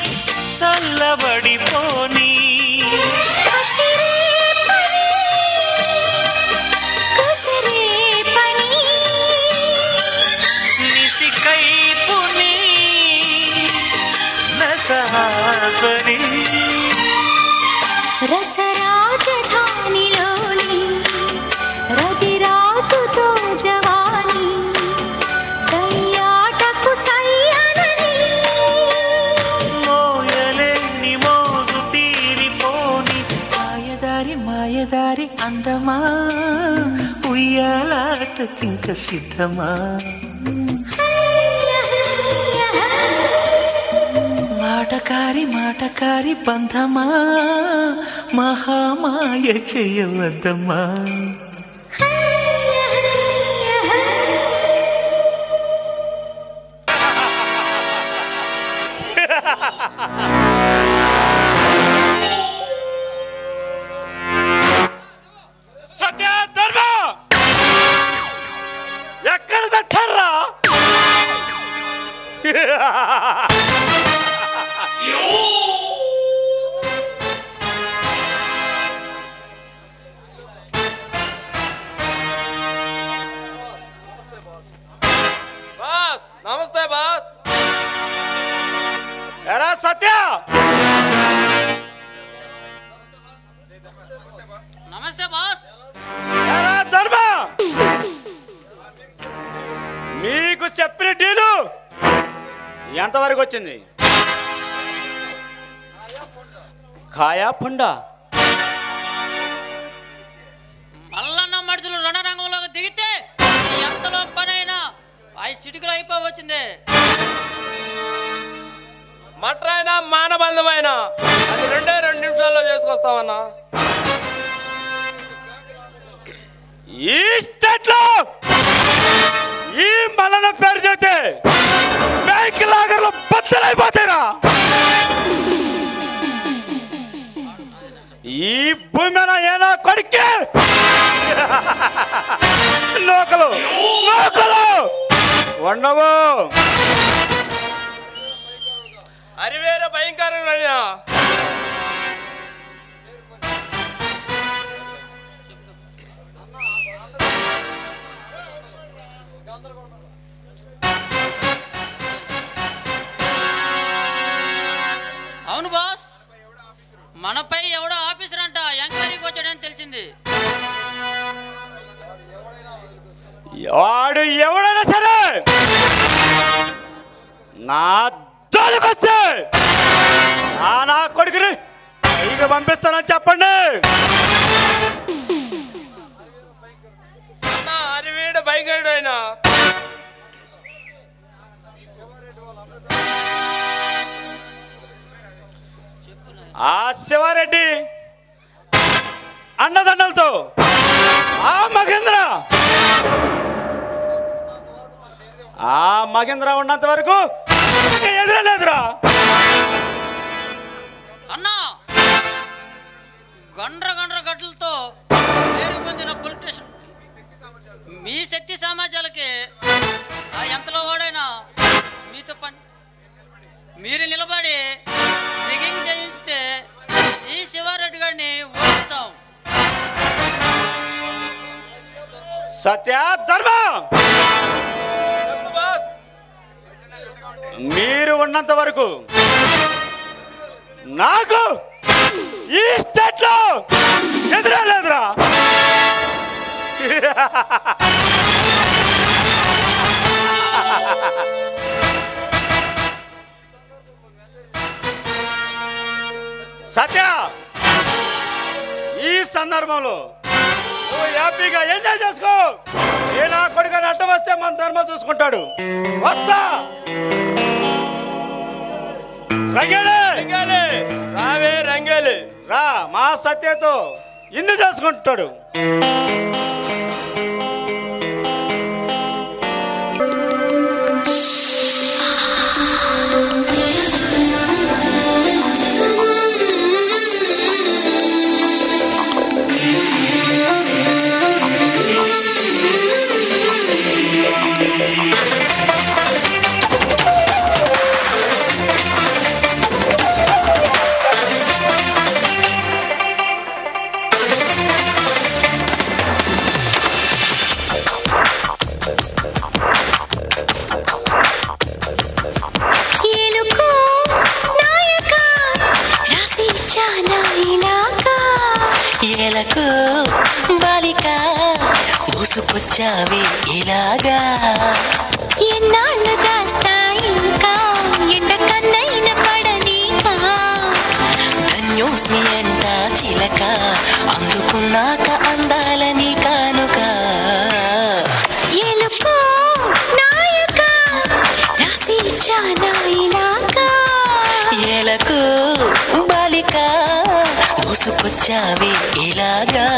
చల్లబడిపోని కసిరే పని కసిరే పని నిసికైపుని నసాపని రసరాజధానిలోని రతిరాజుతో జవాని సయ్యాటకు సయ్యనని మోయలేని మోజు తీరిపోని మాయదారి మాయదారి అందమా ఉయ్యాలాటకింక సిద్ధమా మాటకారి మాటకారి బంధమా మహామాయ చేయవద్దమ్మా సత్య ధర్మ ఎక్కడ చచ్చారా బాస్ నమస్తే బాస్ ఎరా సత్య నమస్తే బాస్ ఎరా ధర్మ మీకు చెప్పిన డీలు ఎంతవరకు వచ్చింది కాయా పుండా మల్లన్న మడుచులు రణరంగంలోకి దిగితే ఎంతలో పనైనా ఆ చిటికలు అయిపోవచ్చింది మట్రైనా మానబంధమైనా అది రెండే రెండు నిమిషాల్లో చేసుకొస్తామన్నా ఈ స్టేట్ లో ఈ మల్లన పేరు చెప్తే బ్యాంక్ లాగర్లు బద్దలైపోతాయిరా ఈ భూమి మీద ఏనా కొడుకే నూకలు నూకలు ఉండవు అరివేర భయంకరంగా అవును బాస్ మనపై ఎవడో ఆఫీసర్ అంట ఎంక్వైరీకి వచ్చాడని తెలిసింది వాడు ఎవడైనా సరే నా జోలికొస్తే ఆ నా కొడుకుని పైకి పంపిస్తానని చెప్పండి అన్న అరివేడ భయంకరుడు అయినా ఆ శివారెడ్డి అన్నదండలతో ఆ మగేంద్ర ఆ మగేంద్ర ఉన్నంత వరకు ఇంకా ఎదురలేదురా అన్నా గండ్ర గండ్ర గట్లతో పేరు పొందిన పొలిటీషియన్ మీ శక్తి సామర్థ్యాలకి సత్య ధర్మ మీరు ఉన్నంత వరకు నాకు ఈ స్టేట్ లో ఎదురా లేదురా సత్య ఈ సందర్భంలో నువ్వు హ్యాపీగా ఎంజాయ్ చేసుకో ఏ నా కొడుకు అడ్డం వస్తే మన ధర్మ చూసుకుంటాడు వస్తా రంగేలే రంగేలి రావే రంగేలి రా మా సత్యతో ఇందు చేసుకుంటాడు ఏలుకో నాయక రాసి చాలా ఇలాగా ఏలకు బాలిక దూసుకొచ్చావే ఇలాగా ఎన్నాళ్ళు దాస్తా ఇంకా ఎండ కన్నైన పడనీకా ధన్యోస్మి అంట చిలక అందుకున్నాక అందాలని కానుక ఏలుకో నాయక రాసి చాలా ఇలాగా ఏలకు బాలిక దూసుకొచ్చావే ఇలాగా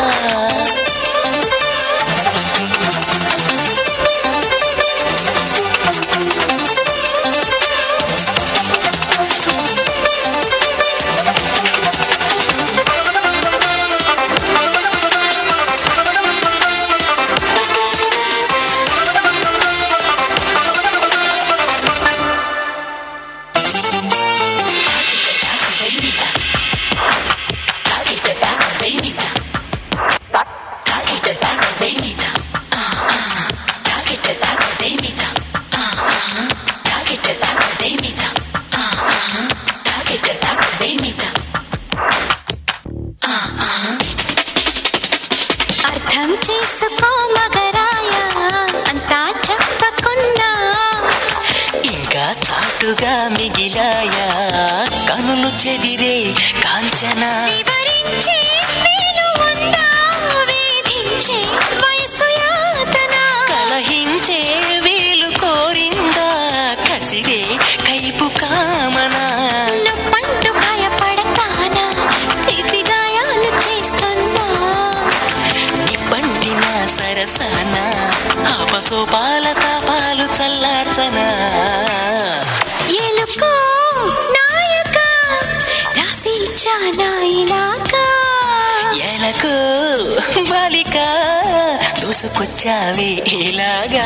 అర్థం చేసుకో మగరాయ అంతా చెప్పకున్నా ఇంకా చాటుగా మిగిలాయా కనులు చెదిరే కాంచన వివరించే మేలు ఉందా వేధించే వయసు యాతన కలహించే వీలు కోరిందా కసిరే కైపు కామన నొప్పంటూ భయపడతానా తీపి గాయాలు చేస్తున్నా నిప్పంటిన సరసన ఆపసోపాల తాపాలు చల్లార్చన ఎలుకో నాయక రాసి చాలా ఇలాగా ఎలకు బాలిక దూసుకొచ్చావే ఇలాగా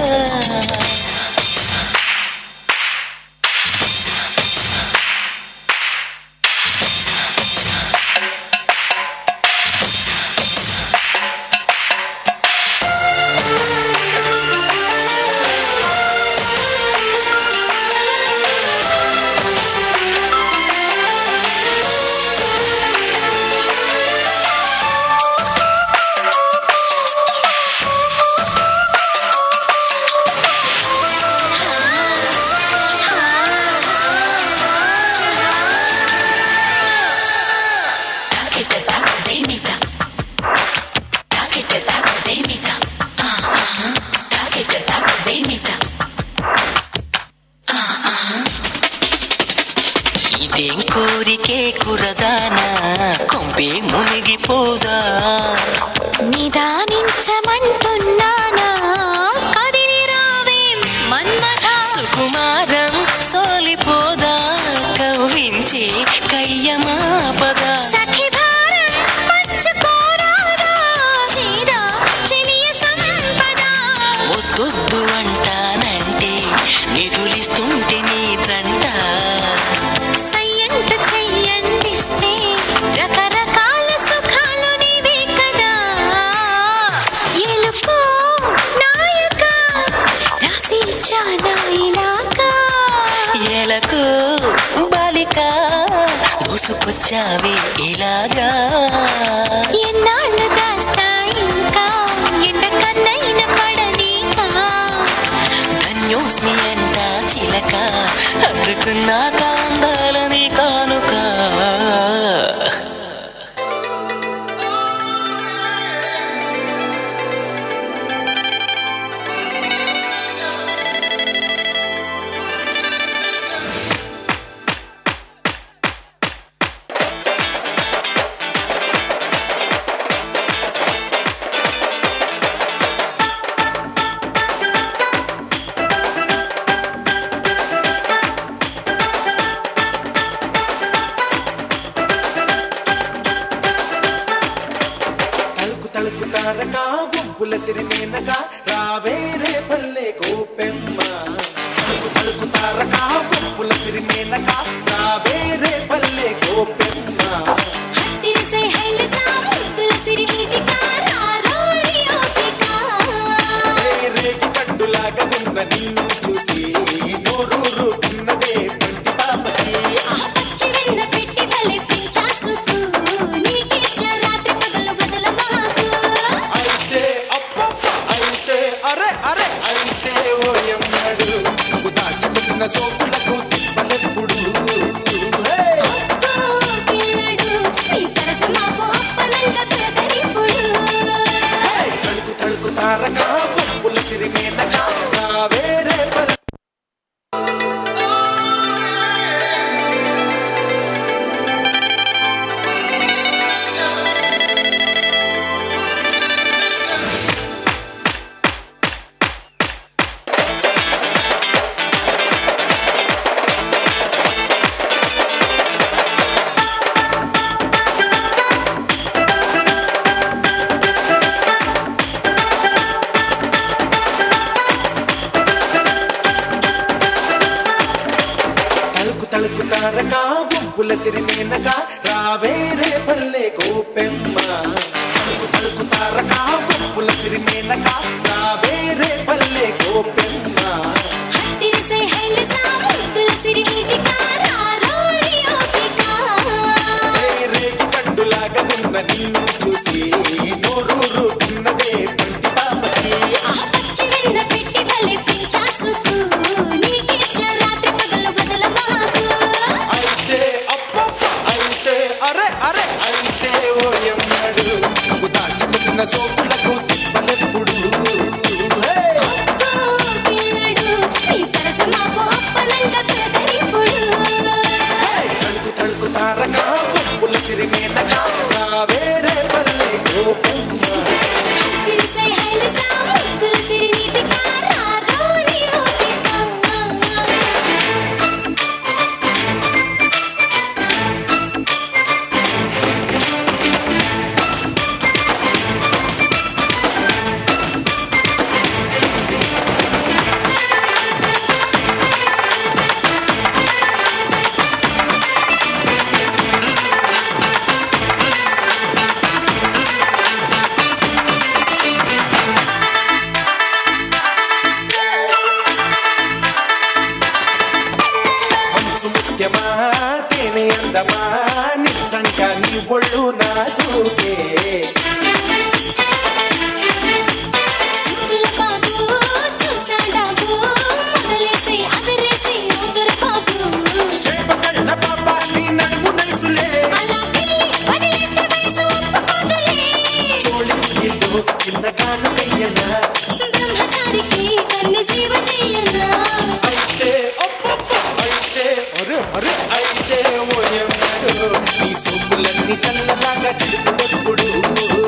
ఇదేం కోరికే కురదానా కొంపే మునిగిపోదా నిదానించమంటున్నానా కదిలి రావేం మన్మథ సుకుమారం సోలిపోదా కవ్వించే కయ్యమాపదా సఖి భారం పంచుకోరాదా చేదా చెలియ సంపద వద్దొద్దు అంటానంటే నిధులిస్తుంటే నీ జంట సయ్యంటు చెయ్యందిస్తే రకరకాల సుఖాలు నీవే కదా ఎలుకో వచ్చానా ఇలాగా ఎలకు బాలిక దూసుకొచ్చావే ఇలాగా ఎన్నాళ్ళు దాస్తా ఇంకా ఎండ కన్నైన పడనీకా ధన్యోస్మి అంట చిలక అందుకున్నాక ఉండాలని కానుక తలుకు తలుకు తారక గుంపుల సిరిమేనక రావేరే పల్లె గోపెమ్మ తలుకు తలుకు తారక గుంపుల సిరిమేనక రావేరే పల్లె గోపెమ్మ హత్తిరిసై హైలసా ముద్దుల సిరినీతికా రారోరి ఓపికా ఏ రేగి పండులాగా ఉన్న నిన్ను చూసి నోరూరుతున్నదే పంటి పాపకి పచ్చి వెన్న పెట్టి భలే పెంచాసుకు నీకిచ్చ రాత్రి పగలు బదల మాకు అయితే అప్పప్ప అయితే అరే అరే అయితే ఓయమ్మడు నువ్వు దాచిపెట్టిన సోపులకు తిప్పలెప్పుడు హే! పిల్లడు నీ సరస మాకు అప్పనంగా దొరకనిప్పుడు తడుకు తడుకు తారక పప్పుల సిరిమేనక నా వేరే పల్లె తలుకు తలుకు తారక గుంపుల సిరిమేనక రావేరే పల్లె గోపెమ్మ తలుకు తలుకు తారక గుంపుల సిరిమేనక రావేరే పల్లె గోపెమ్మ హత్తిరిసై హైలసా ముద్దుల సిరినీతికా రారోరి ఓపికా ఏ రేగి పండులాగా ఉన్న నిన్ను చూసి నోరూరుతున్నదే పంటి పాపకి పచ్చి వెన్న పెట్టి భలే పెంచాసుకు నీకిచ్చ రాత్రి పగలు బదల మాకు అయితే అప్పప్ప అయితే అరే అరే అయితే ఓయమ్మడు నువ్వు దాచిపెట్టిన సోపులకు తిప్పలెప్పుడు హే! పిల్లడు నీ సరస మాకు అప్పనంగా దొరకనిప్పుడు తడుకు తడుకు తారక పప్పుల సిరిమేనక నా వేరే పల్లె గోపెమ్మ హత్తిరిసై హైలసా ముద్దుల సిరినీతికా రారోరి ఓపికా మనసు ముఖ్యమా తేనె అందమా నిజంగా నీ ఒళ్ళు నా చూకే సుత్తుల బాబు చూసాడాబు మొదలేసి అదరేసి ఉదురు బాబు చేపకళ్ళ పాప నీ నడుము నైసులే అలాగే వదిలేస్తే వయసు ఒప్పుకోదులే చోళి ఇల్లు చిన్న కానుకయ్యనా బ్రహ్మచారికి కన్ని సేవ చెయ్యనా అయితే అప్పప్ప అయితే అరే అరే అయితే ఓయమ్మడు నీ సోపులన్నీ చల్లలాగా చిలుపుడెప్పుడు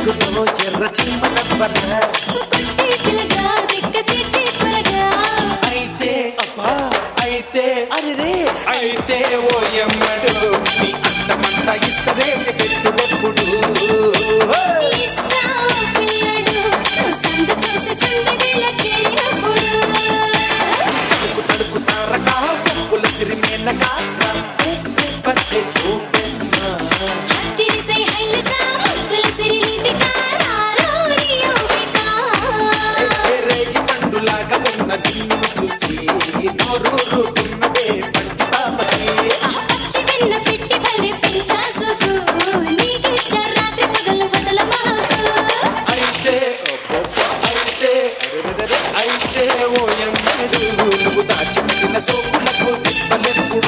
వెలుగులో ఎర్ర చీమలవ్వనా పిల్లగా దిక్క తెచ్చి త్వరగా అయితే అబ్బా అయితే అరే అయితే ఓ ఎమ్మడు నీ అందమంతా ఇస్తరేసి పెట్టుడెప్పుడు ఇస్తా పిల్లడు నువ్వు సందు చూసి సందు వేళ చేరినప్పుడు తడుకు తడుకు తారక పప్పుల సిరిమేనక పత్తే తూపెమ్మ తిరిసై హైలసా తులసిరి నీటికా రారోరియో బికా రేగి పండులాగా ఉన్న నిన్ను చూసి నోరూరుతున్నదే పంటి పాపకి పచ్చి వెన్న పెట్టి భలే పెంచాసుకు నీకిచ్చ రాత్రి పగలు వదల మహకు అయితే అబ్బబ్బ, అయితే అరెరెరెరె, అయితే ఓ ఎమ్మడు నువ్వు దాచిపెట్టిన సోకులకు తిప్పలెప్పుడు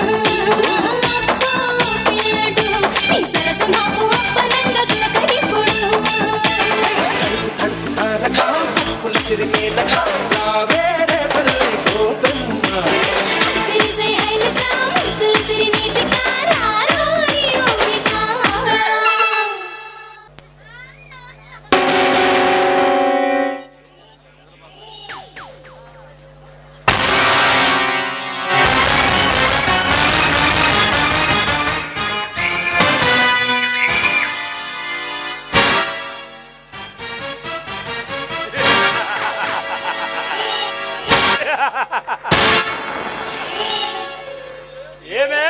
పిల్లడు నీ సరసం మాపు అప్పనంగా దొరకనిప్పుడు తారక పప్పుల సిరిమేనక రావేరే పల్లె గోపెమ్మ తిరిసై హైలసా తులసిరి నీటికా రారోరియో బికా ఏమే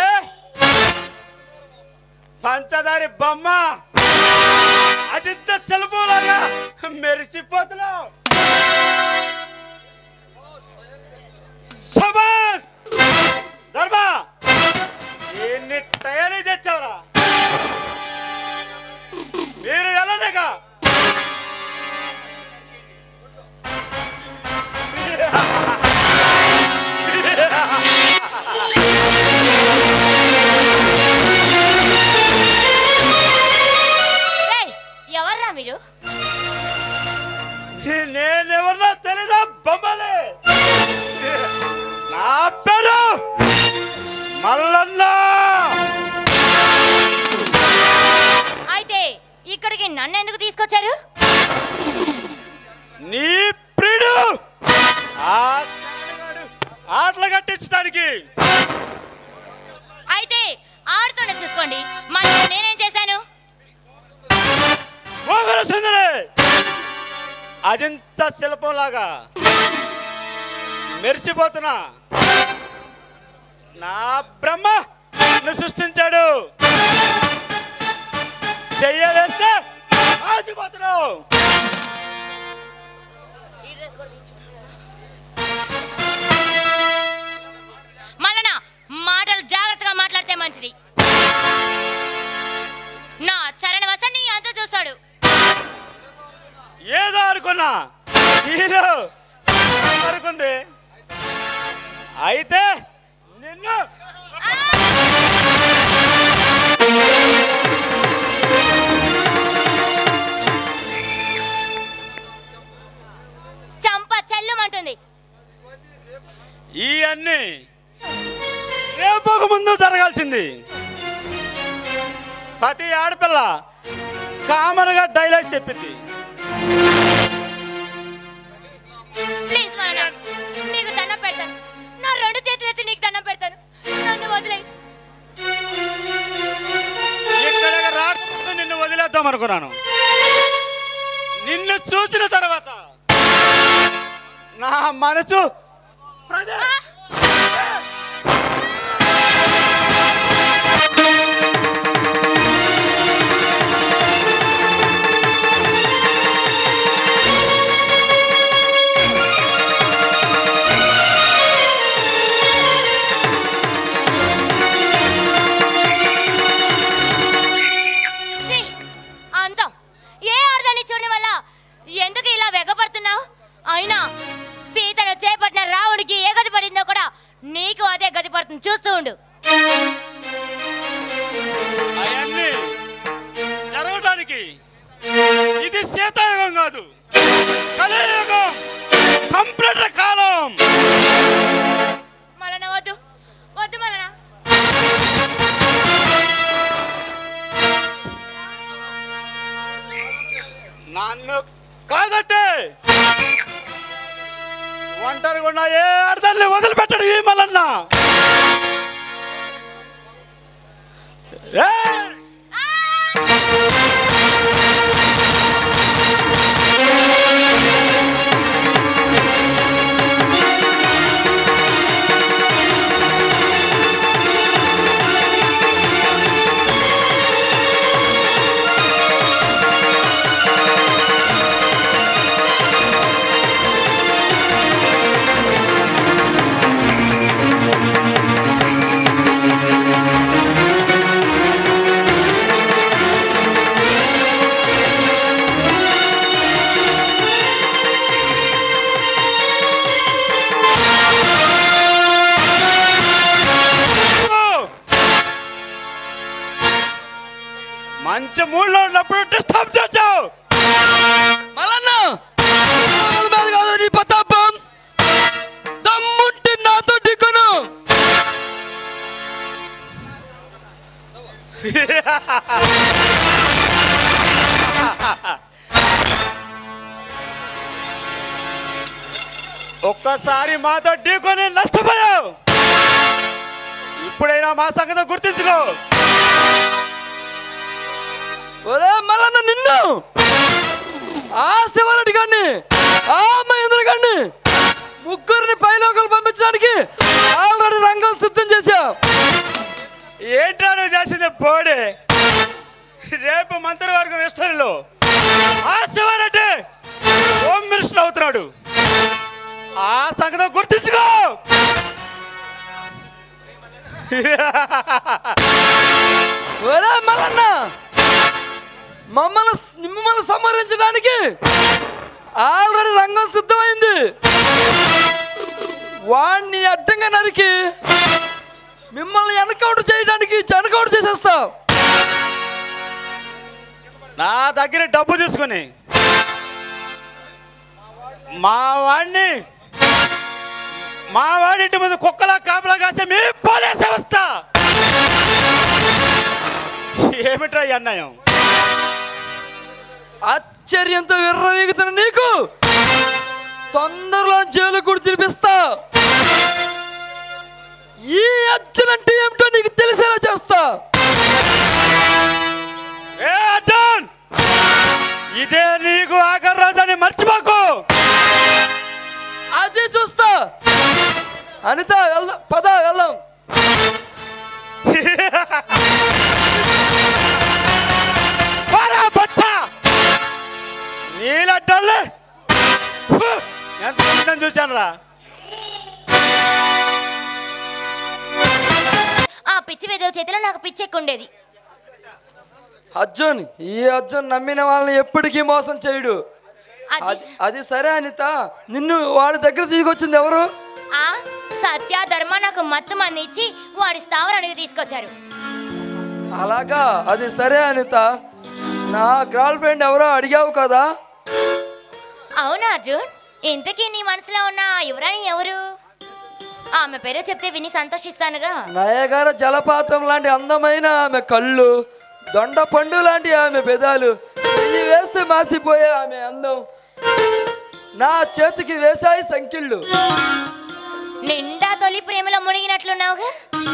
పంచదారి బొమ్మ అదింత సెలవులాగా మెరిసిపోతున్నావు సబాస్ ధర్మ ఎన్ని టయాలు తెచ్చావురా మీరు వెళ్ళలేగా ఏయ్, ఎవర్రా మీరు నేనెవరినో తెలీదా బొమ్మలే నా పేరు మల్లన్న అయితే ఇక్కడికి నన్ను ఎందుకు తీసుకొచ్చారు నీ ప్రియుడు ఆ తెల్లగాడు ఆటలు కట్టించడానికి అయితే ఆడుతూనే చూసుకోండి మళ్ళీ నేనేం చేశాను మోగర సుందరి అదింత శిల్పంలాగా మెరిసిపోతున్నా నా బ్రహ్మ నన్ను సృష్టించాడు చెయ్యలేస్తే ఆసిపోతున్నావు మళ్ళనా మాటలు జాగ్రత్తగా మాట్లాడితే మంచిది నా చరణ వసన్ని అంత చూస్తాడు ఏదో అనుకున్నా నేను అనుకుంది అయితే నిన్ను చంప చెల్లుమంటుంది ఈ అన్ని రేపొక ముందు జరగాల్సింది ప్రతి ఆడపిల్ల కామన్గా డైలాగ్స్ చెప్పింది ప్లీజ్ మళ్ళా నీకు దండం పెడతాను నా రెండు చేతులు ఎత్తి నీకు దండం పెడతాను నన్ను వదిలేయి ఇక్కడ రాకుండా నిన్ను వదిలేద్దాం అనుకున్నాను నిన్ను చూసిన తర్వాత నా మనసు ఛీ, అంతం ఏ ఆడదాన్ని చూడడం వల్ల ఎందుకు ఇలా వెగపడుతున్నావు అయినా సీతను చేపట్టిన రావుడికి ఏ గది పడిందో కూడా నీకు అదే గది పడుతుంది చూస్తూ ఉండు అవన్నీ జరగటానికి ఇది శీతాయుగం కాదు కలియుగం కంప్యూటర్ కాలం మలన వద్దు వద్దు మలన నన్ను కాదట్టే ఒంటరిగా ఉన్న ఏ అర్థాన్ని వదిలిపెట్టడు ఈ మల్లన్న ఏయ్! మంచి మూడ్లో ఉన్నప్పుడు డిస్టర్బ్ చేసావు మల్లన్న వాళ్ళ మీద కాదు నీ ప్రతాపం దమ్ముంటే నాతో ఢీకొను ఒక్కసారి మాతో ఢీకొని నష్టపోయావు ఇప్పుడైనా మా సంగతి గుర్తించుకో ఒరే మల్లన్న నిన్ను ఆ శివరెడ్డి గారిని ఆ మహేంద్ర గారిని ముగ్గురిని పైలోకలు పంపించడానికి ఆల్రెడీ రంగం సిద్ధం చేశా ఏంట్రా నువ్వు చేసింది బోడే రేపు మంత్రివర్గం విస్తరణలో ఆ శివారెడ్డి హోమ్ మినిస్టర్ అవుతున్నాడు ఆ సంగతి గుర్తించుకో ఒరే మల్లన్న మమ్మల్ని మిమ్మల్ని సంహరించడానికి ఆల్రెడీ రంగం సిద్ధమైంది వాడిని అడ్డంగా నరికి మిమ్మల్ని ఎన్కౌంటర్ చేయడానికి ఎన్కౌంటర్ చేసేస్తాం నా దగ్గర డబ్బు తీసుకుని మా వాడిని మా వాడింటి ముందు కుక్కలా కాపలా కాసే మీ పోలీస్ వ్యవస్థ ఏమిట్రా ఈ అన్యాయం ఆశ్చర్యంతో విర్రవీగుతున్న నీకు తొందరలో జైలు కూడా తినిపిస్తా ఈ అర్జునంటే ఏమిటో నీకు తెలిసేలా చేస్తా ఏ అర్జున్ ఇదే నీకు ఆఖరి రోజని మర్చిపోకు అదే చూస్తా అనిత వెళ్దాం పద వెళ్దాం పోరా బచ్చా నీలడ్డల్లే ఎంత మందిని చూశాను రా ఆ పిచ్చి వెదవ చేతిలో నాకు పిచ్చి ఎక్కువ ఉండేది అర్జున్ ఈ అర్జున్ నమ్మిన వాళ్ళని ఎప్పటికీ మోసం చేయడు అది అది- అది సరే అనిత నిన్ను వాడి దగ్గర తీసుకొచ్చింది ఎవరు ఆ సత్య ధర్మ నాకు మత్తు మంది ఇచ్చి వాడి స్థావరానికి తీసుకొచ్చారు అలాగా అది సరే అనిత నా గర్ల్ ఫ్రెండ్ ఎవరో అడిగావు కదా అవునా అర్జున్ ఇంతకీ నీ మనసులో ఉన్న ఆ యువరాణి ఎవరు ఆమె పేరు చెప్తే విని సంతోషిస్తానుగా నయగార జలపాతం లాంటి అందమైన ఆమె కళ్ళు దొండ పండు లాంటి ఆమె పెదాలు చెయ్యి వేస్తే మాసిపోయే ఆమె అందం నా చేతికి వేసాయి సంఖ్యళ్ళు నిండా తొలి ప్రేమలో మునిగినట్లున్నావుగా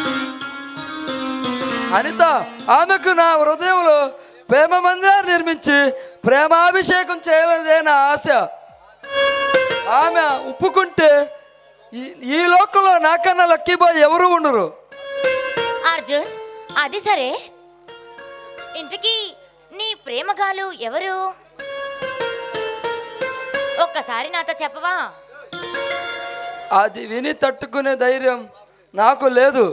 అనిత ఆమెకు నా హృదయంలో ప్రేమ మందిరాన్ని నిర్మించి ప్రేమాభిషేకం చేయాలనేదే నా ఆశ ఆమె ఒప్పుకుంటే ఈ ఈ లోకంలో నాకన్నా లక్కీ బాయ్ ఎవరు ఉండరు అర్జున్ అది సరే ఇంతకీ నీ ప్రేమగాలు ఎవరు ఒక్కసారి నాతో చెప్పవా అది విని తట్టుకునే ధైర్యం నాకు లేదు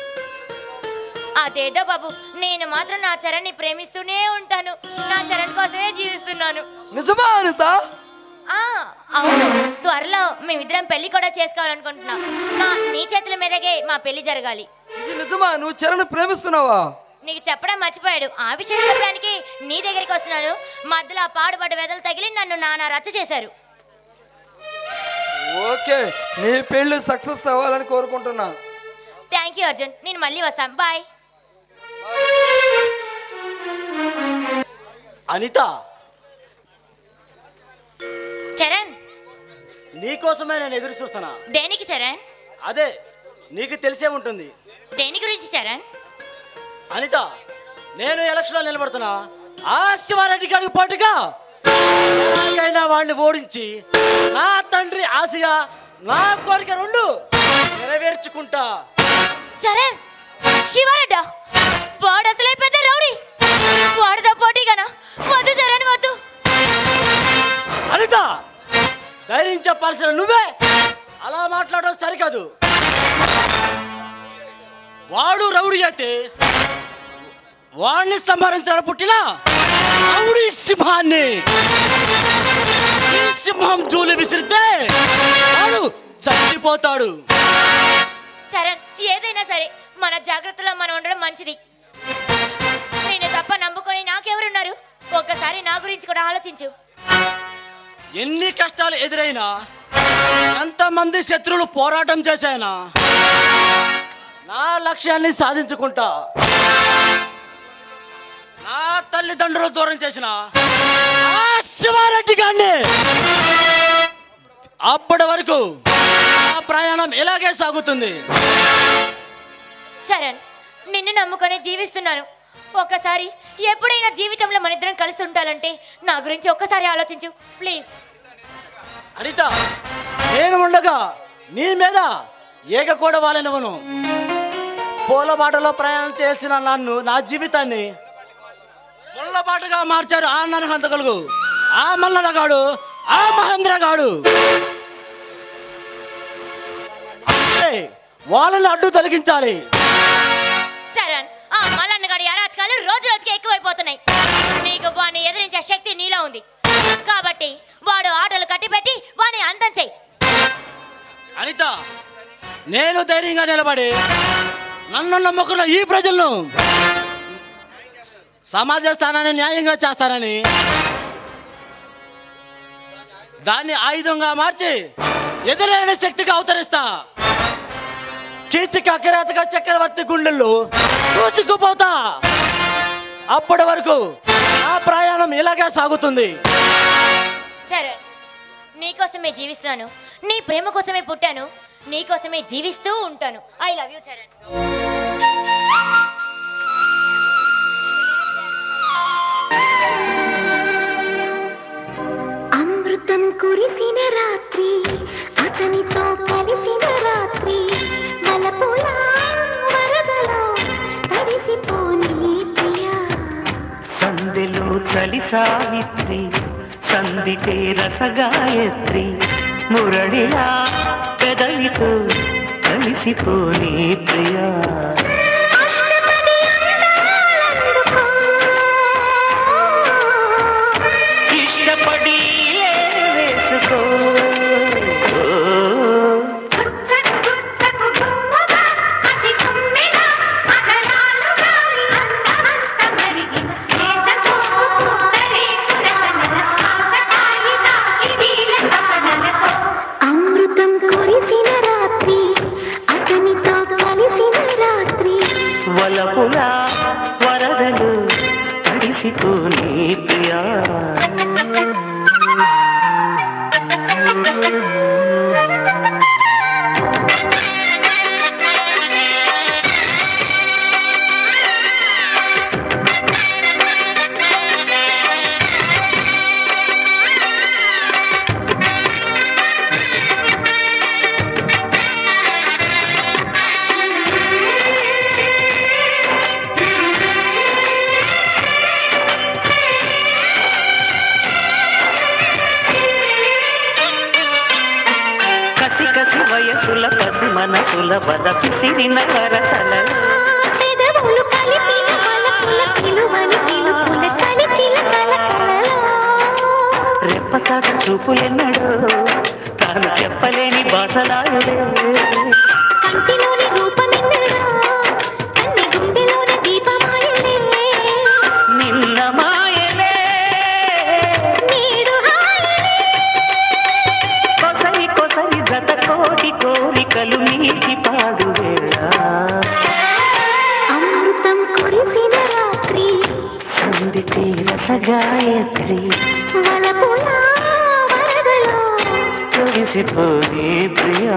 అదేదో బాబు నేను మాత్రం నా చరణ్ని ప్రేమిస్తూనే ఉంటాను నా చరణ్ కోసమే జీవిస్తున్నాను నిజమా అనిత ఆ అవును త్వరలో మేమిద్దరం పెళ్లి కూడా చేసుకోవాలనుకుంటున్నాం నా నీ చేతుల మీదగే మా పెళ్లి జరగాలి ఇది నిజమా నువ్వు చరణ్ ప్రేమిస్తున్నావా నీకు చెప్పడం మర్చిపోయాడు ఆ విషయం చెప్పడానికి నీ దగ్గరికి వస్తున్నాను మధ్యలో ఆ పాడుబడ్డ వెదలు తగిలి నన్ను నానా రచ్చ చేశారు ఓకే నీ పెళ్లి సక్సెస్ అవ్వాలని కోరుకుంటున్నా థ్యాంక్ యూ అర్జున్ నేను మళ్ళీ వస్తాను బాయ్ అనిత నీకోసమే నేను ఎదురు చూస్తున్నా దేనికి చరణ్ అదే నీకు తెలిసే ఉంటుంది దేని గురించి చరణ్ అనిత నేను ఎలక్షన్లో నిలబడుతున్నా ఆ శివారెడ్డి గారికి పోటీగా ఎలాగైనా వాడిని ఓడించి నా తండ్రి ఆశగా నా కోరిక రెండు నెరవేర్చుకుంటా చరణ్ శివారెడ్డ వాడు అసలే పెద్ద రౌడీ వాడితో పోటీగానా వద్దు చరణ్ వద్దు అనిత ధైర్యం చెప్పాల్సిన నువ్వే అలా మాట్లాడడం సరికాదు వాడు రౌడీ అయితే వాడిని సంహరించడం పుట్టిన రౌడీ సింహాన్ని ఈ సింహం జూలు విసిరితే వాడు చచ్చిపోతాడు చరణ్ ఏదైనా సరే మన జాగ్రత్తలో మనం ఉండడం మంచిది నేను తప్ప నమ్ముకొని నాకెవరున్నారు ఒక్కసారి నా గురించి కూడా ఆలోచించు ఎన్ని కష్టాలు ఎదురైనా ఎంతమంది శత్రువులు పోరాటం చేశానా నా లక్ష్యాన్ని సాధించుకుంటా నా తల్లిదండ్రులు దూరం చేసిన ఆ శివారెడ్డి గారిని అప్పటి వరకు నా ప్రయాణం ఇలాగే సాగుతుంది చరణ్ నిన్ను నమ్ముకొని జీవిస్తున్నాను ఒక్కసారి ఎప్పుడైనా జీవితంలో మన ఇద్దరం కలిసి ఉండాలంటే నా గురించి ఒక్కసారి ఆలోచించు ప్లీజ్ అనిత నేను ఉండగా నీ మీద ఏక కూడా వాళ్ళనివ్వను పూలబాటలో ప్రయాణం చేసిన నన్ను నా జీవితాన్ని ముళ్ళబాటుగా మార్చారు ఆ నరహంతకులు ఆ మల్లనగాడు ఆ మహేంద్రగాడు అందుకే వాళ్ళని అడ్డు తొలగించాలి చరణ్ ఆ మల్లన్నగాడి అరాచకాలు రోజు రోజుకి ఎక్కువైపోతున్నాయి నీకు వాడిని ఎదిరించే శక్తి నీలో ఉంది కాబట్టి వాడు ఆటలు కట్టిపెట్టి వాడిని అంతం చెయ్యి అనిత నేను ధైర్యంగా నిలబడి నన్ను నమ్ముకున్న ఈ ప్రజలను సమాజ స్థానాన్ని న్యాయంగా చేస్తానని దాన్ని ఆయుధంగా మార్చి ఎదురైన శక్తిగా అవతరిస్తా కీచక కిరాతక చక్రవర్తి గుండెల్లో దూసుకుపోతా అప్పటి వరకు ఆ ప్రయాణం ఇలాగే సాగుతుంది చరణ్ నీకోసమే జీవిస్తాను నీ ప్రేమ కోసమే పుట్టాను నీకోసమే జీవిస్తూ ఉంటాను ఐ లవ్ యూ చరణ్ అమృతం కురిసిన రాత్రి అతనితో కలిసిన రాత్రి వలపుల వరదలో తడిసిపోని ప్రియా సందెలో చలి సావిత్రి సందితే రసగాయత్రి మురళిలా పెదవితో కలిసిపోని ప్రియా ఇష్టపడి వేసుకో అమృతం కురిసిన రాత్రి అతనితో కలిసిన రాత్రి వలపులా వరదలు తడిసిపోని ప్రియా కసి కసి వయసుల పసి మనసుల బద పిసిరిన వరసలలో పెదవులు కలిపిన వలపుల పిలువని పిలుపుల చలిచిల కలకలలో రెప్పసాట చూపులెన్నడో తాను చెప్పలేని బాసలాయుడే కంటిలోని రూపమెన్నడో కన్ని గుండెలోని దీపమాయలే నిన్న మాయలే నీడు హాయలే కొసరి కొసరి జత కోటి కోరికలు మీకి పాడు వేళ అమృతం కురిసిన రాత్రి సందితే రసగాయత్రి వలపుల వరదలో తడిసిపోయి ప్రియా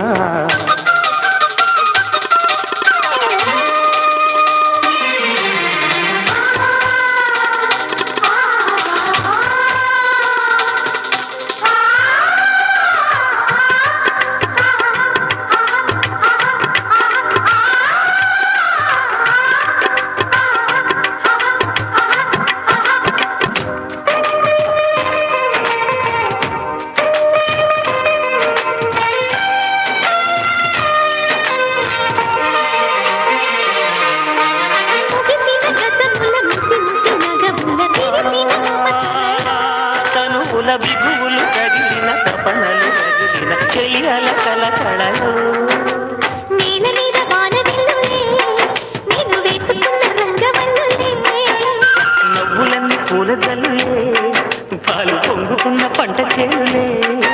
తనువుల బిగువులు తగిలిన తపనలు తగిలిన చెయ్యాల కల కళలు నేల మీద వానవిల్లులే నేను వేసుకున్న రంగవల్లులే నవ్వులన్నీ పూల జల్లులే పాలు పొంగుకున్న పంట చేనులే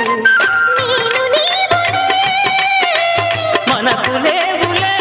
మనకు లేవులే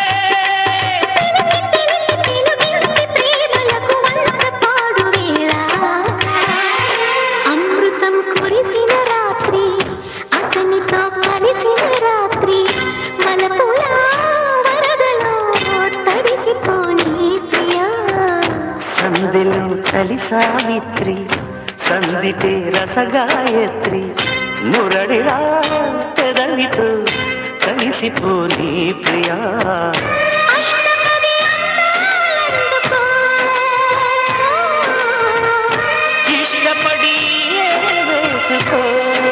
అమృతం కురిసిన రాత్రి అతనితో కలిసిన రాత్రి మలపుల వరదలో తడిసిపోని ప్రియా సందెలో చలి సావిత్రి సందితే రసగాయత్రి మురడిరా పెదవితో కలిసిపోని ప్రియా ఇష్టపడి వేసుకో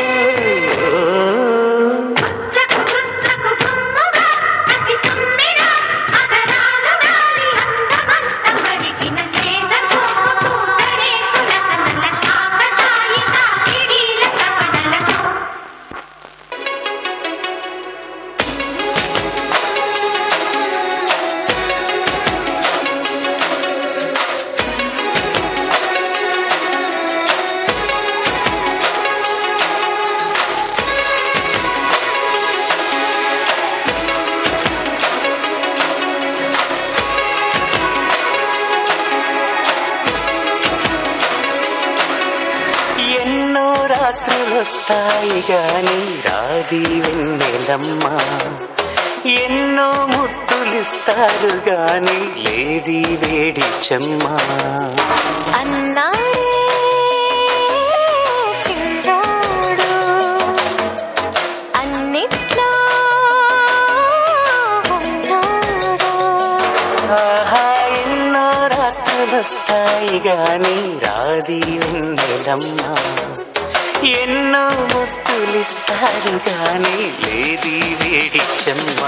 ఎన్నో రాత్రులొస్తాయి గాని రాది వెన్నెలమ్మ ఎన్నో ముద్దులిస్తారు గాని లేది వేడి చెమ్మ అన్నాడే చిన్నోడు అన్నిట్లో ఉన్నాడు ఆహా ఎన్నో రాత్రులొస్తాయి గాని రాది వెన్నెలమ్మ ఎన్నో ముద్దులిస్తారు గాని లేది వేడి చెమ్మ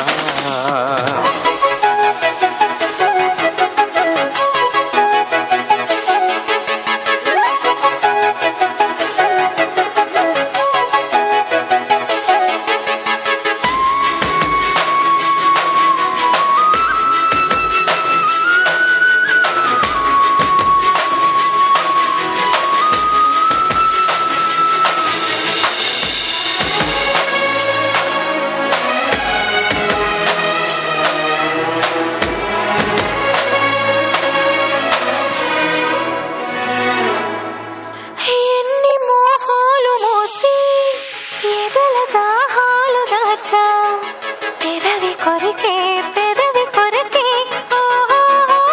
ఎన్ని మోహాలు మోసి ఎదల దాహాలు దాచా పెదవి కొరికే పెదవి కొరికే ఓహో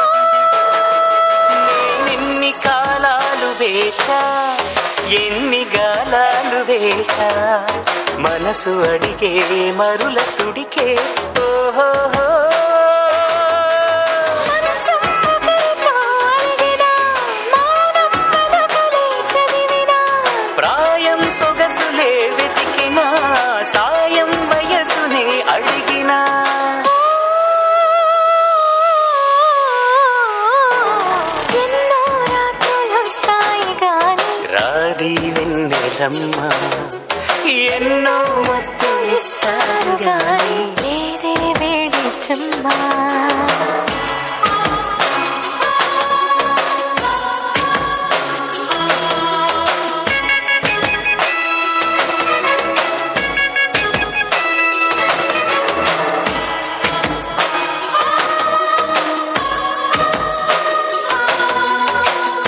ఎన్ని కాలాలు వేచా ఎన్ని గాలాలు వేశా మనసు అడిగే మరుల సుడికే ఓహో ప్రాయం సొగసులే వెతికినా సాయం వయసునే అడిగినా ఎన్నో రాత్రులొస్తాయి గాని రాది వెన్నెలమ్మ ఎన్నో మత్తులిస్తారు గాని లేదే వేడి చెమ్మా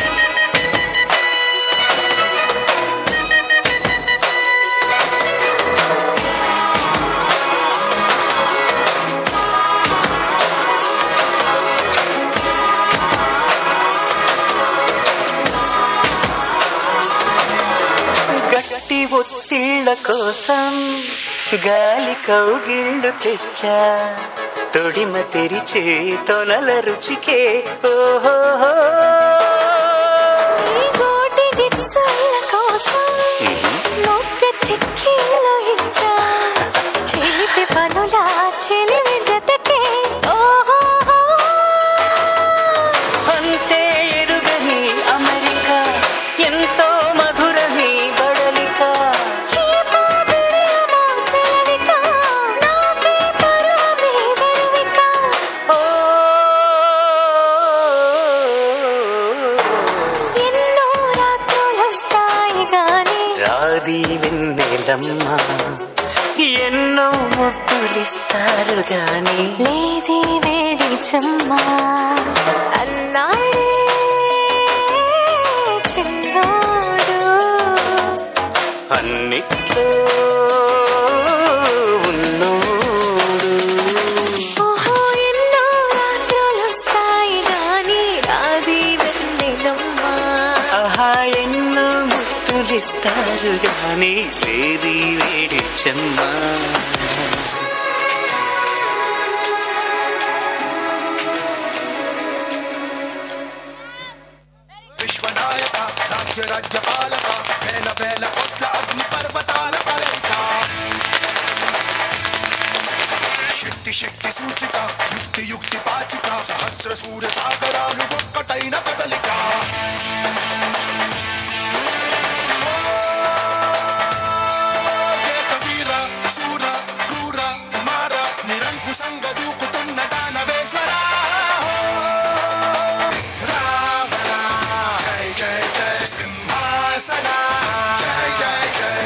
ఆ చల్లటి ఒత్తిళ్ళ కోసం గాలి కౌగిళ్ళు తెచ్చా తొడిమ తెరిచే తొలల రుచికే ఓహో గోటి గిచ్చుల కోసం మొక్క చిక్కీలు ఇచ్చా చిలిపి పనుల చిలిమి జతకే ఓహో అంతే ఎరుగని అమెరికా ఎంతో మధురని బడలిక చీపా బిడియమో సెలవిక నాపే పరువమే వెరువిక ఎన్నో రాత్రులొస్తాయి గాని రాది వెన్నెలమ్మ ఎన్నో ముద్దులిస్తారు గాని లేది వేడి చెమ్మా అన్నాడే చిన్నోడు అన్నిట్లో ఉన్నోడు ఓహో ఎన్నో రాత్రులొస్తాయి గాని రాది వెన్నెలమ్మా ఆహా ఎన్నో ముద్దులిస్తారు గాని లేది వేడి చెమ్మ విశ్వనాయక రాజ్య రాజ్యపాలక వేల వేల కోట్ల అగ్ని పర్వతాల కలయిక శక్తి శక్తి సూచిక యుక్తి యుక్తి పాచిక సహస్ర సూర్య సాగరాలు ఒక్కటైన కదలిక ఏక వీర శూర క్రూర కుమార నిరంకుశంగ దూకుతున్న దానవేశ్వర రావణ జై జై జై సింహాసన జై జై జై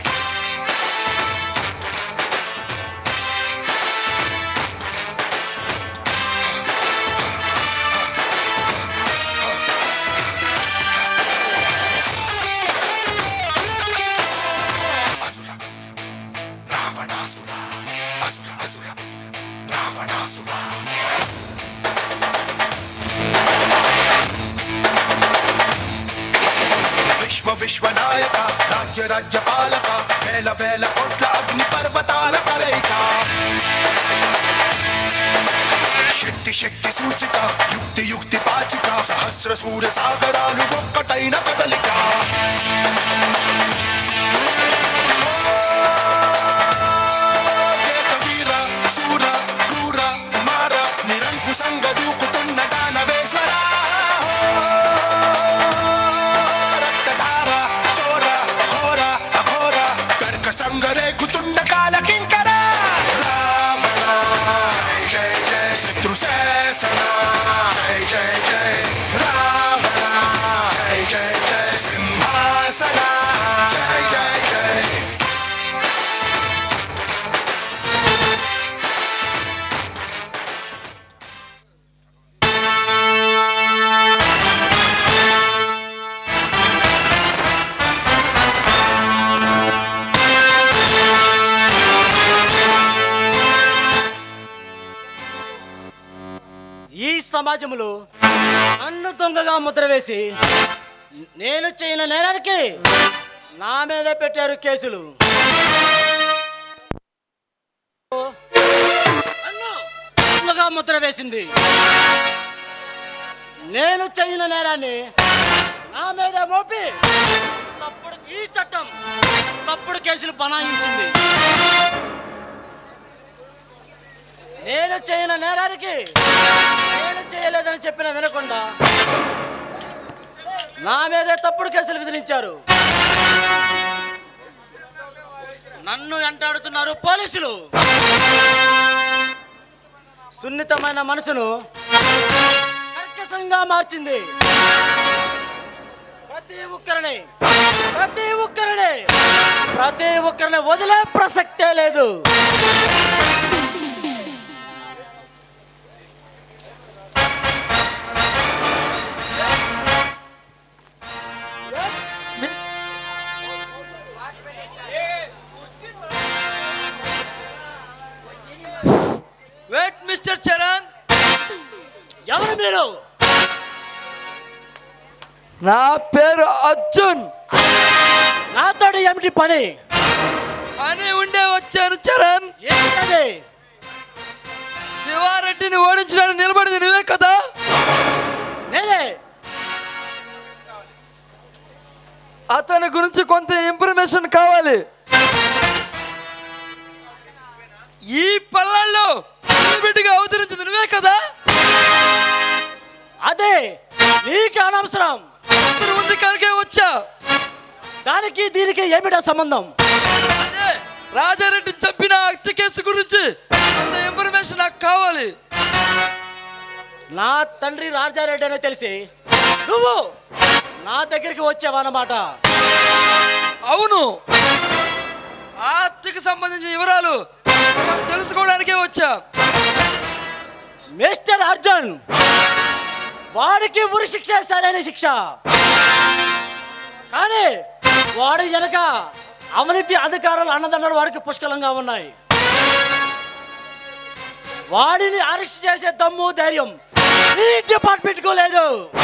అసుర రావణాసుర అసుర అసుర రావణాసుర విశ్వ విశ్వనాయక రాజ్య రాజ్యపాలక వేల వేల కోట్ల అగ్ని పర్వతాల కలయిక శక్తి శక్తి సూచిక యుక్తి యుక్తి పాచిక సహస్ర సూర్య సాగరాలు ఒక్కటైన కదలిక ఏక వీర శూర క్రూర కుమార నిరంకుశంగ దూకుతున్న దానవేశ్వర రక్తధార చోర ఘోర అఘోర కర్క సంగరేకుతున్న కాల కింకర రావణ జై జై జై శత్రుశేషణ జై జై జై రావణ జై జై జై సింహాసన జై జై జై ఈ సమాజంలో నన్ను దొంగగా ముద్ర వేసి నేను చేయన నేరానికి నా మీద పెట్టారు కేసులు నన్ను దొంగగా ముద్ర వేసింది నేను చేయన నేరాన్ని నా మీద మోపి తప్పుడు ఈ చట్టం తప్పుడు కేసులు బనాయించింది నేను చేయన నేరానికి నేను చేయలేదని చెప్పిన వినకుండా నా మీదే తప్పుడు కేసులు విధించారు నన్ను వెంటాడుతున్నారు పోలీసులు సున్నితమైన మనసును కర్కశంగా మార్చింది ప్రతి ఒక్కరిని ప్రతి ఒక్కరిని ప్రతి ఒక్కరిని వదిలే ప్రసక్తే లేదు వెయిట్ మిస్టర్ చరణ్ ఎవరు మీరు నా పేరు అర్జున్ నాతోటి ఏమిటి ఏమిటి పని పని ఉండే వచ్చాను చరణ్ ఏంటది శివారెడ్డిని ఓడించడానికి నిలబడింది నువ్వే కదా నేనే అతని గురించి కొంత ఇన్ఫర్మేషన్ కావాలి ఈ పల్లెల్లో బిడ్డగా అవతరించింది నువ్వే కదా అదే నీకు అనవసరం ఉంది కనుకే వచ్చా దానికి దీనికి ఏమిటా సంబంధం అదే రాజారెడ్డి చంపిన హత్య కేసు గురించి కొంత ఇన్ఫర్మేషన్ నాకు కావాలి నా తండ్రి రాజారెడ్డి అనే తెలిసి నువ్వు నా దగ్గరికి వచ్చావన్నమాట అవును ఆ హత్యకు సంబంధించిన వివరాలు క- తెలుసుకోవడానికే వచ్చా మిస్టర్ అర్జున్ వాడికి ఉరి శిక్ష సరైన శిక్ష కానీ వాడు వెనక అవినీతి అధికారులు అన్నదండలు వాడికి పుష్కలంగా ఉన్నాయి వాడిని అరెస్ట్ చేసే దమ్ము ధైర్యం ఈ డిపార్ట్మెంట్కు లేదు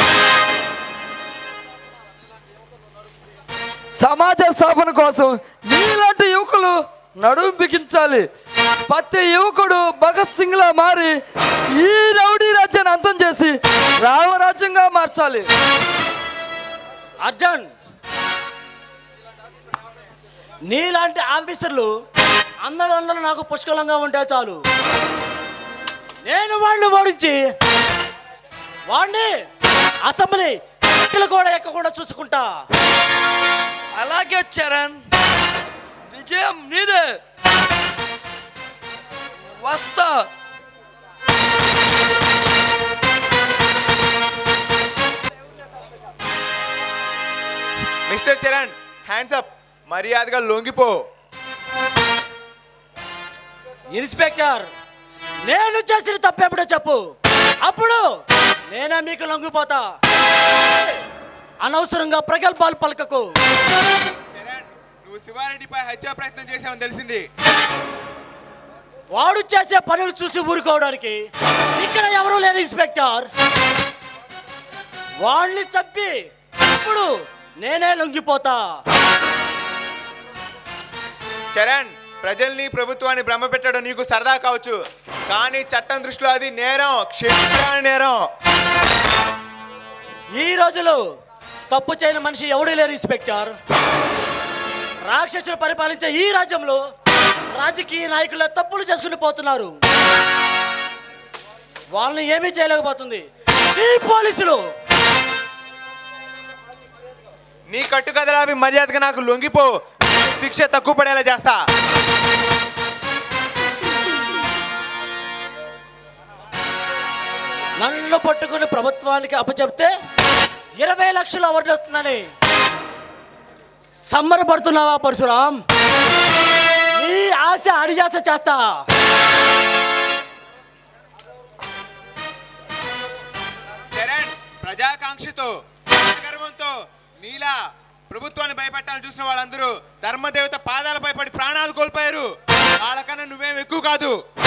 సమాజ స్థాపన కోసం నీలాంటి యువకులు నడుము బిగించాలి ప్రతి యువకుడు భగత్ సింగ్ లా మారి ఈ రౌడీ రాజ్యాన్ని అంతం చేసి రామరాజ్యంగా మార్చాలి అర్జున్ నీలాంటి ఆఫీసర్లు అందరూ అందరూ నాకు పుష్కలంగా ఉంటే చాలు నేను వాళ్ళు ఓడించి వాడిని అసెంబ్లీ మెట్లు కూడా ఎక్కకుండా చూసుకుంటా అలాగే చరణ్ విజయం నీదే వస్తా మిస్టర్ చరణ్ హ్యాండ్స్ అప్ మర్యాదగా లొంగిపో ఇన్స్పెక్టర్ నేను చేసిన తప్పెప్పుడో చెప్పు అప్పుడు నేనే మీకు లొంగిపోతా అనవసరంగా ప్రగల్భాలు పలకకు చరణ్ నువ్వు శివారెడ్డిపై హత్యా ప్రయత్నం చేసావని తెలిసింది వాడు చేసే పనులు చూసి ఊరుకోవడానికి ఇక్కడ ఎవరూ లేరు ఇన్స్పెక్టర్ వాడిని చంపి ఇప్పుడు నేనే లొంగిపోతా చరణ్ ప్రజల్ని ప్రభుత్వాన్ని భ్రమ పెట్టడం నీకు సరదా కావచ్చు కానీ చట్టం దృష్టిలో అది నేరం క్షమించరాని నేరం ఈ రోజులో తప్పు చేయని మనిషి ఎవడూ లేరు ఇన్స్పెక్టర్ రాక్షసులు పరిపాలించే ఈ రాజ్యంలో రాజకీయ నాయకుల తప్పులు చేసుకుని పోతున్నారు వాళ్ళని ఏమీ చేయలేకపోతుంది ఈ పోలీసులు నీ కట్టుకథలాపి మర్యాదగా నాకు లొంగిపో శిక్ష తక్కువ పడేలా చేస్తా నన్ను పట్టుకుని ప్రభుత్వానికి అప్పచెప్తే ఇరవై లక్షలు అవార్డు వస్తుందని సంబరపడుతున్నావా పరశురాం నీ ఆశ అడియాస చేస్తా చరణ్ ప్రజాకాంక్షతో గర్వంతో నీలా ప్రభుత్వాన్ని భయపెట్టాలని చూసిన వాళ్ళందరూ ధర్మదేవత పాదాలపై పడి ప్రాణాలు కోల్పోయారు వాళ్ళకన్నా నువ్వేం ఎక్కువ కాదు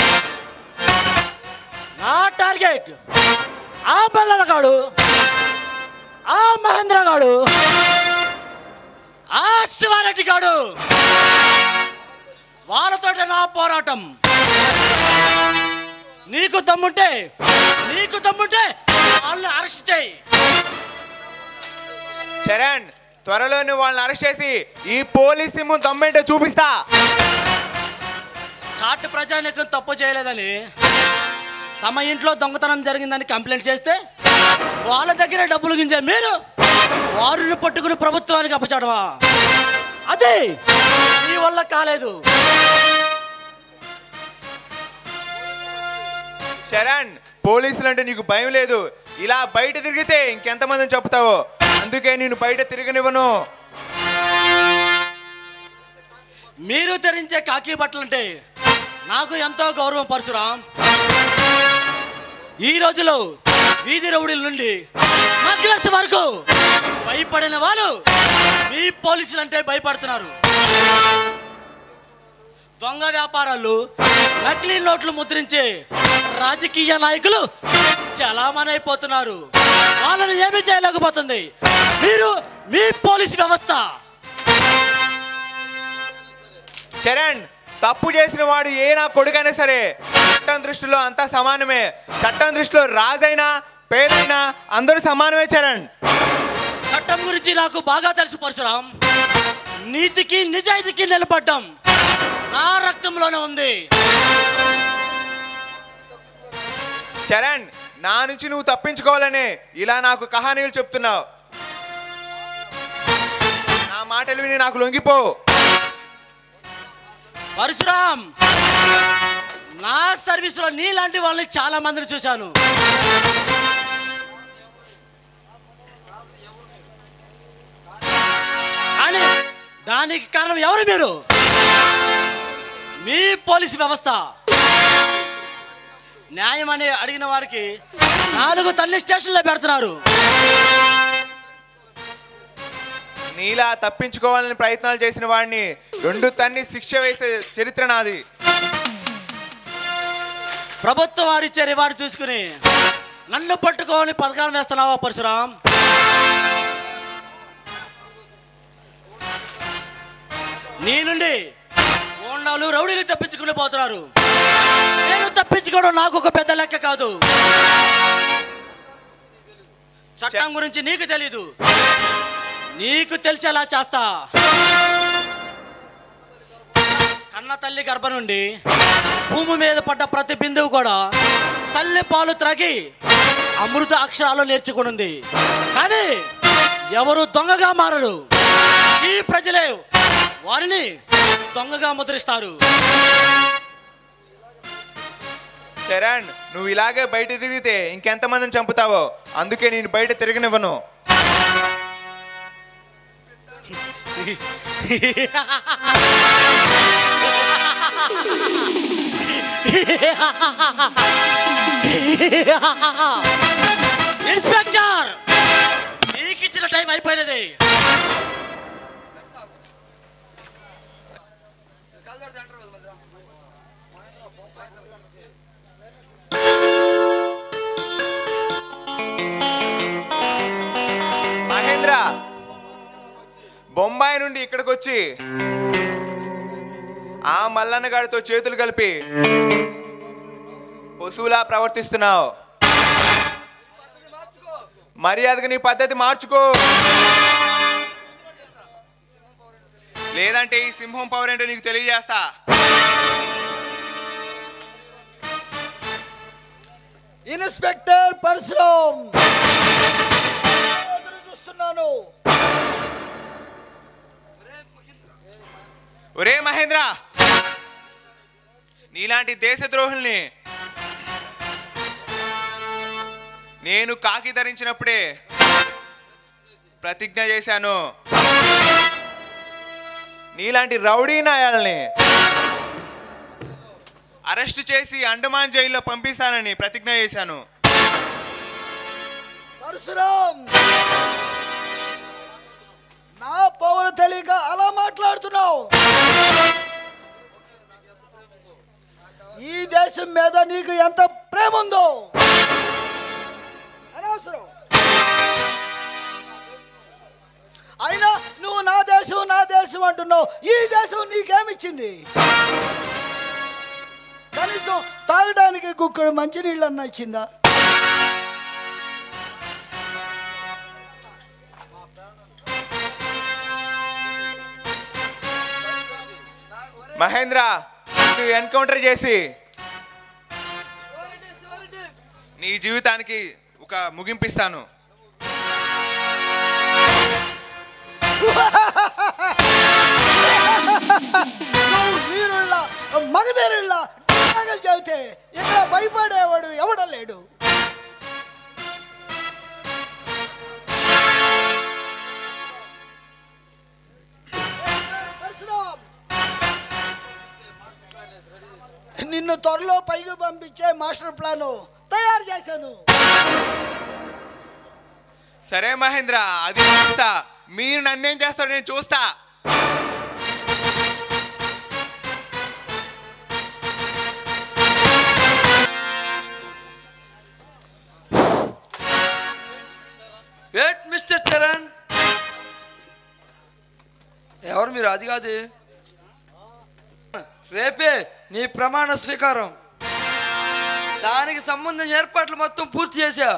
నా టార్గెట్ ఆ బల్లగాడు ఆ మహేంద్ర గాడు ఆ శివారెడ్డి గాడు వాళ్ళతోటి నా పోరాటం నీకు దమ్ముంటే నీకు దమ్ముంటే వాళ్ళని అరెస్ట్ చేయి చరణ్ త్వరలోనే వాళ్ళని అరెస్ట్ చేసి ఈ పోలీస్ సింహం దమ్మేంటో చూపిస్తా చాటు ప్రజానీకం తప్పు చేయలేదని తమ ఇంట్లో దొంగతనం జరిగిందని కంప్లైంట్ చేస్తే వాళ్ళ దగ్గర డబ్బులు గింజే మీరు వారిని పట్టుకుని ప్రభుత్వానికి అప్పచడమా అదే మీ వల్ల కాలేదు శరణ్ పోలీసులు అంటే నీకు భయం లేదు ఇలా బయట తిరిగితే ఇంకెంతమందిని చెప్తావో అందుకే నేను బయట తిరగనివ్వను మీరు ధరించే కాకి బట్టలంటే నాకు ఎంతో గౌరవం పరశురాం ఈ రోజులో వీధి రౌడీల నుండి మగ్లర్స్ వరకు భయపడిన వాళ్ళు మీ పోలీసులంటే భయపడుతున్నారు దొంగ వ్యాపారాలు నకిలీ నోట్లు ముద్రించే రాజకీయ నాయకులు చలామణైపోతున్నారు వాళ్ళని ఏమీ చేయలేకపోతుంది మీరు మీ పోలీస్ వ్యవస్థ చరణ్ తప్పు చేసిన వాడు ఏ నా కొడుకైనా సరే చట్టం దృష్టిలో అంతా సమానమే చట్టం దృష్టిలో రాజైనా పేదైనా అందరూ సమానమే చరణ్ చట్టం గురించి నాకు బాగా తెలుసు పరశురాం నీతికి నిజాయితీకి నిలబడ్డం నా రక్తంలోనే ఉంది చరణ్ నా నుంచి నువ్వు తప్పించుకోవాలని ఇలా నాకు కహానీలు చెప్తున్నావు నా మాటలు విని నాకు లొంగిపో పరశురాం నా సర్వీసులో నీలాంటి వాళ్ళని చాలా మందిని చూశాను కానీ దానికి కారణం ఎవరు మీరు మీ పోలీసు వ్యవస్థ న్యాయం అని అడిగిన వారికి నాలుగు తల్లి స్టేషన్లో పెడుతున్నారు నీలా తప్పించుకోవాలని ప్రయత్నాలు చేసిన వాడిని రెండు తన్ని శిక్ష వేసే చరిత్ర నాది ప్రభుత్వం వారు ఇచ్చే రివార్డు చూసుకుని నన్ను పట్టుకోని పథకాలు వేస్తున్నావా పరశురాం నీ నుండి ఓండాలు రౌడీలు తప్పించుకుని పోతున్నారు నేను తప్పించుకోవడం నాకు ఒక పెద్ద లెక్క కాదు చట్టం గురించి నీకు తెలీదు నీకు తెలిసేలా చేస్తా కన్న తల్లి గర్భ నుండి భూమి మీద పడ్డ ప్రతి బిందువు కూడా తల్లి పాలు త్రాగి అమృత అక్షరాలు నేర్చుకునుంది కానీ ఎవరు దొంగగా మారరు ఈ ప్రజలే వారిని దొంగగా ముద్రిస్తారు చరణ్ నువ్వు ఇలాగే బయట తిరిగితే ఇంకెంతమందిని చంపుతావో అందుకే నేను బయట తిరగనివ్వను ఇన్స్పెక్టర్ నీకు ఇచ్చిన టైం అయిపోయినది మహేంద్ర బొంబాయి నుండి ఇక్కడికి వచ్చి ఆ మల్లన్న గారితో చేతులు కలిపి పశువులా ప్రవర్తిస్తున్నావు మర్యాదగా నీ పద్ధతి మార్చుకో లేదంటే ఈ సింహం పవర్ ఏంటో నీకు తెలియజేస్తా ఇన్స్పెక్టర్ పరశురామ్ ఎదురు చూస్తున్నాను ఒరే మహేంద్ర నీలాంటి దేశద్రోహుల్ని నేను కాకి ధరించినప్పుడే ప్రతిజ్ఞ చేశాను నీలాంటి రౌడీ నాయాలని అరెస్ట్ చేసి అండమాన్ జైల్లో పంపిస్తానని ప్రతిజ్ఞ చేశాను పరశురామ్ నా పౌర తెలియక అలా మాట్లాడుతున్నావు ఈ దేశం మీద నీకు ఎంత ప్రేమ ఉందో అనవసరం అయినా నువ్వు నా దేశం నా దేశం అంటున్నావు ఈ దేశం నీకేమిచ్చింది కనీసం తాగడానికి కుక్కడు మంచినీళ్ళు అన్న ఇచ్చిందా మహేంద్ర నువ్వు ఎన్కౌంటర్ చేసి నీ జీవితానికి ఒక ముగింపిస్తాను నువ్వు వీరుళ్ళ మగధీరుళ్ళ డాగలు చెబితే ఇక్కడ భయపడేవాడు ఎవడ లేడు పరశురామ్, నిన్ను త్వరలో పైకి పంపించే మాస్టర్ ప్లాను తయారు చేశాను సరే మహేంద్ర అది చూస్తా మీరు నన్నేం చేస్తారో నేను చూస్తా వెయిట్ మిస్టర్ చరణ్ ఎవరు మీరు అది కాదు రేపే నీ ప్రమాణ స్వీకారం దానికి సంబంధించిన ఏర్పాట్లు మొత్తం పూర్తి చేశా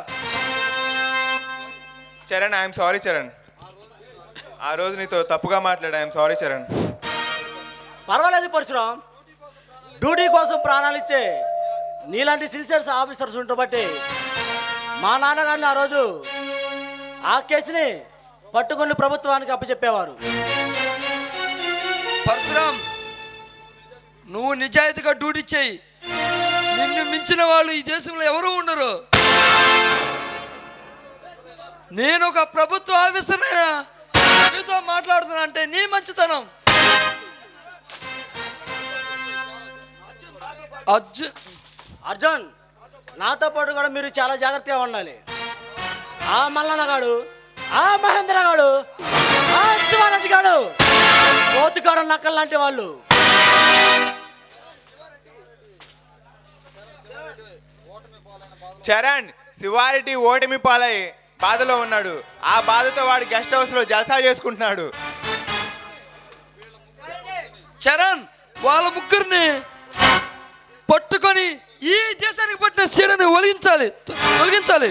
చరణ్ ఐఎమ్ సారీ చరణ్ ఆ రోజు నీతో తప్పుగా మాట్లాడా ఐఎమ్ సారీ చరణ్ పర్వాలేదు పరశురాం డ్యూటీ కోసం ప్రాణాలు ఇచ్చే నీలాంటి సిన్సియర్స్ ఆఫీసర్స్ ఉండబట్టి మా నాన్నగారిని ఆ రోజు ఆ కేసుని పట్టుకొని ప్రభుత్వానికి అప్పచెప్పేవారు పరశురాం నువ్వు నిజాయితీగా డ్యూటీ చేయి నిన్ను మించిన వాళ్ళు ఈ దేశంలో ఎవరు ఉండరు నేను ఒక ప్రభుత్వ ఆఫీసర్నైనా నీతో మాట్లాడుతున్నా అంటే నీ మంచితనం అర్జున్ అర్జున్ నాతో పాటు కూడా మీరు చాలా జాగ్రత్తగా ఉండాలి ఆ మల్లన్న గాడు ఆ మహేంద్ర గాడు ఆ శివారెడ్డి గాడు కోతుగాడు నక్కలు లాంటి వాళ్ళు చరణ్ శివారెడ్డి ఓటమి పాలై బాధలో ఉన్నాడు ఆ బాధతో వాడు గెస్ట్ హౌస్ లో జల్సా చేసుకుంటున్నాడు చరణ్ వాళ్ళ ముగ్గురిని పట్టుకొని ఈ దేశానికి పట్టిన చీడని ఒలిగించాలి ఒలిగించాలి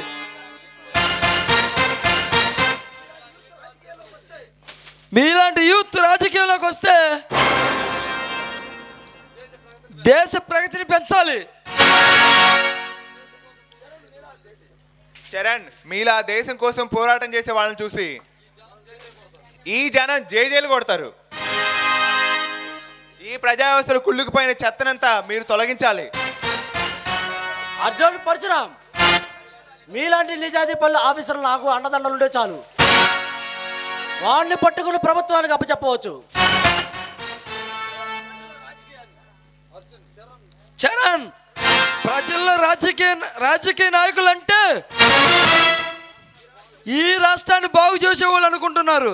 మీలాంటి యూత్ రాజకీయంలోకి వస్తే దేశ ప్రగతిని పెంచాలి చరణ్ మీలా దేశం కోసం పోరాటం చేసే వాళ్ళని చూసి ఈ జనం జేజేలు కొడతారు ఈ ప్రజా వ్యవస్థలు కుళ్ళుకుపోయిన చెత్తనంతా మీరు తొలగించాలి అర్జున్ పరశురాం మీలాంటి నిజాయితీ పనుల ఆఫీసర్లు నాకు అండదండలుండే చాలు వాడిని పట్టుకుని ప్రభుత్వానికి అప్పచెప్పవచ్చు చరణ్ ప్రజల్లో రాజకీయ రాజకీయ నాయకులు అంటే ఈ రాష్ట్రాన్ని బాగు చేసేవాళ్ళు అనుకుంటున్నారు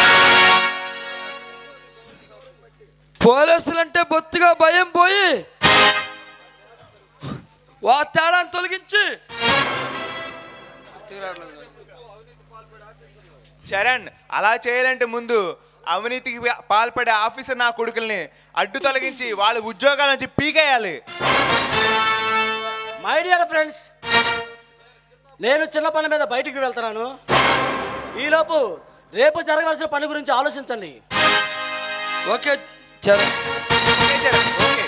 పోలీసులంటే బొత్తిగా భయం పోయి వా తేడాన్ని తొలగించి చరణ్ అలా చేయాలంటే ముందు అవినీతికి పాల్పడే ఆఫీసర్ నా కొడుకుల్ని అడ్డు తొలగించి వాళ్ళ ఉద్యోగాల నుంచి పీకేయాలి మై డియర్ ఫ్రెండ్స్ నేను చిన్న పని మీద బయటికి వెళ్తున్నాను ఈలోపు రేపు జరగవలసిన పని గురించి ఆలోచించండి ఓకే చరణ్ ఓకే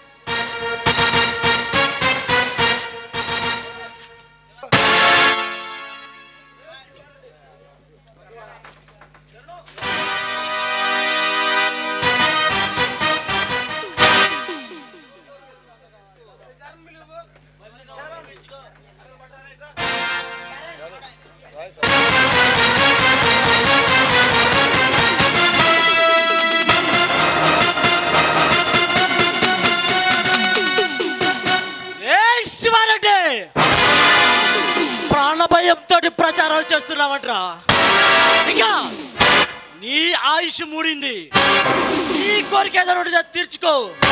ఏ శివారెడ్డి ప్రాణభయంతో ప్రచారాలు చేస్తున్నావంట్రా ఇంకా నీ ఆయుష్ మూడింది నీ కోరిక ఏదైనా ఉంటే తీర్చుకో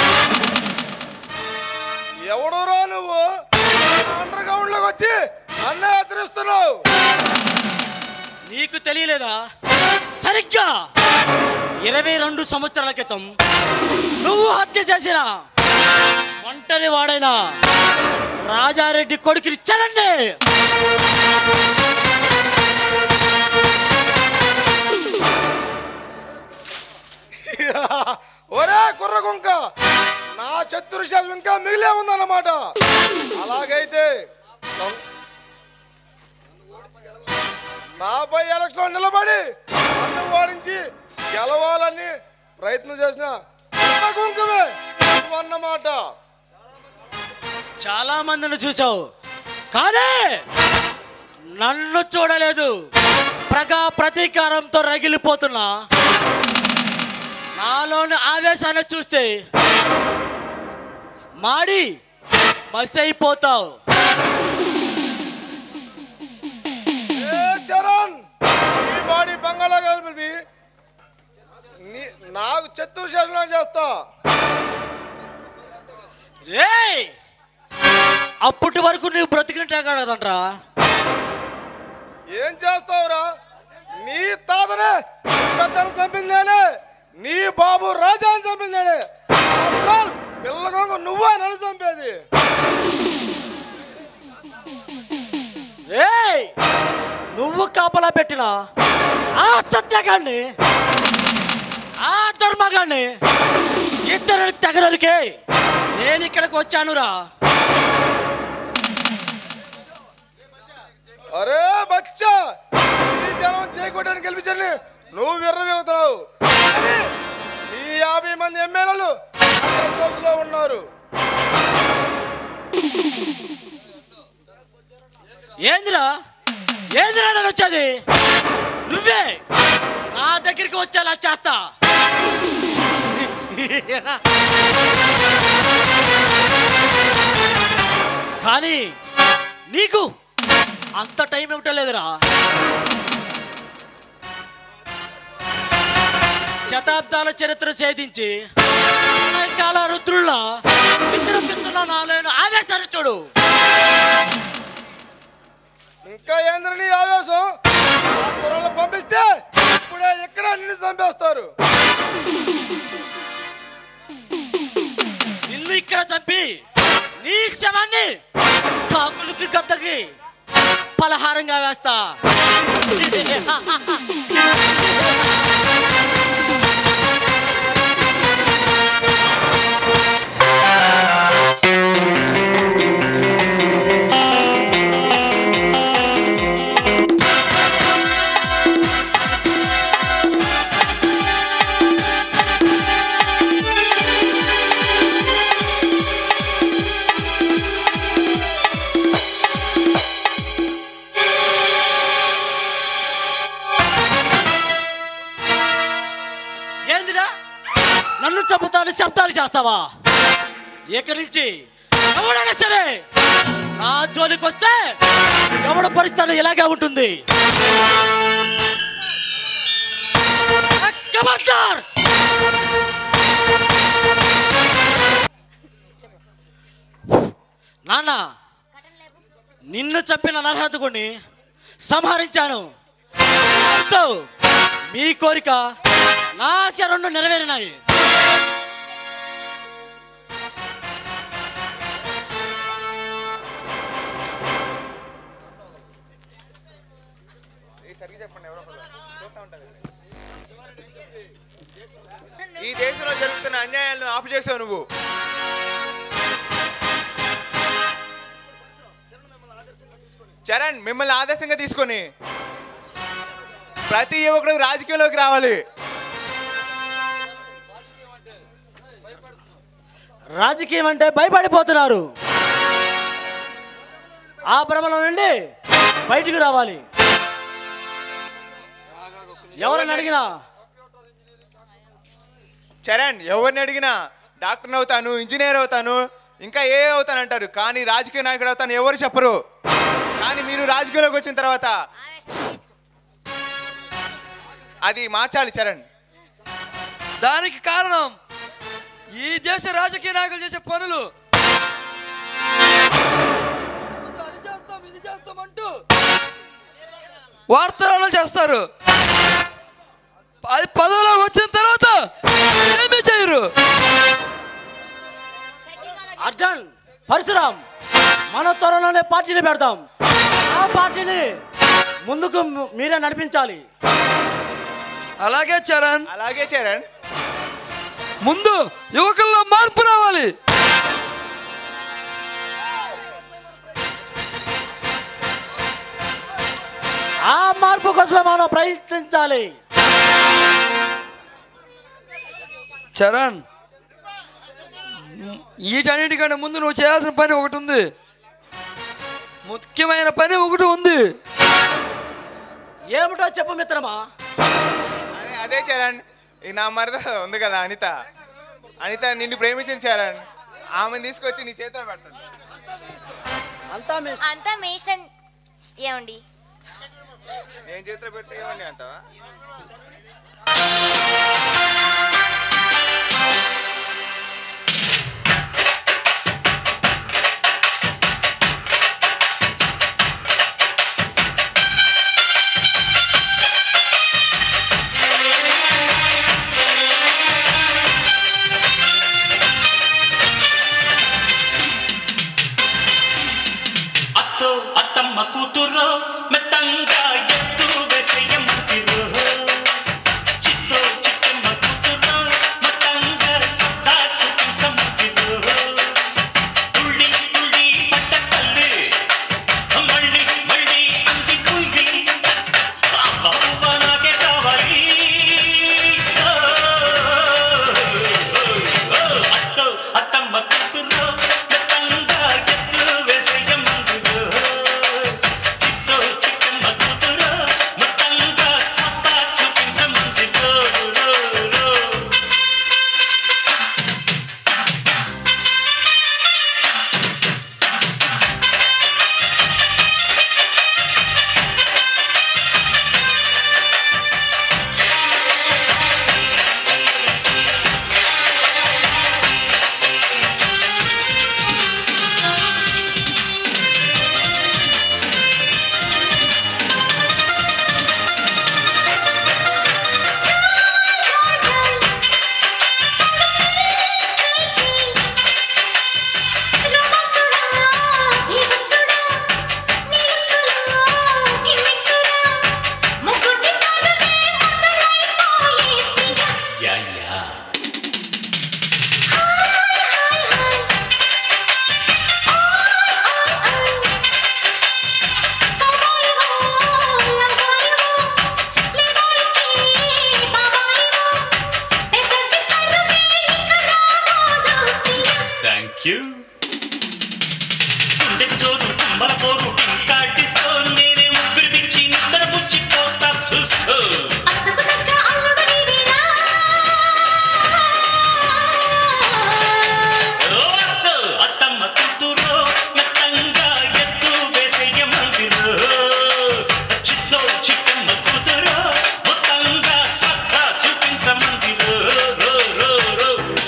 ఎవడురా నువ్వు అండర్ గ్రౌండ్ లోకి వచ్చి నన్నే హెచ్చరిస్తున్నావు నీకు తెలియలేదా సరిగ్గా ఇరవై రెండు సంవత్సరాల క్రితం నువ్వు హత్య చేసిన ఒంటరి వాడైన రాజారెడ్డి కొడుకుని చలండి ఒరే కుర్ర కుంక నా చతుర్శాసం ఇంకా మిగిలే ఉందన్నమాట అలాగైతే నం- నాపై ఎలక్షన్ నిలబడి నన్ను ఓడించి గెలవాలని ప్రయత్నం చేసిన కుర్ర కుంకమే నువ్వు అన్నమాట చాలా మందిని చూసావు కానీ నన్ను చూడలేదు ప్రగా ప్రతీకారంతో రగిలిపోతున్నా నాలోని ఆవేశాన్ని చూస్తే మాడి మసి అయిపోతావు ఏ చరణ్ ఈ బాడీ బంగాళా కలిపి నీ నాకు చతుర్శాసనం చేస్తా రేయ్ అప్పటి వరకు నువ్వు బ్రతికింటా కదంట్రా ఏం చేస్తావురా నీ తాతనే పెద్దను చంపింది నేనే నీ బాబు రాజాని చంపింది నేనే After all, నువ్వా నన్ను చంపేది ఏయ్ నువ్వు కాపలా పెట్టిన ఆ సత్యగాన్ని ఆ ధర్మగాన్ని ఇద్దరిని తెగనరికే నేను ఇక్కడికి వచ్చానురా అరే బచ్చా ఈ జనం చేయకూడదని గెలిపించండి నువ్వు విర్రవేగుతావు కానీ ఈ యాభై మంది ఎమ్మెల్యేలు హౌస్ లో ఉన్నారు ఏందిరా ఏందిరా నేను వచ్చేది నువ్వే నా దగ్గరికి వచ్చేలా చేస్తా కానీ నీకు అంత టైం ఏమిటో లేదురా శతాబ్దాల చరిత్ర ఛేదించి కాల రుద్రుళ్ళ విజృంభిస్తున్న నాలో ఆవేశాన్ని చూడు ఇంకా ఏంద్ర నీ ఆవేశం ఆ కుర్రలు పంపిస్తే ఇప్పుడే ఇక్కడ నిన్ను చంపేస్తారు నిన్ను ఇక్కడ చంపి నీ శవాన్ని కాకులకి గద్దకి పలహారంగా వేస్తా ఏందిరా నన్ను చంపుతాను శబ్దాలు చేస్తావా ఇక నుంచి ఎవడైనా సరే నా జోలికి వస్తే ఎవడ పరిస్థితి ఇలాగే ఉంటుంది ఖబర్దార్ నాన్న నిన్ను చంపిన నరహంతకుడిని సంహరించాను దాంతో మీ కోరిక నా ఆశ రెండు నెరవేరినాయి ఈ దేశంలో జరుగుతున్న అన్యాయాలను ఆపు చేసావు నువ్వు చరణ్ మిమ్మల్ని ఆదర్శంగా తీసుకొని ప్రతి యువకుడు రాజకీయంలోకి రావాలి రాజకీయం అంటే భయపడిపోతున్నారు ఆ భ్రమలో నుండి బయటికి రావాలి ఎవరని అడిగినా చరణ్ ఎవరిని అడిగినా డాక్టర్ అవుతాను ఇంజనీర్ అవుతాను ఇంకా ఏ అవుతాను అంటారు కానీ రాజకీయ నాయకుడు అవుతాను ఎవరు చెప్పరు కానీ మీరు రాజకీయంలోకి వచ్చిన తర్వాత అది మార్చాలి చరణ్ దానికి కారణం ఈ దేశ రాజకీయ నాయకులు చేసే పనులు అది చేస్తాం ఇది చేస్తాం అంటూ వార్తలు చేస్తారు అది పదవిలో వచ్చిన తర్వాత ఏమీ చేయరు అర్జున్ పరశురాం మన త్వరలోనే పార్టీని పెడతాం ఆ పార్టీని ముందుకు మీరే నడిపించాలి అలాగే చరణ్ అలాగే చరణ్ ముందు యువకుల్లో మార్పు రావాలి ఆ మార్పు కోసమే మనం ప్రయత్నించాలి చరణ్ వీటన్నిటికంటే ముందు నువ్వు చేయాల్సిన పని ఒకటి ఉంది ముఖ్యమైన పని ఒకటి ఉంది ఏమిటో చెప్పు మిత్రమా అదే- అదే చరణ్ ఈ నా మరద ఉంది కదా అనిత అనిత నిన్ను ప్రేమించిన చరణ్ ఆమెను తీసుకొచ్చి నీ చేతిలో పెడతాను అంతా మీ అంతా మీ ఇష్టం ఏమండి నేను చేతిలో పెడితే ఏమండి అంటావా క్యూ గుండెకు జోరు కుంబల పోరు టెంకా డిస్కో నేనే ముగ్గురు పిచ్చి నిద్ర ముచ్చిపోతా చూసుకో అత్తకు తగ్గ అల్లుడు నీవేనా ఓ అత్తో, అత్తమ్మ కూతురు మెత్తంగా ఎత్తు వేసేయ మందిరు చిత్తో చిక్కమ్మ కూతురు మొత్తంగా సత్తా చూపించమందిరు రో రో రో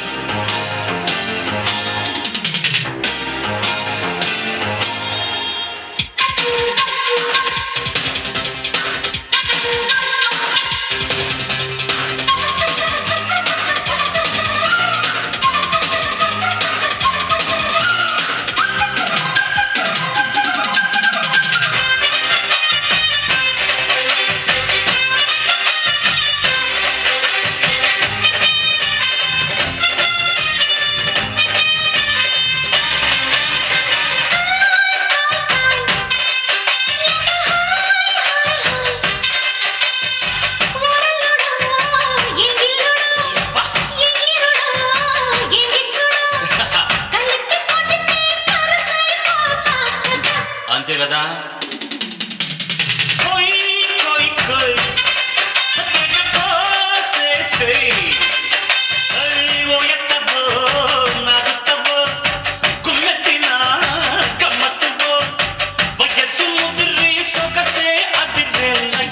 అంతే కదా కోయి కోయి కోయి తెగ కోసేసే ఓ ఎత్తబో నా దుత్తబో గుమ్మెత్తిన గమ్మత్తుబో వయస్సు ముదిరి సొగసే అది జల్లయ్య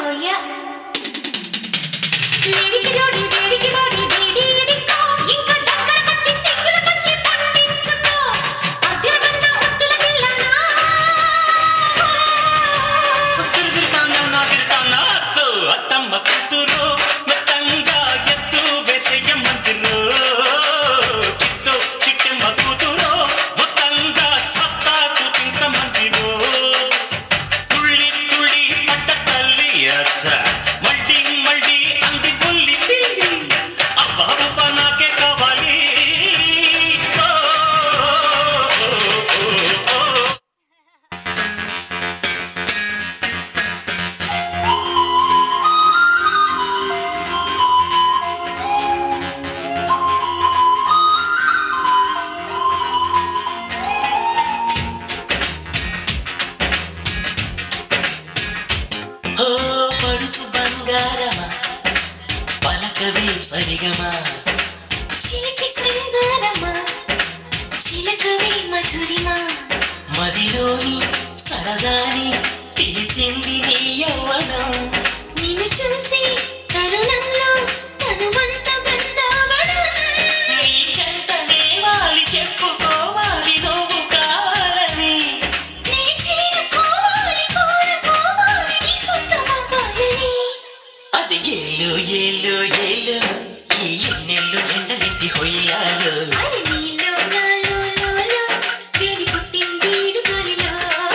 లేడికి జోడి వేడికి బాడి వేడి ఎడికో ఇంకా దగ్గరకొచ్చి సిగ్గులు పచ్చి పండించుకో అద్దెరబన్న ముద్దుల పిల్లనా తిరుగుతానా నా తిరుగుతానా అత్తు అత్తమ్మ కూతురు మెత్తంగా ఎత్తు వేసేయ మందిరు చిత్తు చిట్టమ్మ కూతురు మొత్తంగా సత్తా చూపించమందిరు తుళ్ళి తుళ్ళి పట్ట తల్లి అత్త మళ్ళీ మళ్ళీ అంది పుల్లి పిల్లి అబ్బా అబ్బా నాకే కావాలి ఓ, ఓ, ఓ, ఓ. ఓ పడుచు బంగారమా పలకవే సరిగమా చిలిపి శృంగారమా చిలకవే మధురిమా మదిలోని సరదాని పిలిచింది నీ యవ్వనం నిన్ను చూసి తరుణంలో తనువంత బృందావనం నీ చెంతనే వాలి చెప్పుకోవాలి నువ్వు కావాలని నీ చేరుకోవాలి కోరుకోవాలి నీ సొంతమవ్వాలని అది ఏలు ఏలు ఏలు ఈ ఎన్నెల్లు ఎండలింటి హొయ్యాలు అది నీలో నాలో లోలో వేడి పుట్టింది ఇడుగురిలో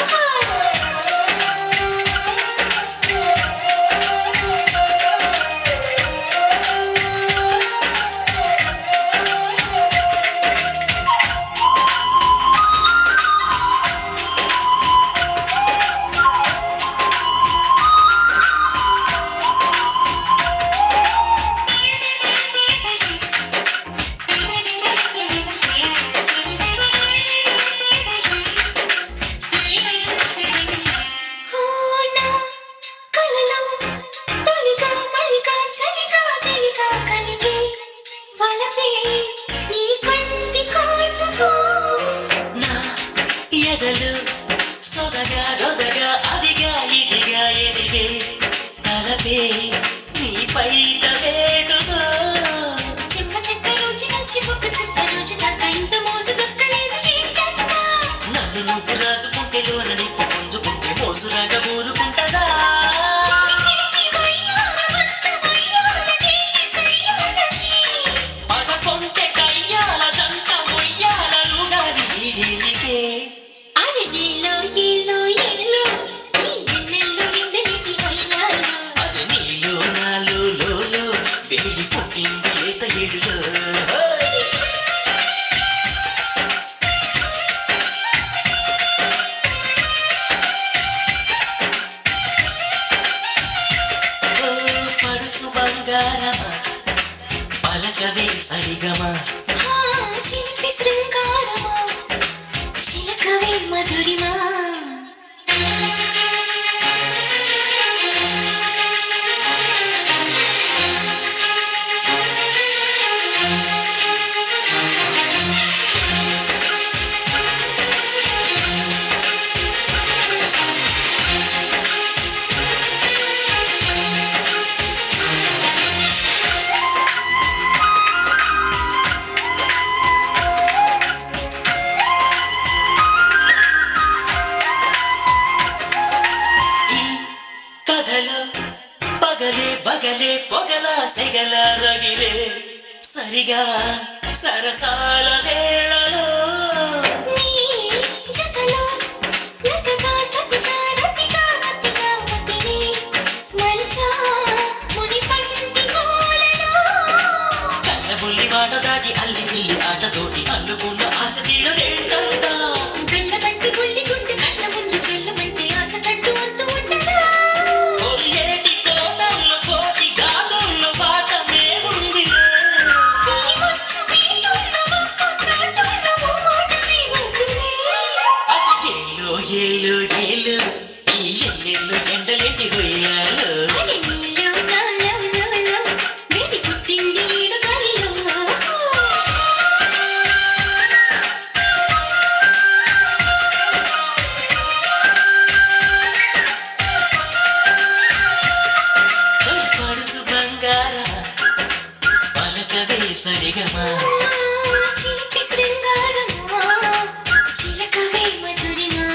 అవునా కలలో తొలిగా మలిగా చలిగా చెలిగా కలిగే వలపే నీ కంటి కాటుకో నా ఎదలు సొదగా రొదగా అదిగా ఇదిగా ఎదిగే తలపే నీ పైట వేడుగా చెమ్మ చెక్క రోజు నుంచి ఒక చుక్క రోజు దాకా ఇంత మోసు దొక్కలేదు ఏంటంట నన్ను నువ్వు రాజుకుంటే లోన నిప్పు పుంజుకుంటే మోసురాగా ఊరుకుంటదా పదకొంటే కయ్యాల జంట మొయ్యాల లుగాలి వీరికే అరే ఏలో ఏలో ఏలో ఈ ఎన్నెల్లో ఇందరికి పోయినాలో అది నీలో నాలో లోలో వేడి పుట్టింది లేత ఎడులో ఓ పడుచు బంగారమా పలకవే సరిగమా ఆ చిలిపి చిలిపి శృంగారమా చిలకవే మధురిమా కథలో పగలే పగలే పొగల సెగల రగిలే సరిగా సరసాల వేళలో నీ జతలో లతగా సతిగా రతిగా రతిగా మతిని మరిచా ముని పంటి కోలలో కళ్ళ బుల్లి మాట దాటి అల్లి పిల్లి ఆటతోటి అల్లుకున్న ఆశ తీరలేంటంట వెళ్ళబట్టి బుల్లి గుండె కళ్ళ ముందు చెల్లమంటే ఆశ కట్టు అంతు ఉండదా ఒల్లేటి కోటల్లో కోటి గాలుల్లో పాఠమే ఉంది నీ ముచ్చు పీటున్న ముక్కు చాటున్న మోమాటమే ఉందిలే అది ఏలు ఏలు ఏలు ఈ ఎల్లెల్లు ఎండలేంటి రొయ్యలు అని నీలో నాలో నాలో వేడి పుట్టింది ఈడు గాలిలో పడుచు బంగార పలకవే సరిగమా చిలిపి శృంగారమా చిలకవే మధురిమా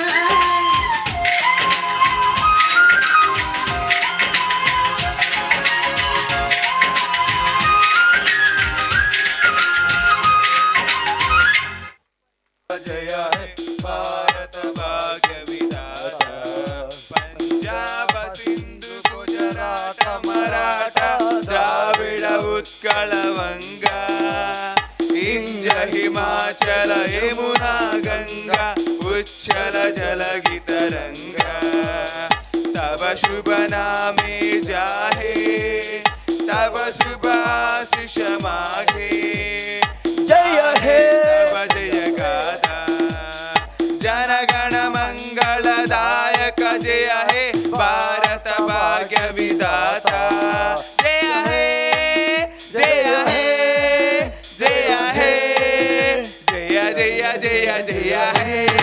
జయ హే భారత భాగ్య విధాత పంజాబ సింధు గుజరాట మరాఠ ద్రావిడ ఉత్కళ వంగ ఇంజ హిమాచల యమునా గంగా ఉచ్చల జలగిత రంగ తవ శుభ నామే జాహే తవ శుభ ఆశిష మాఘే జయ హే తవ జయ గాథా जनगण मंगलदायक जय हे भारत भाग्य विधाता जय हे जय हे जय हे जय जय जय जय हे